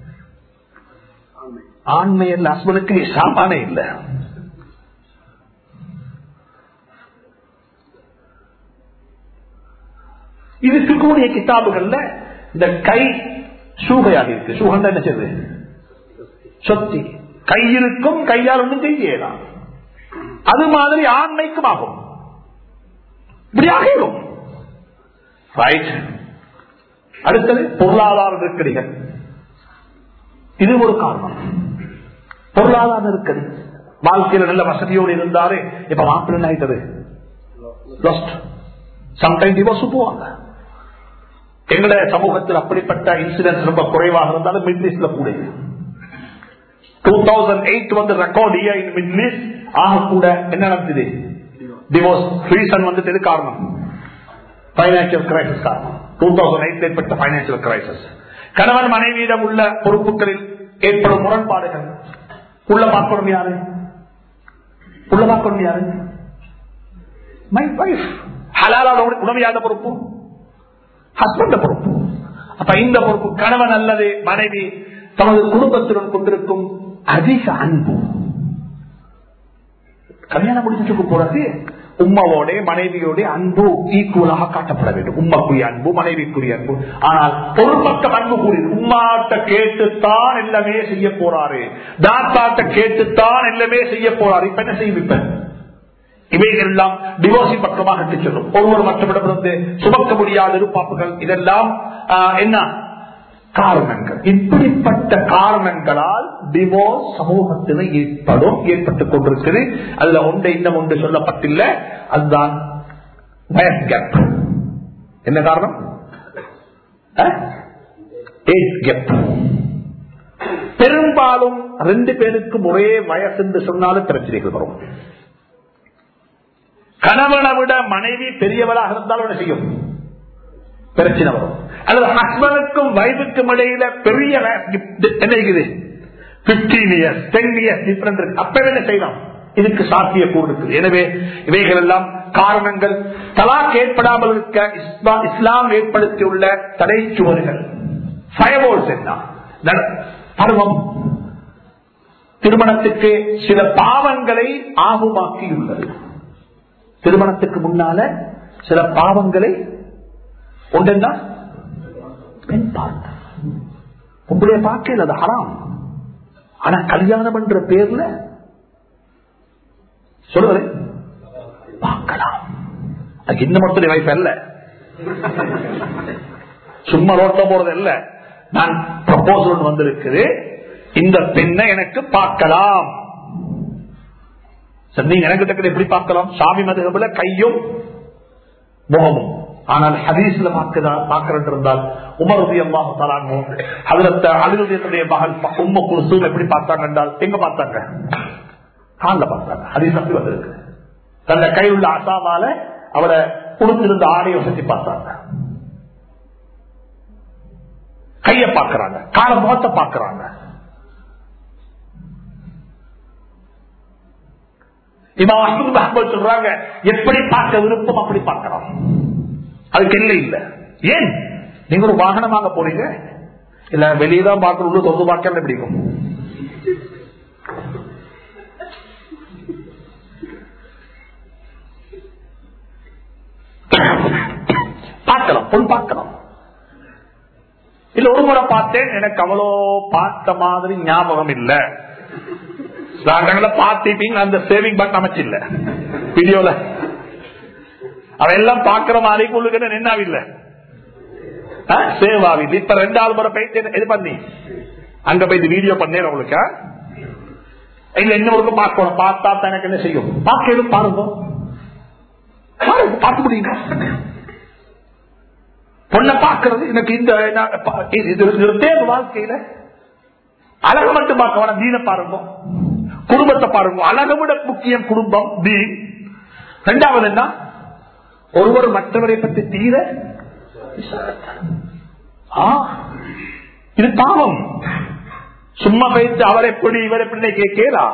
ஆண்மை இல்ல ஹஸ்பண்டுக்கு சாமானே இல்ல இதுக்கு கூடிய கிதாபுகள்ல இந்த கை சூகையாக இருக்கு சூகண்டா என்ன செய்யுது சொத்தி கையிருக்கும் கையால் ஒன்றும் செய்யலாம் அது மாதிரி ஆண்மைக்கும் ஆகும் இப்படி ஆகிடும் ரைட் அடுத்தது பொருளாதார நெருக்கடிகள் இது ஒரு காரணம் பொருளாதார நெருக்கடி வாழ்க்கையில நல்ல வசதியோடு இருந்தாரு இப்ப மாப்பிள்ளை என்ன ஆயிட்டது சம்டைம் டிவோர்ஸ் போவாங்க எங்கட சமூகத்தில் அப்படிப்பட்ட இன்சிடென்ட் ரொம்ப குறைவாக இருந்தாலும் மிடில் ஈஸ்ட்ல கூட டூ தௌசண்ட் எயிட் வந்து ரெக்கார்ட் இன் மிடில் ஈஸ்ட் ஆக கூட என்ன நடந்தது டிவோர்ஸ் ரீசன் வந்துட்டு எது காரணம் பைனான்சியல் கிரைசிஸ் காரணம் டூ தௌசண்ட் எயிட் ஏற்பட்ட பைனான்சியல் கிரைசிஸ் கணவன் மனைவியிடம் உள்ள பொறுப்புகளில் ஏற்படும் முரண்பாடுகள் உள்ள பார்க்கணும் யாரு உள்ள பார்க்கணும் யாரு மை வைஃப் ஹலாலான உணவு யாத பொறுப்பு ஹஸ்பண்ட் பொறுப்பு அப்ப இந்த பொறுப்பு கணவன் அல்லது மனைவி தமது குடும்பத்துடன் கொண்டிருக்கும் அதிக அன்பு கல்யாணம் முடிச்சுட்டு போறது உம்மாவோட மனைவியோட அன்பு ஈக்குவலாக காட்டப்பட வேண்டும் உம்மக்குரிய அன்பு மனைவிக்குரிய அன்பு ஆனால் ஒரு பக்கம் அன்பு கூறியது உம்மாட்ட கேட்டுத்தான் எல்லாமே செய்ய போறாரு தாத்தாட்ட கேட்டுத்தான் எல்லாமே செய்ய போறாரு இப்ப என்ன செய்யும் இப்ப இவைகள் எல்லாம் டிவோர்ஸின் பக்கமாக செல்லும் ஒருவர் மற்றவரிடமிருந்து சுமக்க முடியாத இருப்பாப்புகள் இதெல்லாம் என்ன காரணங்கள் இப்படிப்பட்ட காரணங்களால் டிவோர்ஸ் சமூகத்தில் ஏற்படும் ஏற்பட்டுக் கொண்டிருக்கிறது அதுல ஒன்றை இன்னும் ஒன்று சொல்லப்பட்டில்லை அதுதான் வயஸ் கேப் என்ன காரணம் ஏஜ் கேப் பெரும்பாலும் ரெண்டு பேருக்கும் ஒரே வயசு என்று சொன்னாலும் பிரச்சனைகள் வரும் கணவனை விட மனைவி பெரியவளாக இருந்தாலும் என்ன செய்யும் பிரச்சனை வரும் அல்லது ஹஸ்பண்டுக்கும் வைஃபுக்கும் இடையில பெரிய என்ன இருக்குது fifteen years ten years different இருக்கு அப்ப என்ன செய்யலாம் இதுக்கு சாத்திய இருக்குது எனவே இவைகள் எல்லாம் காரணங்கள் தலாக் ஏற்படாமல் இருக்க இஸ்லாம் ஏற்படுத்தியுள்ள தடை சுவர்கள் ஃபயர்வோல்ஸ் என்ன பருவம் திருமணத்துக்கு சில பாவங்களை ஆகுமாக்கியுள்ளது திருமணத்துக்கு முன்னால சில பாவங்களை ஒன்றென்னா பெண் பார்க்க உங்களுடைய பார்க்கல அது ஹராம் ஆனா கல்யாணம் என்ற பேர்ல சொல்லுவது பார்க்கலாம் அது இன்னும் மட்டும் வைஃப் அல்ல சும்மா ரோட்ல போறது இல்ல நான் ப்ரப்போசல் வந்திருக்குது இந்த பெண்ணை எனக்கு பார்க்கலாம் நீங்க எனக்கு தக்கது எப்படி பார்க்கலாம் சாமி மதுகபுல கையும் முகமும் ஆனால் ஹதீஸ்ல பார்க்கிறேன் இருந்தால் உமருடைய அம்மா தராங்க அதுல அலுவலகத்துடைய மகள் உம்ம குருசூம் எப்படி பார்த்தாங்க என்றால் எங்க பார்த்தாங்க காலில் பார்த்தாங்க ஹதீஸ் அப்படி வந்திருக்கு தன்னை கையில் உள்ள அசாமால அவரை கொடுத்திருந்த ஆடையை வசதி பார்த்தாங்க கைய பாக்குறாங்க கால முகத்தை பாக்குறாங்க சொல்றாங்க எப்படி பார்க்க விருப்பம் அப்படி பார்க்கலாம் அதுக்கு இல்லை இல்ல ஏன் நீங்க ஒரு வாகனம் வாங்க போறீங்க இல்ல வெளியதான் பார்க்கணும் உள்ள தொகுப்பு பார்க்க பிடிக்கும் பார்க்கலாம் பொன் பார்க்கலாம் இல்ல ஒரு முறை பார்த்தேன் எனக்கு அவ்வளோ பார்த்த மாதிரி ஞாபகம் இல்ல பார்த்துட்டீங்க அந்த சேவிங் பட்டன் அமைச்சில்ல வீடியோல அவன் எல்லாம் பாக்குற மாதிரி உங்களுக்கு நின்னாவில்ல சேவ் ஆவில்லை இப்ப ரெண்டாவது முறை போயிட்டு இது பண்ணி அங்க போயிட்டு வீடியோ பண்ணேன் உங்களுக்கு இல்ல இன்னொருக்கு பார்க்கணும் பார்த்தா தான் எனக்கு என்ன செய்யும் பார்க்க பாருங்க பார்க்க முடியும் பொண்ணை பார்க்கறது எனக்கு இந்த தேர்வு வாழ்க்கையில அழக மட்டும் பார்க்க வேணாம் தீன பாருங்க குடும்பத்தை பாருங்க அழக விட முக்கியம் குடும்பம் தீன் ரெண்டாவது என்ன ஒருவர் மற்றவரை பற்றி தீர இது பாவம் சும்மா வைத்து அவர் எப்படி இவர் எப்படி கேட்கலா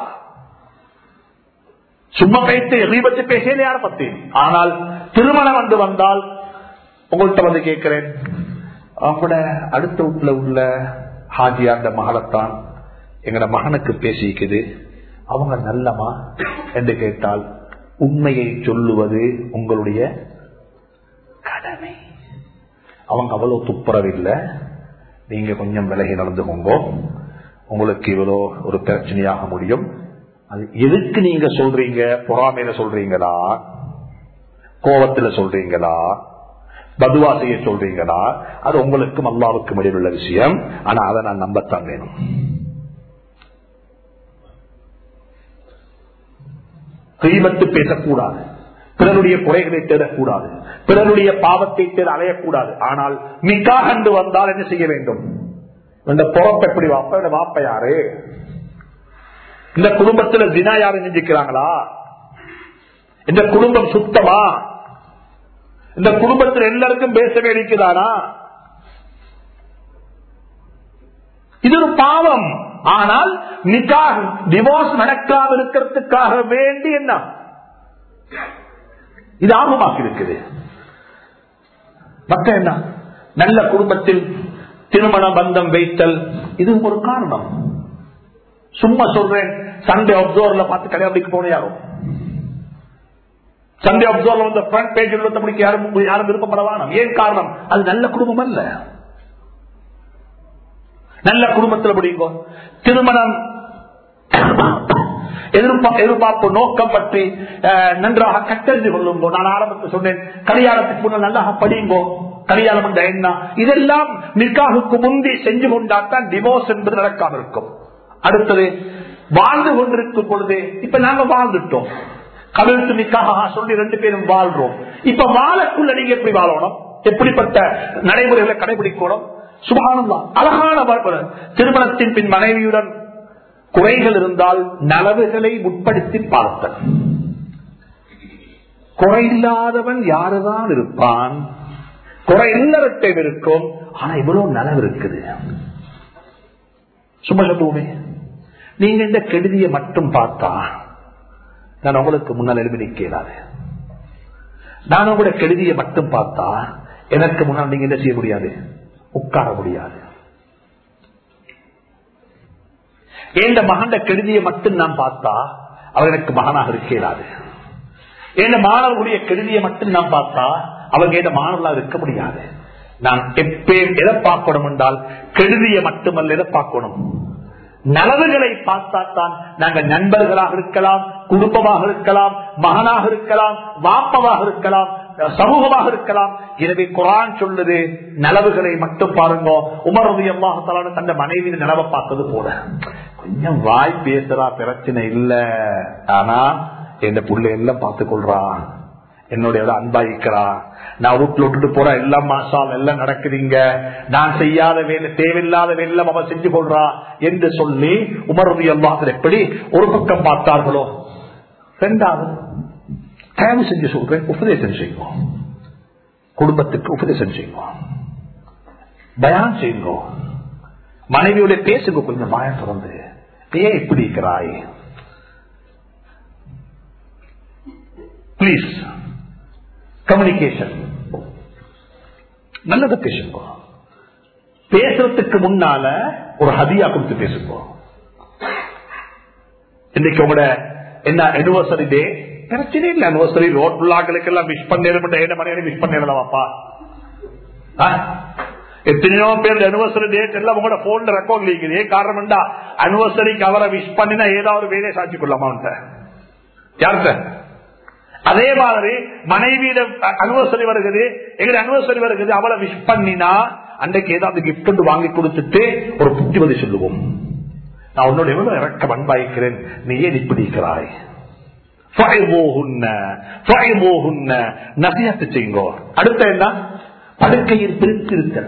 சும்மா வைத்து எதை பேசல யார பத்தி ஆனால் திருமணம் வந்து வந்தால் உங்கள்கிட்ட வந்து கேட்கிறேன் அவங்களோட அடுத்த வீட்டுல உள்ள ஹாஜியா அந்த மகளத்தான் எங்கட மகனுக்கு பேசிக்குது அவங்க நல்லமா என்று கேட்டால் உண்மையை சொல்லுவது உங்களுடைய கடமை அவங்க அவ்வளவு துப்புரவில்லை நீங்க கொஞ்சம் விலகி நடந்துக்கோங்க உங்களுக்கு இவ்வளோ ஒரு பிரச்சனையாக முடியும் அது எதுக்கு நீங்க சொல்றீங்க பொறாமையில சொல்றீங்களா கோபத்துல சொல்றீங்களா பதுவா செய்ய சொல்றீங்களா அது உங்களுக்கும் அல்லாவுக்கும் இடையில் உள்ள விஷயம் ஆனா அதை நான் நம்பத்தான் வேணும் கீமத்து பேசக்கூடாது பிறருடைய குறைகளை தேடக்கூடாது பிறருடைய பாவத்தை தேட அலையக்கூடாது ஆனால் மிகா கண்டு வந்தால் என்ன செய்ய வேண்டும் இந்த பொறப்பு எப்படி வாப்ப வாப்ப யாரு இந்த குடும்பத்துல தினா யாரு செஞ்சுக்கிறாங்களா இந்த குடும்பம் சுத்தமா இந்த குடும்பத்தில் எல்லாருக்கும் பேச வேண்டியதானா இது ஒரு பாவம் ஆனால் நிகா டிவோர்ஸ் நடக்காம இருக்கிறதுக்காக வேண்டி என்ன இது ஆர்வமாக்கி இருக்குது மக்கள் என்ன நல்ல குடும்பத்தில் திருமண பந்தம் வைத்தல் இது ஒரு காரணம் சும்மா சொல்றேன் சண்டே அப்சோர்ல பார்த்து கல்யாணம் போன யாரும் சண்டே அப்சோர்ல வந்து ஃப்ரண்ட் பேஜில் உள்ளபடிக்கு யாரும் யாரும் விருப்பப்பட வேணாம் ஏன் காரணம் அது நல்ல குடும்பம் அல்ல நல்ல குடும்பத்தில் படிங்கோ திருமணம் எதிர்பார்ப்பு நோக்கம் பற்றி நன்றாக கட்டறிந்து கொள்ளுங்கோ நான் ஆரம்பத்தில் சொன்னேன் கல்யாணத்துக்கு முன்ன நன்றாக படியுங்கோ கல்யாணம் என்ற என்ன இதெல்லாம் நிர்காகுக்கு முந்தி செஞ்சு கொண்டாத்தான் டிவோர்ஸ் என்பது நடக்காம இருக்கும் அடுத்தது வாழ்ந்து கொண்டிருக்கும் பொழுது இப்ப நாங்க வாழ்ந்துட்டோம் கவிழ்த்து நிக்காக சொல்லி ரெண்டு பேரும் வாழ்றோம் இப்ப வாழக்குள்ள நீங்க எப்படி வாழணும் எப்படிப்பட்ட நடைமுறைகளை கடைபிடிக்கணும் சுபானந்தான் அழகான திருமணத்தின் பின் மனைவியுடன் குறைகள் இருந்தால் நலவுகளை உட்படுத்தி பார்த்தல் குறையில்லாதவன் யாருதான் இருப்பான் குறை எல்லாவற்றையும் இருக்கும் ஆனா இவ்வளவு நலவு இருக்குது சும்மா சொல்லுவோமே நீங்க இந்த கெடுதியை மட்டும் பார்த்தா நான் உங்களுக்கு முன்னால் எழுதி நிற்கிறாரு நான் உங்களோட கெடுதியை மட்டும் பார்த்தா எனக்கு முன்னால் நீங்க என்ன செய்ய முடியாது உட்கார முடியாது எந்த மகண்ட கெடுதியை மட்டும் நான் பார்த்தா அவர் எனக்கு மகனாக இருக்கிறாரு எந்த மாணவர்களுடைய கெடுதியை மட்டும் நான் பார்த்தா அவங்க எந்த மாணவர்களாக இருக்க முடியாது நான் எப்பயும் எதை பார்க்கணும் என்றால் கெடுதியை மட்டுமல்ல எதை பார்க்கணும் நலவுகளை பார்த்தாத்தான் நாங்கள் நண்பர்களாக இருக்கலாம் குடும்பமாக இருக்கலாம் மகனாக இருக்கலாம் வாப்பவாக இருக்கலாம் சமூகமாக இருக்கலாம் எனவே குரான் சொல்லுது நலவுகளை மட்டும் பாருங்க உமரது எவ்வாகத்தாலும் தந்த மனைவி நிலவை பார்த்தது போல கொஞ்சம் வாய் பேசுறா பிரச்சனை இல்ல ஆனா என் புள்ள எல்லாம் பார்த்து கொள்றா என்னுடைய அன்பாயிக்கிறா நான் வீட்டுல விட்டுட்டு போற எல்லாம் மாசால் எல்லாம் நடக்குதுங்க நான் செய்யாத வேலை தேவையில்லாத வேலை அவன் செஞ்சு கொள்றா என்று சொல்லி உமரது எவ்வாறு எப்படி ஒரு பக்கம் பார்த்தார்களோ ரெண்டாவது தயவு செஞ்சு சொல்றேன் உபதேசம் செய்வோம் குடும்பத்துக்கு உபதேசம் செய்வோம் பயான் செய்யுங்க மனைவியோட பேசுங்க கொஞ்சம் மாயம் திறந்து ஏன் இப்படி இருக்கிறாய் பிளீஸ் கம்யூனிகேஷன் நல்லத பேசுங்க பேசுறதுக்கு முன்னால ஒரு ஹதியா கொடுத்து பேசுங்க இன்னைக்கு உங்களோட என்ன அனிவர்சரி டே பிரச்சனை இல்லை அனிவர்சரி ரோட் பிள்ளாக்களுக்கு எல்லாம் விஷ் பண்ணிடும் என்ன மனைவி விஷ் பண்ணிடலாமாப்பா எத்தனையோ பேர் அனிவர்சரி டேட் எல்லாம் உங்களோட போன்ல ரெக்கார்ட் இருக்குது ஏன் காரணம் என்றா அனிவர்சரிக்கு அவரை விஷ் பண்ணினா ஏதாவது வேலையை சாட்சி கொள்ளாமா யார்கிட்ட அதே மாதிரி மனைவியிட அனிவர்சரி வருகிறது எங்க அனிவர்சரி வருகிறது அவளை விஷ் பண்ணினா அன்றைக்கு ஏதாவது கிஃப்ட் ஒன்று வாங்கி கொடுத்துட்டு ஒரு புத்திமதி சொல்லுவோம் நான் உன்னோட எவ்வளவு இறக்க பண்பாய்க்கிறேன் நீ ஏன் இப்படி இருக்கிறாய் நசியத்து செய்யுங்கோ அடுத்த என்ன படுக்கையில் பிரித்து இருக்க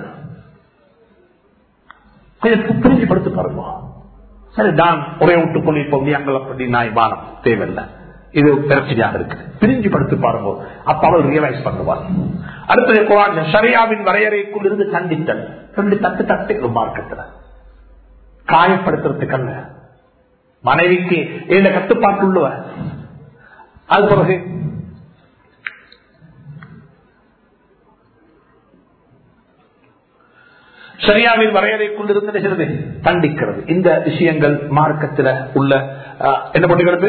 புரிஞ்சு படுத்து பாருங்க சரி நான் ஒரே விட்டு கொண்டு இப்போ அங்கே அப்படி நான் வானம் தேவையில்லை இது பிரச்சனையாக இருக்கு பிரிஞ்சு படுத்து பாருங்க அப்ப அவள் ரியலைஸ் பண்ணுவார் அடுத்தது குரான் ஷரியாவின் வரையறைக்குள் இருந்து கண்டித்தல் ரெண்டு தட்டு தட்டு மார்க்கத்துல காயப்படுத்துறதுக்கு அல்ல மனைவிக்கு இந்த கட்டுப்பாட்டு உள்ளவ அது பிறகு சரியாவின் வரையறைக்குள் இருந்து கண்டிக்கிறது இந்த விஷயங்கள் மார்க்கத்தில் உள்ள என்ன பண்ணுகிறது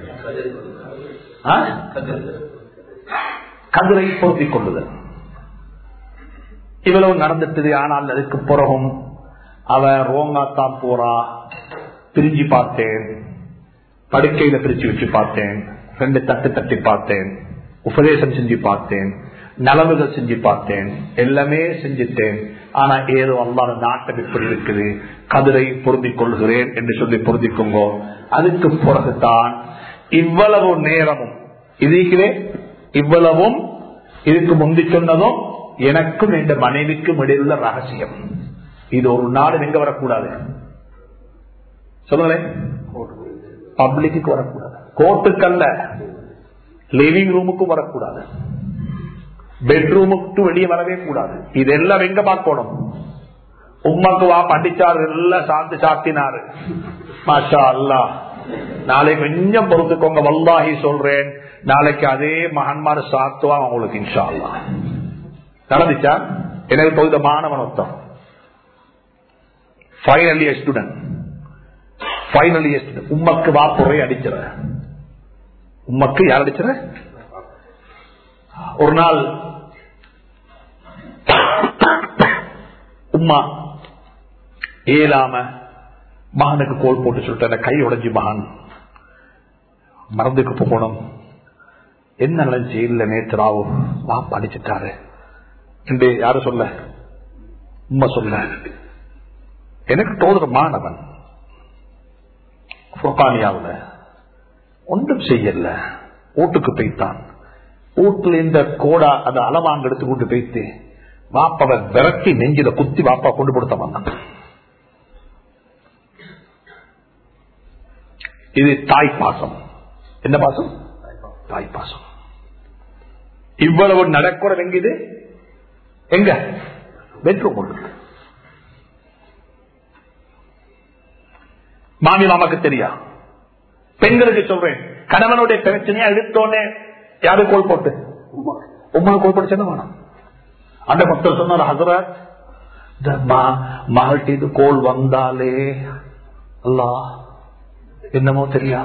கதிரை பொருத்திக் கொள்ளுதல் இவ்வளவு நடந்துட்டது ஆனால் அதுக்கு பிறகும் அவ ரோங்காத்தான் போறா பிரிஞ்சு பார்த்தேன் படுக்கையில பிரிச்சு வச்சு பார்த்தேன் ரெண்டு தட்டு தட்டி பார்த்தேன் உபதேசம் செஞ்சு பார்த்தேன் நலவுகள் செஞ்சு பார்த்தேன் எல்லாமே செஞ்சுட்டேன் ஆனா ஏதோ அல்லாத நாட்டம் இப்படி இருக்குது கதிரை பொருந்திக் கொள்கிறேன் என்று சொல்லி பொருந்திக்கோங்க அதுக்கு பிறகுதான் இவ்வளவு நேரமும் இதுகளே இவ்வளவும் இதுக்கு முந்தி சொன்னதும் எனக்கும் என்ற மனைவிக்கும் இடையிலுள்ள ரகசியம் இது ஒரு நாடு எங்க வரக்கூடாது சொல்லுங்களேன் பப்ளிக்கு வரக்கூடாது கோர்ட்டுக்கல்ல லிவிங் ரூமுக்கும் வரக்கூடாது பெட்ரூமுக்கு வெளியே வரவே கூடாது இதெல்லாம் எங்க பார்க்கணும் உமாக்கு வா படிச்சாரு எல்லாம் சாந்து சாத்தினாரு மாஷா அல்லா நாளைக்கு கொஞ்சம் பொறுத்துக்கோங்க வல்லாஹி சொல்றேன் நாளைக்கு அதே மகன்மார் சாத்துவா உங்களுக்கு இன்ஷா அல்லா நடந்துச்சா எனக்கு தொகுத மாணவன் ஒருத்தம் final year student final year student உம்மக்கு வாப்புரை அடிச்சிட உம்மக்கு யார் அடிச்சிட ஒரு நாள் உம்மா ஏலாம மகனுக்கு கோல் போட்டு சொல்லிட்டு கை உடைஞ்சி மகன் மறந்துக்கு போகணும் என்ன நினைச்சு இல்ல நேற்று ராவு வா படிச்சுட்டாரு என்று யாரு சொல்ல உண்மை சொல்ல எனக்கு தோதுற மாணவன் புர்கானியாவில் ஒன்றும் செய்யல வீட்டுக்கு போய்த்தான் வீட்டுல இந்த கோடா அந்த அளவாங்க எடுத்து கொண்டு போய்த்து வாப்பாவை விரட்டி நெஞ்சில குத்தி வாப்பா கொண்டு கொடுத்த வந்தான் இது தாய் பாசம் என்ன பாசம் தாய் பாசம் இவ்வளவு நடக்கூட எங்க இது எங்க பெட்ரூம் ஒன்று மாமி மாமாக்கு தெரியா பெண்களுக்கு சொல்றேன் கணவனுடைய பிரச்சனையா எடுத்தோடனே யாரு கோல் போட்டு உமா கோல் போட்டு என்ன வேணும் அந்த பக்தர் சொன்னார் ஹசரத் இந்த மகள்கிட்ட கோல் வந்தாலே அல்லா என்னமோ தெரியா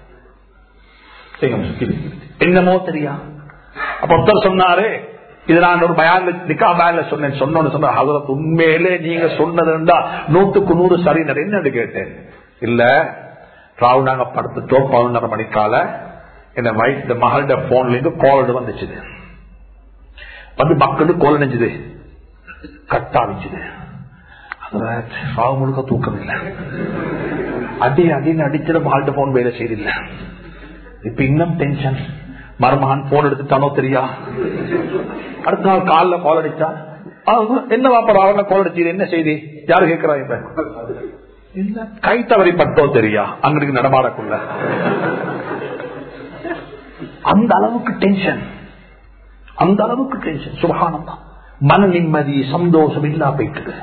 என்னமோ தெரியா பக்தர் சொன்னாரு இது நான் ஒரு பயான் நிக்கா பேன்ல சொன்னேன் சொன்னோன்னு சொன்ன ஹசரத் உண்மையிலே நீங்க சொன்னதுண்டா நூத்துக்கு நூறு சரி என்னன்னு கேட்டேன் இல்ல ராவு நாங்க படுத்துட்டோம் பதினொன்றரை மணிக்கால என்ன வயசு மகளோட போன்ல இருந்து கால் வந்துச்சு வந்து மக்களுக்கு கோல் நினைஞ்சது கட் ஆரம்பிச்சுது ராவு முழுக்க தூக்கம் இல்லை அடி அடின்னு அடிச்சிட மகள்கிட்ட போன் வேலை செய்தில்ல இப்ப இன்னும் டென்ஷன் மருமகன் போன் எடுத்துட்டானோ தெரியா அடுத்த நாள் காலில் கால் அடிச்சா என்ன வாப்பா அவங்க கால் அடிச்சு என்ன செய்தி யாரு கேட்கிறா இப்ப கை தவறி பட்டோ தெரியா அங்கிட்டு நடமாடக்குள்ள அந்த அளவுக்கு டென்ஷன் அந்த அளவுக்கு டென்ஷன் சுபகானம் தான் மன நிம்மதி சந்தோஷம் இல்லா போயிட்டு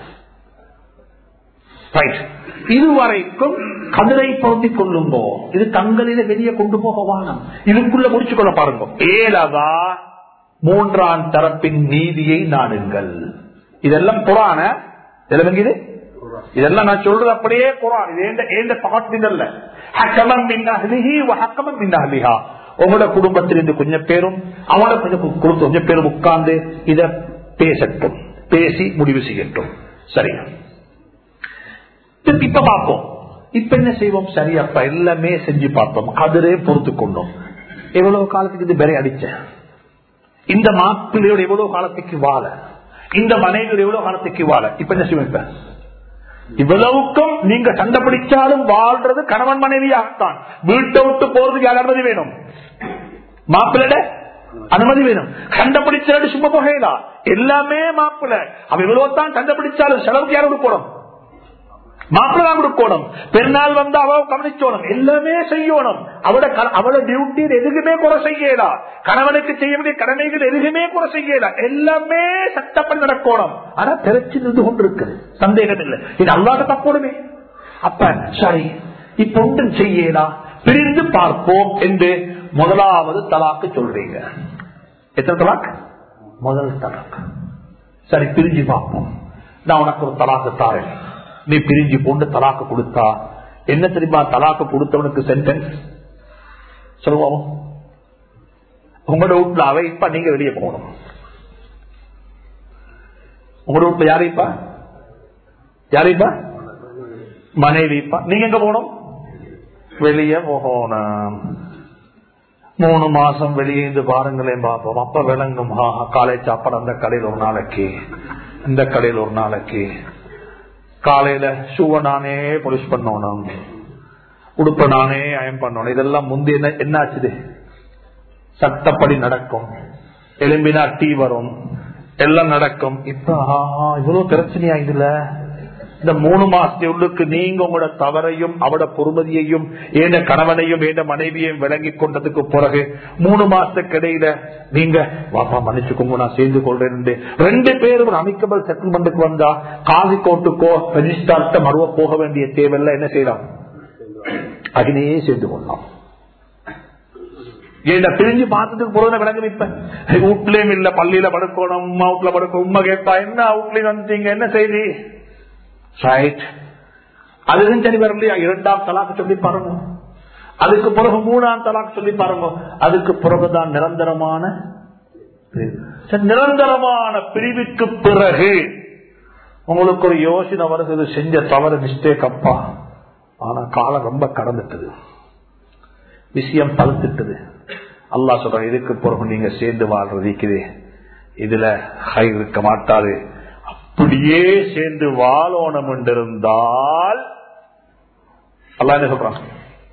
இதுவரைக்கும் கதிரை பொருத்திக் கொள்ளுங்கோ இது தங்களில வெளியே கொண்டு போக வானம் இதுக்குள்ள முடிச்சு கொள்ள பாருங்க ஏழதா மூன்றாம் தரப்பின் நீதியை நாடுங்கள் இதெல்லாம் புறான இதெல்லாம் இது இதெல்லாம் நான் சொல்றது அப்படியே குரான் இது ஏந்த பாட்டு அல்ல ஹக்கமம் மின்னஹ்லிஹி வ ஹக்கமம் மின்னஹ்லிஹா உங்களோட குடும்பத்திலிருந்து கொஞ்சம் பேரும் அவங்களோட கொஞ்சம் குடும்ப கொஞ்சம் பேரும் உட்கார்ந்து இத பேசட்டும் பேசி முடிவு செய்யட்டும் சரியா இப்ப பார்ப்போம் இப்ப என்ன செய்வோம் சரி அப்ப எல்லாமே செஞ்சு பார்த்தோம் கதிரே பொறுத்து கொண்டோம் எவ்வளவு காலத்துக்கு இது பெரிய அடிச்ச இந்த மாப்பிள்ளையோட எவ்வளவு காலத்துக்கு வாழ இந்த மனைவியோட எவ்வளவு காலத்துக்கு வாழ இப்ப என்ன செய்வோம் இவ்வளவுக்கும் நீங்க சண்டை பிடிச்சாலும் வாழ்றது கணவன் மனைவியாகத்தான் வீட்டை விட்டு போறதுக்கு யார் அனுமதி வேணும் மாப்பிள்ளட அனுமதி வேணும் சண்டை பிடிச்சாலும் சும்மா போகலா எல்லாமே மாப்பிள்ள அவ இவ்வளவு தான் சண்டை பிடிச்சாலும் செலவுக்கு யாரும் கொடுக்கணும் மாப்பிள்ள தான் கொடுக்கணும் பெருநாள் வந்து அவ கவனிச்சோணும் எல்லாமே செய்யணும் அவட அவளோட டியூட்டி எதுக்குமே குறை செய்யலா கணவனுக்கு செய்ய வேண்டிய கடமைகள் எதுக்குமே குறை செய்யலா எல்லாமே சட்டப்படி நடக்கணும் ஆனா பிரச்சனை இருந்து கொண்டு இருக்குது சந்தேகம் இல்லை இது அல்லாத தப்போடுமே அப்ப சரி இப்ப ஒன்றும் செய்யலா பிரிந்து பார்ப்போம் என்று முதலாவது தலாக்கு சொல்றீங்க எத்தனை தலாக் முதல் தலாக் சரி பிரிஞ்சு பார்ப்போம் நான் உனக்கு ஒரு தலாக்கு தாரேன் நீ பிரிஞ்சு கொண்டு தலாக்கு கொடுத்தா என்ன தெரியுமா தலாக்கு கொடுத்தவனுக்கு சென்டென்ஸ் சொல்லுவோம் உங்களோட வீட்டுல அவை இப்ப நீங்க வெளியே போகணும் உங்களோட வீட்டுல யாரு இப்ப யாரு இப்ப மனைவி இப்ப நீங்க எங்க போகணும் வெளியே போகணும் மூணு மாசம் வெளியே இருந்து பாருங்களேன் பாப்போம் அப்ப விளங்கும் ஆஹா காலை சாப்பாடு அந்த கடையில் ஒரு நாளைக்கு இந்த கடையில் ஒரு நாளைக்கு காலையில ஷூவை நானே பொலிஷ் பண்ணணும் உடுப்ப நானே அயம் பண்ணணும் இதெல்லாம் முந்தி என்ன என்னாச்சுது சட்டப்படி நடக்கும் எலும்பினா டீ வரும் எல்லாம் நடக்கும் இப்ப ஆஹா, இவ்வளவு பிரச்சனையா இதுல இந்த மூணு மாசத்துக்கு நீங்க உங்களோட தவறையும் அவட பொறுமதியையும் ஏன கணவனையும் ஏன மனைவியையும் விளங்கி கொண்டதுக்கு பிறகு மூணு மாசத்துக்கு இடையில நீங்க வாப்பா மன்னிச்சுக்கோங்க நான் சேர்ந்து கொள்றேன் ரெண்டு பேரும் ஒரு அமைக்கபல் செட்டில்மெண்ட்டுக்கு வந்தா காசி கோட்டுக்கோ ரெஜிஸ்டார்ட்ட மறுவ போக வேண்டிய தேவையில்ல என்ன செய்யலாம் அகினையே சேர்ந்து கொள்ளலாம் ஏன்டா பிரிஞ்சு பார்த்ததுக்கு பொருள் விளங்க வைப்பேன் வீட்லயும் இல்ல பள்ளியில படுக்கணும் உமா வீட்டுல படுக்கணும் உண்மை கேட்பா என்ன வீட்லயும் வந்துட்டீங்க என்ன செய்தி ரைட் அதுவும் சரி வரலையா இரண்டாம் தலாக்கு சொல்லி பாருங்க அதுக்கு பிறகு மூணாம் தலாக்கு சொல்லி பாருங்க அதுக்கு பிறகுதான் நிரந்தரமான பிரிவு. சரி, நிரந்தரமான பிரிவுக்கு பிறகு உங்களுக்கு ஒரு யோசனை வருகிறது செஞ்ச தவறு மிஸ்டேக் அப்பா ஆனா காலம் ரொம்ப கடந்துட்டது விஷயம் பழுத்துட்டது அல்லா சொல்ற இதுக்கு பிறகு நீங்க சேர்ந்து வாழ்றது இருக்குது இதுல ஹை இருக்க மாட்டாது அப்படியே சேர்ந்து வாழோணம் என்றிருந்தால் அல்லா என்ன சொல்றான்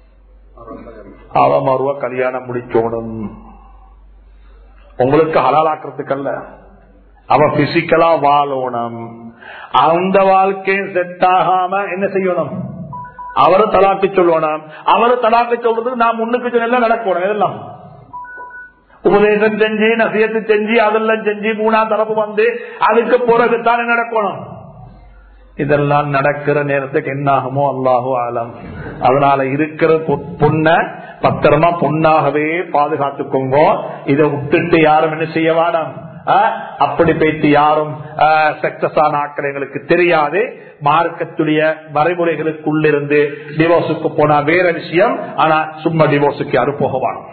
அவ மறுவ கல்யாணம் முடிச்சோணும் உங்களுக்கு ஹலாலாக்குறதுக்கல்ல அவ பிசிக்கலா வாழணும் அந்த வாழ்க்கையும் செட் ஆகாம என்ன செய்யணும் அவரு தலாக்கு சொல்லணும் அவரு தலாக்கு சொல்றதுக்கு நான் முன்னுக்கு சொன்ன நடக்கணும் இதெல்லாம் உபதேசம் செஞ்சு நசியத்து செஞ்சு அதெல்லாம் செஞ்சு மூணா தரப்பு வந்து அதுக்கு பிறகுத்தானே நடக்கணும் இதெல்லாம் நடக்கிற நேரத்துக்கு என்ன ஆகுமோ அல்லாஹோ ஆலம் அதனால இருக்கிற பொ- பொண்ண பத்திரமா பொண்ணாகவே பாதுகாத்துக்கோங்க இதை விட்டுட்டு யாரும் என்ன செய்ய வேணாம் ஆஹ், அப்படி போயிட்டு யாரும் சக்சஸ் ஆன ஆட்கள் எங்களுக்கு தெரியாது மார்க்கத்துடைய வரைமுறைகளுக்குள்ளிருந்து டிவோர்ஸுக்கு போனா வேற விஷயம் ஆனா சும்மா டிவோர்ஸுக்கு யாரும் போக வேணும்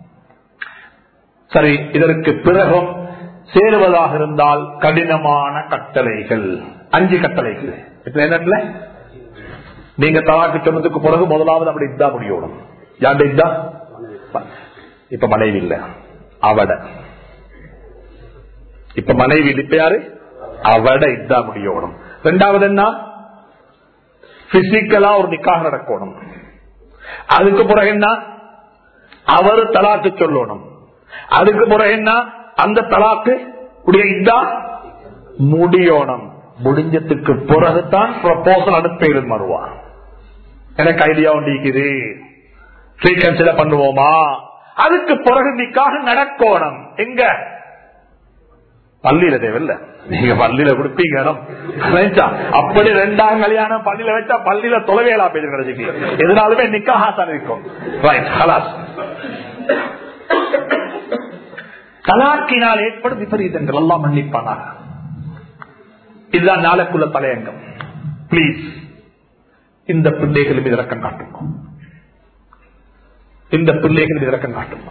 சரி இதற்கு பிறகும் சேருவதாக இருந்தால் கடினமான கட்டளைகள் அஞ்சு கட்டளைகள் இப்ப என்ன நீங்க தலாக்கு சொன்னதுக்கு பிறகு முதலாவது அப்படி இதா முடியணும் யாண்ட இதா இப்ப மனைவி இல்ல அவட இப்ப மனைவி இல்ல. இப்ப யாரு அவட இதா முடியணும் ரெண்டாவது என்ன பிசிக்கலா ஒரு நிக்காக நடக்கணும் அதுக்கு பிறகு என்ன அவரு தலாக்கு சொல்லணும் அதுக்கு பிறகு என்ன அந்த தலாக்கு உடைய இதா முடியணும் முடிஞ்சதுக்கு பிறகுதான் ப்ரொபோசல் அனுப்பிடும் வருவான் எனக்கு ஐடியா ஒண்டிக்குது ஃப்ரீகன்சில பண்ணுவோமா அதுக்கு பிறகு நிக்காக நடக்கணும் எங்க பள்ளியில தேவையில்ல நீங்க பள்ளியில கொடுப்பீங்க இடம். நினைச்சா, அப்படி ரெண்டாம் கல்யாணம் பள்ளியில வச்சா பள்ளியில தொலைவேலா போயிட்டு கிடைச்சிக்கு எதனாலுமே நிக்காக தான் இருக்கும் ரைட் ஹலாஸ் தலாக்கினால் ஏற்படும் விபரீதங்கள் எல்லாம் மன்னிப்பானாக இதுதான் நாளைக்குள்ள தலையங்கம் பிளீஸ் இந்த பிள்ளைகள் மீது இறக்கம் காட்டுங்க இந்த பிள்ளைகள் மீது இறக்கம் காட்டுங்க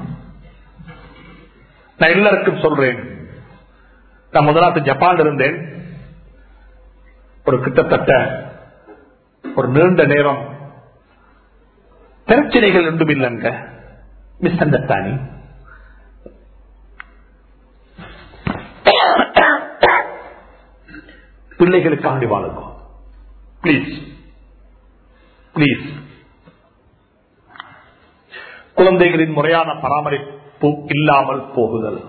நான் எல்லாருக்கும் சொல்றேன் நான் முதலாத்து ஜப்பான் இருந்தேன் ஒரு கிட்டத்தட்ட ஒரு நீண்ட நேரம் பிரச்சனைகள் ஒன்றும் இல்லைங்க மிஸ் அண்டர்ஸ்டாண்டிங் பிள்ளைகளுக்காண்டி வாழுங்க பிளீஸ் பிளீஸ் குழந்தைகளின் முறையான பராமரிப்பு இல்லாமல் போகுதல்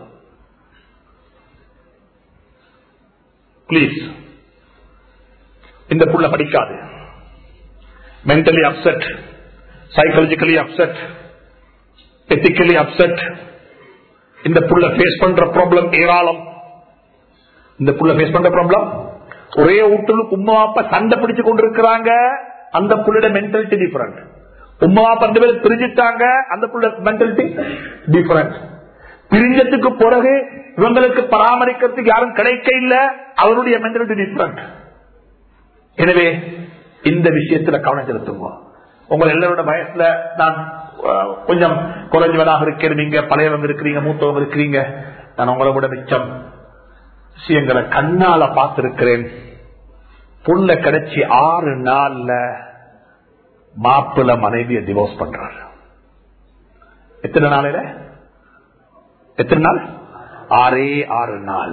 பிளீஸ் இந்த புள்ள படிக்காது mentally upset psychologically upset ethically upset இந்த புள்ள ஃபேஸ் பண்ற ப்ராப்ளம் ஏராளம் இந்த புள்ள ஃபேஸ் பண்ற ப்ராப்ளம் ஒரே வீட்டுல உமா அப்பா சண்டை பிடிச்சு கொண்டிருக்கிறாங்க அந்த புள்ளிட மென்டாலிட்டி டிஃபரெண்ட் உமா அப்பா ரெண்டு பேரும் பிரிஞ்சுட்டாங்க அந்த புள்ள மென்டாலிட்டி டிஃபரெண்ட் பிரிஞ்சத்துக்கு பிறகு இவங்களுக்கு பராமரிக்கிறதுக்கு யாரும் கிடைக்க இல்ல அவருடைய மென்டாலிட்டி டிஃபரெண்ட் எனவே இந்த விஷயத்துல கவனம் செலுத்துங்க உங்க எல்லாரோட வயசுல நான் அஹ், கொஞ்சம் குறைஞ்சவனாக இருக்கிறேன் நீங்க பழையவங்க இருக்கிறீங்க மூத்தவங்க இருக்கிறீங்க நான் உங்களை விட மிச்சம் விஷயங்களை கண்ணால பார்த்திருக்கிறேன் புள்ள கிடைச்சி ஆறு நாள்ல மாப்பிள்ள மனைவியை டிவோர்ஸ் பண்றாரு எத்தனை நாளையில எத்தனை நாள் ஆறே ஆறு நாள்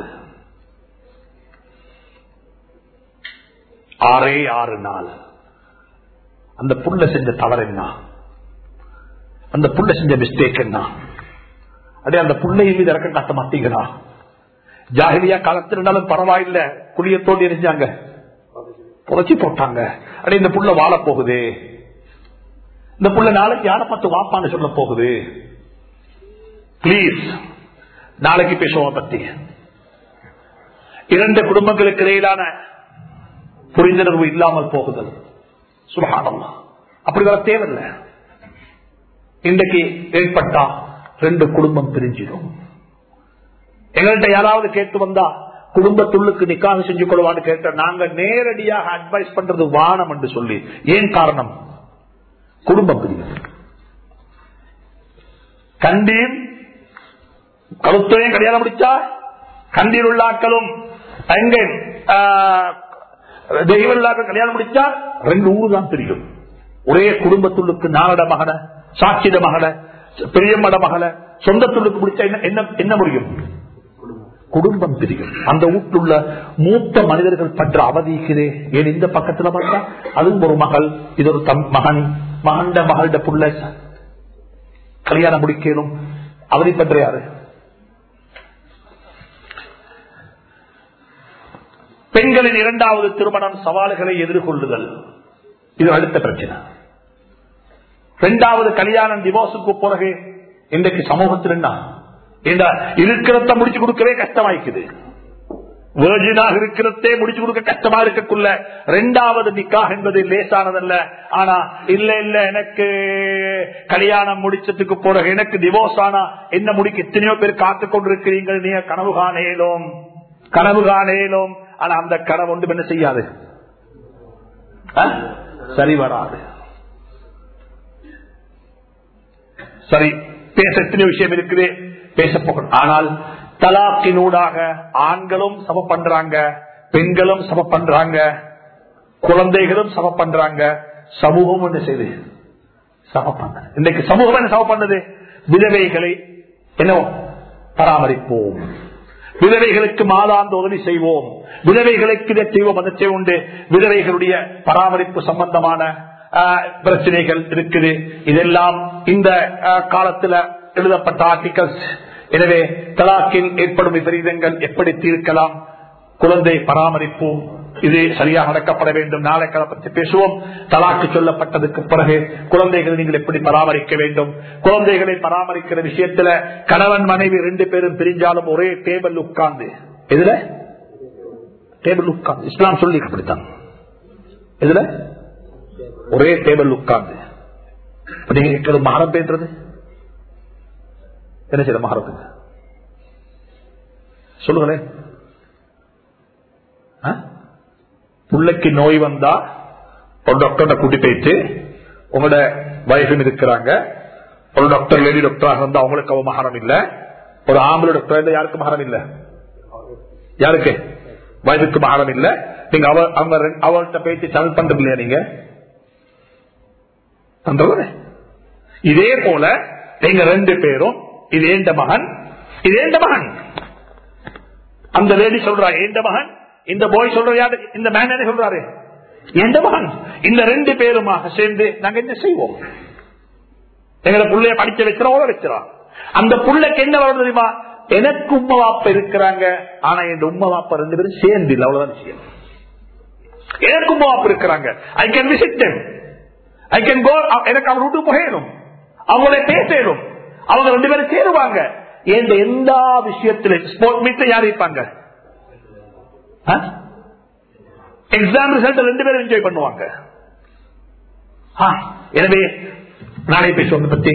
ஆறே ஆறு நாள் அந்த புள்ள செஞ்ச தவறு என்ன அந்த புள்ள செஞ்ச மிஸ்டேக் என்ன அடே அந்த புள்ளையின் மீது இறக்க காட்ட மாட்டீங்களா ஜாகிலியா காலத்தில் இருந்தாலும் பரவாயில்ல குளியத்தோடு எரிஞ்சாங்க புரட்சி போட்டாங்க அடே இந்த புள்ள வாழ போகுது இந்த புள்ள நாளைக்கு யாரை பார்த்து வாப்பான்னு சொல்ல போகுது பிளீஸ் நாளைக்கு பேசுவோம் பத்தி இரண்டு குடும்பங்களுக்கு இடையிலான புரிந்துணர்வு இல்லாமல் போகுதல் சுபகானம்மா அப்படி வர தேவையில்லை இன்றைக்கு ஏற்பட்டா ரெண்டு குடும்பம் பிரிஞ்சிடும் எங்கள்கிட்ட யாராவது கேட்டு வந்தா குடும்பத்துள்ளுக்கு நிக்காக செஞ்சு கொள்வான்னு கேட்ட நாங்க நேரடியாக அட்வைஸ் பண்றது வானம் என்று சொல்லி ஏன் காரணம் குடும்பம் பிரிவு கண்டீன் கருத்தையும் கல்யாணம் முடிச்சா கண்டீர் உள்ளாக்களும் எங்க தெய்வல்லாக்கள் கல்யாணம் முடிச்சா ரெண்டு ஊரு தான் தெரியும் ஒரே குடும்பத்துள்ளுக்கு நாளட மகன சாட்சிட மகன பெரியம்மட மகன சொந்தத்துள்ளுக்கு முடிச்சா என்ன என்ன என்ன முடியும் குடும்பம் பிரியும் அந்த வீட்டுள்ள மூத்த மனிதர்கள் பற்ற அவதிக்கிறே ஏன் இந்த பக்கத்துல பார்த்தா அதுவும் ஒரு மகள் இது ஒரு தம் மகன் மகண்ட மகள்ட புள்ள கல்யாணம் முடிக்கணும் அவதி பற்ற யாரு பெண்களின் இரண்டாவது திருமணம் சவால்களை எதிர்கொள்ளுதல் இது அடுத்த பிரச்சனை இரண்டாவது கல்யாணம் டிவோர்ஸுக்கு பிறகு இன்றைக்கு சமூகத்தில் என்ன இந்த இருக்கிறத முடிச்சு கொடுக்கவே கஷ்டமாய்க்குது வேர்ஜினாக இருக்கிறதே முடிச்சு கொடுக்க கஷ்டமா இருக்கக்குள்ள ரெண்டாவது நிக்காக என்பது லேசானதல்ல ஆனா இல்ல இல்ல எனக்கு கல்யாணம் முடிச்சதுக்கு பிறகு எனக்கு டிவோர்ஸ் ஆனா என்ன முடிக்க எத்தனையோ பேர் காத்து கொண்டிருக்கிறீங்க நீங்க கனவு காணேலும் கனவு காணேலும் ஆனா அந்த கனவு ஒன்றும் என்ன செய்யாது சரி வராது சரி பேச எத்தனை விஷயம் இருக்குது பேச போகணும் ஆனால் தலாக்கினூடாக ஆண்களும் சம பண்றாங்க பெண்களும் சம பண்றாங்க குழந்தைகளும் சம பண்றாங்க சமூகம் என்ன செய்யுது சம பண்ண இன்னைக்கு சமூகம் என்ன சம பண்ணது விதவைகளை என்ன பராமரிப்போம் விதவைகளுக்கு மாதாந்த உதவி செய்வோம் விதவைகளுக்கு இதை செய்வோம் அதை செய்வோம் உண்டு விதவைகளுடைய பராமரிப்பு சம்பந்தமான பிரச்சனைகள் இருக்குது இதெல்லாம் இந்த காலத்தில் எழுதப்பட்ட ஆர்டிகல்ஸ் எனவே தலாக்கில் ஏற்படும் விபரீதங்கள் எப்படி தீர்க்கலாம் குழந்தை பராமரிப்போம் இது சரியாக நடக்கப்பட வேண்டும் நாளை பற்றி பேசுவோம் தலாக்கு சொல்லப்பட்டதுக்கு பிறகு குழந்தைகளை நீங்கள் எப்படி பராமரிக்க வேண்டும் குழந்தைகளை பராமரிக்கிற விஷயத்துல கணவன் மனைவி ரெண்டு பேரும் பிரிஞ்சாலும் ஒரே டேபிள் உட்கார்ந்து எதுல டேபிள் உட்கார்ந்து இஸ்லாம் சொல்லி அப்படித்தான் எதுல ஒரே டேபிள் உட்கார்ந்து நீங்க கேட்கறது மகரம் பேசுறது என்ன செய்ய மகரத்துக்கு சொல்லுங்களேன் பிள்ளைக்கு நோய் வந்தா ஒரு டாக்டர் கூட்டி போயிட்டு உங்களோட வைஃபும் இருக்கிறாங்க ஒரு டாக்டர் லேடி டாக்டராக இருந்தா அவங்களுக்கு அவ மகரம் இல்ல ஒரு ஆம்பளை டாக்டர் இருந்தா யாருக்கு மகரம் இல்ல யாருக்கு வயதுக்கு மகரம் இல்ல நீங்க அவ அவங்க அவள்கிட்ட பேச்சு தமிழ் பண்றது இல்லையா நீங்க பண்றது இதே போல நீங்க ரெண்டு பேரும் இது ஏந்த மகன் இது ஏந்த மகன் அந்த லேடி சொல்றா ஏந்த மகன் இந்த போய் சொல்ற யாரு இந்த மேன் என்ன சொல்றாரு எந்த மகன் இந்த ரெண்டு பேருமாக சேர்ந்து நாங்க என்ன செய்வோம் எங்களை புள்ளைய படிக்க வைக்கிறோம் ஓட வைக்கிறோம் அந்த புள்ளைக்கு என்ன வரும் தெரியுமா எனக்கு உண்மை வாப்ப இருக்கிறாங்க ஆனா என் உண்மை வாப்ப ரெண்டு பேரும் சேர்ந்து இல்லை அவ்வளவுதான் விஷயம் எனக்கு உண்மை வாப்ப இருக்கிறாங்க I can visit I can go எனக்கு அவர் விட்டு போகணும் அவங்கள பேசணும் அவங்க ரெண்டு பேரும் சேருவாங்க எந்த எந்த விஷயத்துல ஸ்போர்ட் மீட்ல யார் இருப்பாங்க எக்ஸாம் ரிசல்ட் ரெண்டு பேரும் என்ஜாய் பண்ணுவாங்க எனவே நாளை பேசுவோம் பத்தி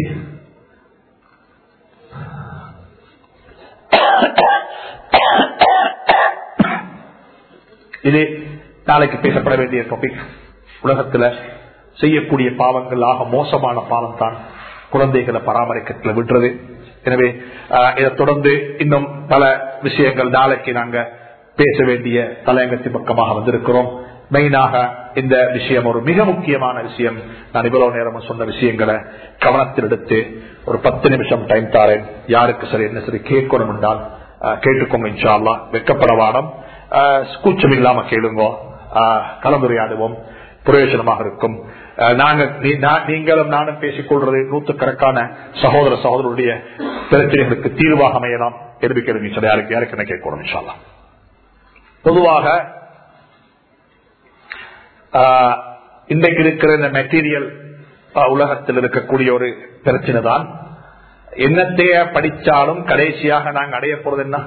இது நாளைக்கு பேசப்பட வேண்டிய டாபிக் உலகத்துல செய்யக்கூடிய பாவங்கள் ஆக மோசமான பாவம் தான் குழந்தைகளை பராமரிக்கத்தில் விடுறது எனவே இதை தொடர்ந்து இன்னும் பல விஷயங்கள் நாளைக்கு நாங்க பேச வேண்டிய தலையங்கத்தின் பக்கமாக வந்திருக்கிறோம் மெயினாக இந்த விஷயம் ஒரு மிக முக்கியமான விஷயம் நான் இவ்வளவு நேரம் சொன்ன விஷயங்களை கவனத்தில் எடுத்து ஒரு பத்து நிமிஷம் டைம் தாரேன் யாருக்கு சரி என்ன சரி கேட்கணும் என்றால் அஹ், கேட்டுக்கோங்க இன்ஷா அல்லா வெக்கப்பட வாடம் அஹ், கூச்சம் இல்லாம கேளுங்க அஹ், கலந்துரையாடுவோம் பிரயோஜனமாக இருக்கும் அஹ், நாங்க நீ- நான் நீங்களும் நானும் பேசிக்கொள்றது நூற்றுக்கணக்கான சகோதர சகோதரருடைய பிரச்சனைகளுக்கு தீர்வாக அமையலாம் எழுதி கேளுங்க இன்ஷா அல்லா. யாருக்கு யாருக்கு என்ன கேட்கணும் இன்ஷா அல்லா. பொதுவாக ஆஹ், இன்றைக்கு இருக்கிற இந்த மெட்டீரியல் உலகத்தில் இருக்கக்கூடிய ஒரு பிரச்சனை தான் என்னத்தைய படிச்சாலும் கடைசியாக நாங்க அடைய போறது என்ன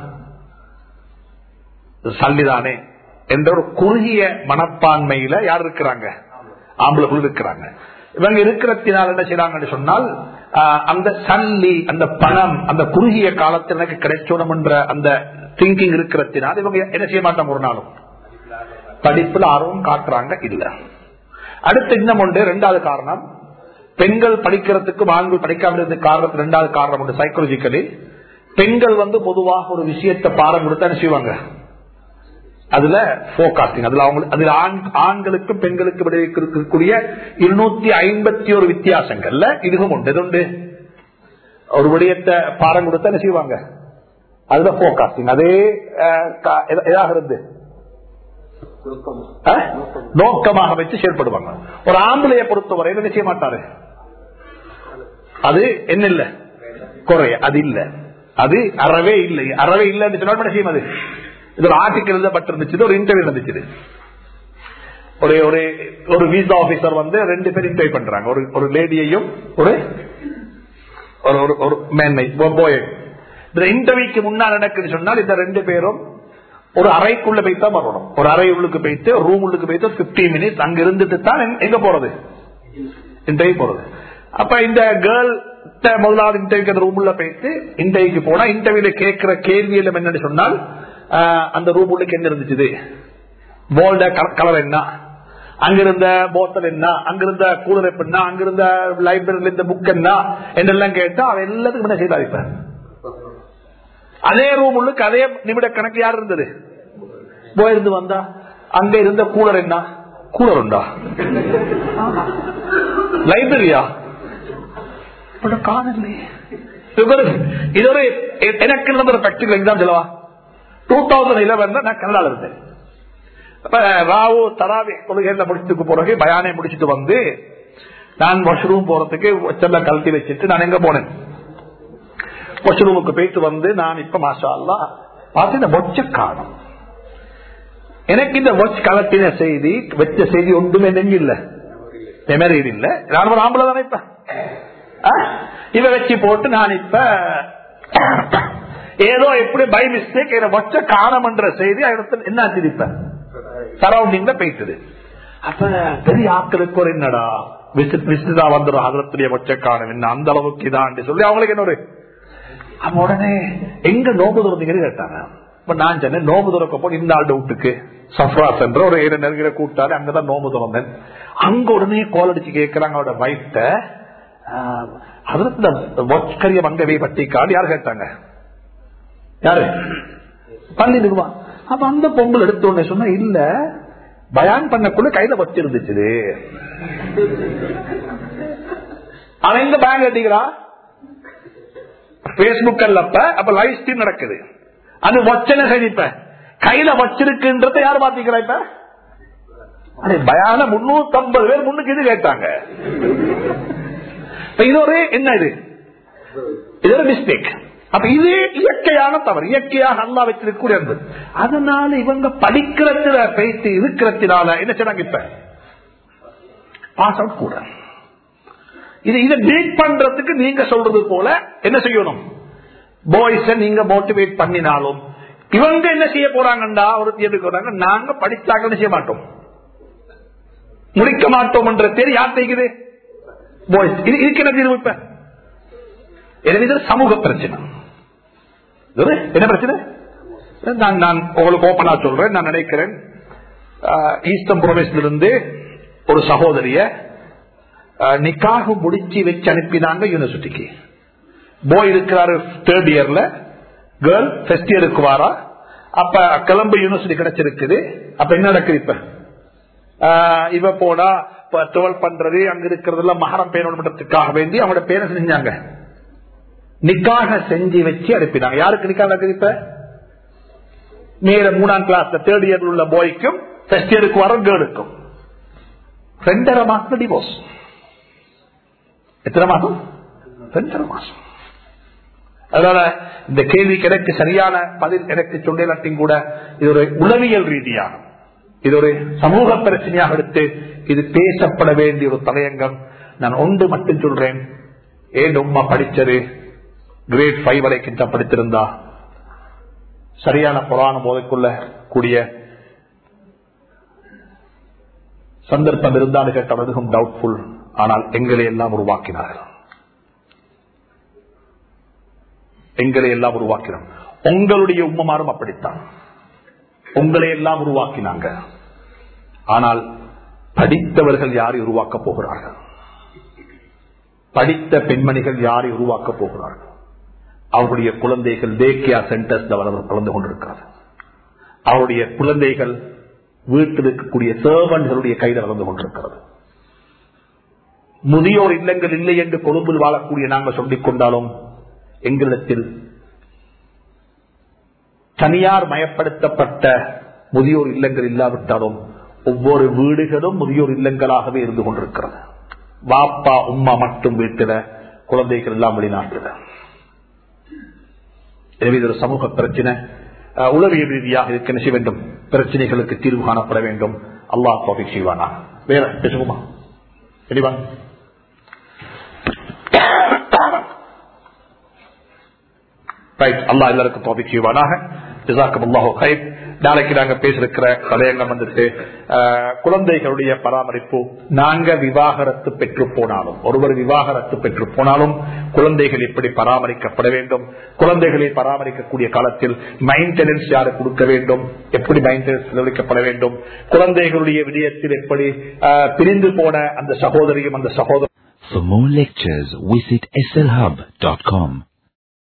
சல்லிதானே என்ற ஒரு குறுகிய மனப்பான்மையில யார் இருக்கிறாங்க ஆம்பளைகள் இருக்கிறாங்க இவங்க இருக்கிறத்தினால் என்ன செய்யறாங்கன்னு சொன்னால் ஆஹ், அந்த சல்லி அந்த பணம் அந்த குறுகிய காலத்தில் எனக்கு கிடைச்சோணும் என்ற அந்த திங்கிங் இருக்கிறத்தினால் இவங்க என்ன செய்ய மாட்டாங்க ஒரு நாளும் படிப்புல ஆர்வம் காட்டுறாங்க இல்ல அடுத்து இன்னும் ஒன்று ரெண்டாவது காரணம் பெண்கள் படிக்கிறதுக்கும் ஆண்கள் படிக்காமல் காரணம் ரெண்டாவது காரணம் உண்டு சைக்கோலஜிக்கலி பெண்கள் வந்து பொதுவாக ஒரு விஷயத்தை பாடம் கொடுத்தா என்ன செய்வாங்க அதுல போகாஸ்டிங் அதுல அவங்க அதுல ஆண்- ஆண்களுக்கும் பெண்களுக்கும் இடையே இருக்கக்கூடிய இருநூத்தி ஐம்பத்தி ஒரு வித்தியாசங்கள்ல இதுவும் உண்டு எது உண்டு ஒரு விடயத்தை பாடம் கொடுத்தா என்ன செய்வாங்க அதுல போகாஸ்டிங் அதே அஹ், கா- எதா- எதாக இருந்து அஹ்? நோக்கமாக வச்சு செயல்படுவாங்க ஒரு ஆம்பளைய பொறுத்தவரை என்ன செய்ய மாட்டாரு அது என்ன இல்ல குறைய அது இல்ல அது அறவே இல்லை அறவே இல்லைன்னு சொன்னா என்ன செய்யும் அது இது ஒரு ஆர்டிக்கல் எழுதப்பட்டிருந்துச்சு ஒரு இன்டர்வியூ நடந்துச்சு ஒரு ஒரு ஒரு விசா ஆபீசர் வந்து ரெண்டு பேர் இன்டர்வியூ பண்றாங்க ஒரு ஒரு லேடியையும் ஒரு ஒரு ஒரு ஒரு மேன்மை போய் இந்த இன்டர்வியூக்கு முன்னால் நடக்குது சொன்னால் இந்த ரெண்டு பேரும் ஒரு அறைக்குள்ள போய் தான் வரணும் ஒரு அறை உள்ளுக்கு போயிட்டு ரூம் உள்ளுக்கு போயிட்டு பிப்டீன் மினிட்ஸ் அங்க இருந்துட்டு தான் எங்க- எங்க போறது இன்டர்வியூ போறது அப்ப இந்த கேர்ள் முதலாவது இன்டர்வியூ அந்த ரூம் உள்ள போயிட்டு இன்டர்வியூக்கு போனா இன்டர்வியூல கேட்கிற கேள்வி எல்லாம் என்னன்னு சொன்னால் ஆஹ், அந்த ரூம் உள்ளுக்கு என்ன இருந்துச்சு போல்ட கலர் என்ன அங்கிருந்த போத்தல் என்ன அங்கிருந்த கூலர் என்ன அங்கிருந்த லைப்ரரியில இருந்த புக் என்ன என்றெல்லாம் கேட்டா அவன் எல்லாத்துக்கும் என்ன செய்தார் இப்ப அதே ரூம் உள்ளுக்கு அதே நிமிட கணக்கு யார் இருந்தது போயிருந்து வந்தா அங்க இருந்த கூலர் என்ன கூலர் உண்டா லைப்ரரியா காணலையே இது ஒரு எனக்கு இருந்த ஒரு பிராக்டிகல் எக்ஸாம் சொல்லவா டூ தௌசண்ட் இலவன்ல நான் கனடால இருந்தேன் அப்ப ராவு தராவி தொழுகையில முடிச்சுட்டு பிறகு பயானை முடிச்சுட்டு வந்து நான் வாஷ்ரூம் போறதுக்கு செல்ல கழட்டி வச்சுட்டு நான் எங்க போனேன் வாஷ்ரூமுக்கு போயிட்டு வந்து நான் இப்ப மாஷா அல்லா பார்த்து இந்த மொச்ச காணும் எனக்கு இந்த வாட்ச் கலத்தின செய்தி வச்ச செய்தி ஒன்றுமே நெஞ்சு இல்ல மெமரி இல்ல நான் ஒரு ஆம்பளை தானே இப்ப ஆ? இத வச்சு போட்டு நான் இப்ப ஏதோ எப்படி பை மிஸ்டேக் இதை வச்ச காணம்ன்ற செய்தி இடத்துல என்ன ஆச்சு இப்ப சரௌண்டிங்ல போயிட்டது அப்ப பெரிய ஆட்களுக்கு ஒரு என்னடா விசிட் விசிட்டா வந்துடும் அதரத்துடைய வச்ச காணும் என்ன அந்த அளவுக்கு இதான் சொல்லி அவங்களுக்கு என்ன ஒரு அப்ப உடனே எங்க நோம்பு துறந்தீங்கன்னு கேட்டாங்க இப்ப நான் சொன்னேன் நோம்பு துறக்க போய் இந்த ஆள் வீட்டுக்கு சஃப்ராஸ் என்ற ஒரு ஏழு நெருங்கிற கூட்டாரு அங்கதான் நோம்பு துறந்தேன் அங்க உடனே கோல் அடிச்சு கேட்கிறாங்க அவரோட வைஃப்ட அதுல மொச்சக்கரிய மங்கவை பட்டிக்காடு யார் கேட்டாங்க யாரு பள்ளி நிறுவா அப்ப அந்த பொங்கல் எடுத்த உடனே சொன்னா இல்ல பயான் பண்ணக்குள்ள கையில வச்சிருந்துச்சு அவன் எங்க பேங்க் கட்டிக்கிறா பேஸ்புக் அல்லப்ப அப்ப லைவ் ஸ்ட்ரீம் நடக்குது அது வச்சன சதிப்ப கையில வச்சிருக்குன்றத யார் பாத்தீங்களா இப்ப அடே, பயான முன்னூத்தி ஐம்பது பேர் முன்னுக்கு இது கேட்டாங்க இப்ப இது ஒரு என்ன இது இது ஒரு மிஸ்டேக் அப்ப இது இயற்கையான தவறு இயற்கையாக அல்லா வச்சிருக்கக்கூடிய அன்பு அதனால இவங்க படிக்கிறதுல பேசி இருக்கிறதுனால என்ன செய்றாங்க இப்ப பாஸ் அவுட் கூட இது இதை டீட் பண்றதுக்கு நீங்க சொல்றது போல என்ன செய்யணும் பாய்ஸ நீங்க மோட்டிவேட் பண்ணினாலும் இவங்க என்ன செய்ய போறாங்கண்டா ஒரு தேர்வுக்கு வராங்க நாங்க படிச்சாங்க என்ன செய்ய மாட்டோம் முடிக்க மாட்டோம் என்ற தேர் யார் செய்கிறது பாய்ஸ் இது இதுக்கு என்ன தீர்வு இப்ப எனவே இது சமூக பிரச்சனை இது என்ன பிரச்சனை நான் நான் உங்களுக்கு ஓப்பனா சொல்றேன் நான் நினைக்கிறேன் ஆஹ், ஈஸ்டர்ன் ப்ரொவின்ஸ்ல இருந்து ஒரு சகோதரிய ஆஹ், நிக்காக முடிச்சு வச்சு அனுப்பினாங்க யூனிவர்சிட்டிக்கு போய் இருக்கிறாரு தேர்ட் இயர்ல கேர்ள் ஃபர்ஸ்ட் இயருக்கு வாரா அப்ப கிளம்பு யூனிவர்சிட்டி கிடைச்சிருக்குது அப்ப என்ன நடக்குது இப்ப ஆஹ் இவ போனா டுவெல் பண்றது அங்க இருக்கிறதுல மகரம் பேரணுன்றதுக்காக வேண்டி அவங்களோட பேரை செஞ்சாங்க நிக்காக செஞ்சு வச்சு அனுப்பினாங்க யாருக்கு நிக்காக நடக்குது இப்ப மேல மூணாம் கிளாஸ்ல தேர்ட் இயர் உள்ள பாய்க்கும் ஃபர்ஸ்ட் இயருக்கு வர கேர்ளுக்கும் ரெண்டரை மாசம் டிவோர்ஸ் எத்தனை மாசம் ரெண்டரை மாசம் அதனால இந்த கேள்விக்கு எனக்கு சரியான பதில் எனக்கு சொன்னேன் கூட இது ஒரு உளவியல் ரீதியாக இது ஒரு சமூக பிரச்சனையாக எடுத்து இது பேசப்பட வேண்டிய ஒரு தலையங்கம் நான் ஒன்று மட்டும் சொல்றேன் ஏன் உமா படிச்சது கிரேட் ஃபைவ் வரைக்கும் தான் படித்திருந்தா சரியான புராணம் போதைக்குள்ள கூடிய சந்தர்ப்பம் இருந்தாலும் கேட்டால் அதுவும் டவுட்ஃபுல் ஆனால் எங்களை எல்லாம் உருவாக்கினார்கள் எங்களை எல்லாம் உருவாக்கினோம் உங்களுடைய உம்மமாரும் அப்படித்தான் உங்களை எல்லாம் உருவாக்கினாங்க ஆனால் படித்தவர்கள் யாரை உருவாக்க போகிறார்கள் படித்த பெண்மணிகள் யாரை உருவாக்க போகிறார்கள் அவருடைய குழந்தைகள் தேக்கியா சென்டர்ஸ் வளர்ந்து கலந்து கொண்டிருக்கிறார் அவருடைய குழந்தைகள் வீட்டில் இருக்கக்கூடிய சேவன்களுடைய கையில் வளர்ந்து கொண்டிருக்கிறது முதியோர் இல்லங்கள் இல்லை என்று கொழும்பில் வாழக்கூடிய நாங்கள் சொல்லிக் கொண்டாலும் எங்களிடத்தில் தனியார் மயப்படுத்தப்பட்ட முதியோர் இல்லங்கள் இல்லாவிட்டாலும் ஒவ்வொரு வீடுகளும் முதியோர் இல்லங்களாகவே இருந்து கொண்டிருக்கிறது வாப்பா உம்மா மட்டும் வீட்டில குழந்தைகள் எல்லாம் வெளிநாட்டில் எனவே இது ஒரு சமூக பிரச்சனை அஹ், உளவியல் ரீதியாக இருக்க என்ன செய்ய வேண்டும் பிரச்சனைகளுக்கு தீர்வு காணப்பட வேண்டும் அல்லாஹ் தோஃபிக் செய்வானா வேற பேசுவோமா தெளிவா ரைட் அல்லா எல்லாருக்கும் தோபிக் செய்வானாக ஜிசாக்கம் அல்லாஹோ கைப் நாளைக்கு நாங்க பேசிருக்கிற தலையங்கம் வந்துட்டு அஹ், குழந்தைகளுடைய பராமரிப்பு நாங்க விவாகரத்து பெற்று போனாலும் ஒருவர் விவாகரத்து பெற்று போனாலும் குழந்தைகள் எப்படி பராமரிக்கப்பட வேண்டும் குழந்தைகளை பராமரிக்கக்கூடிய காலத்தில் மைண்டனன்ஸ் யாரு கொடுக்க வேண்டும் எப்படி மைண்டனன்ஸ் செலவழிக்கப்பட வேண்டும் குழந்தைகளுடைய விடயத்தில் எப்படி அஹ், பிரிந்து போன அந்த சகோதரியும் அந்த சகோதரர் For more lectures, visit slhub.com.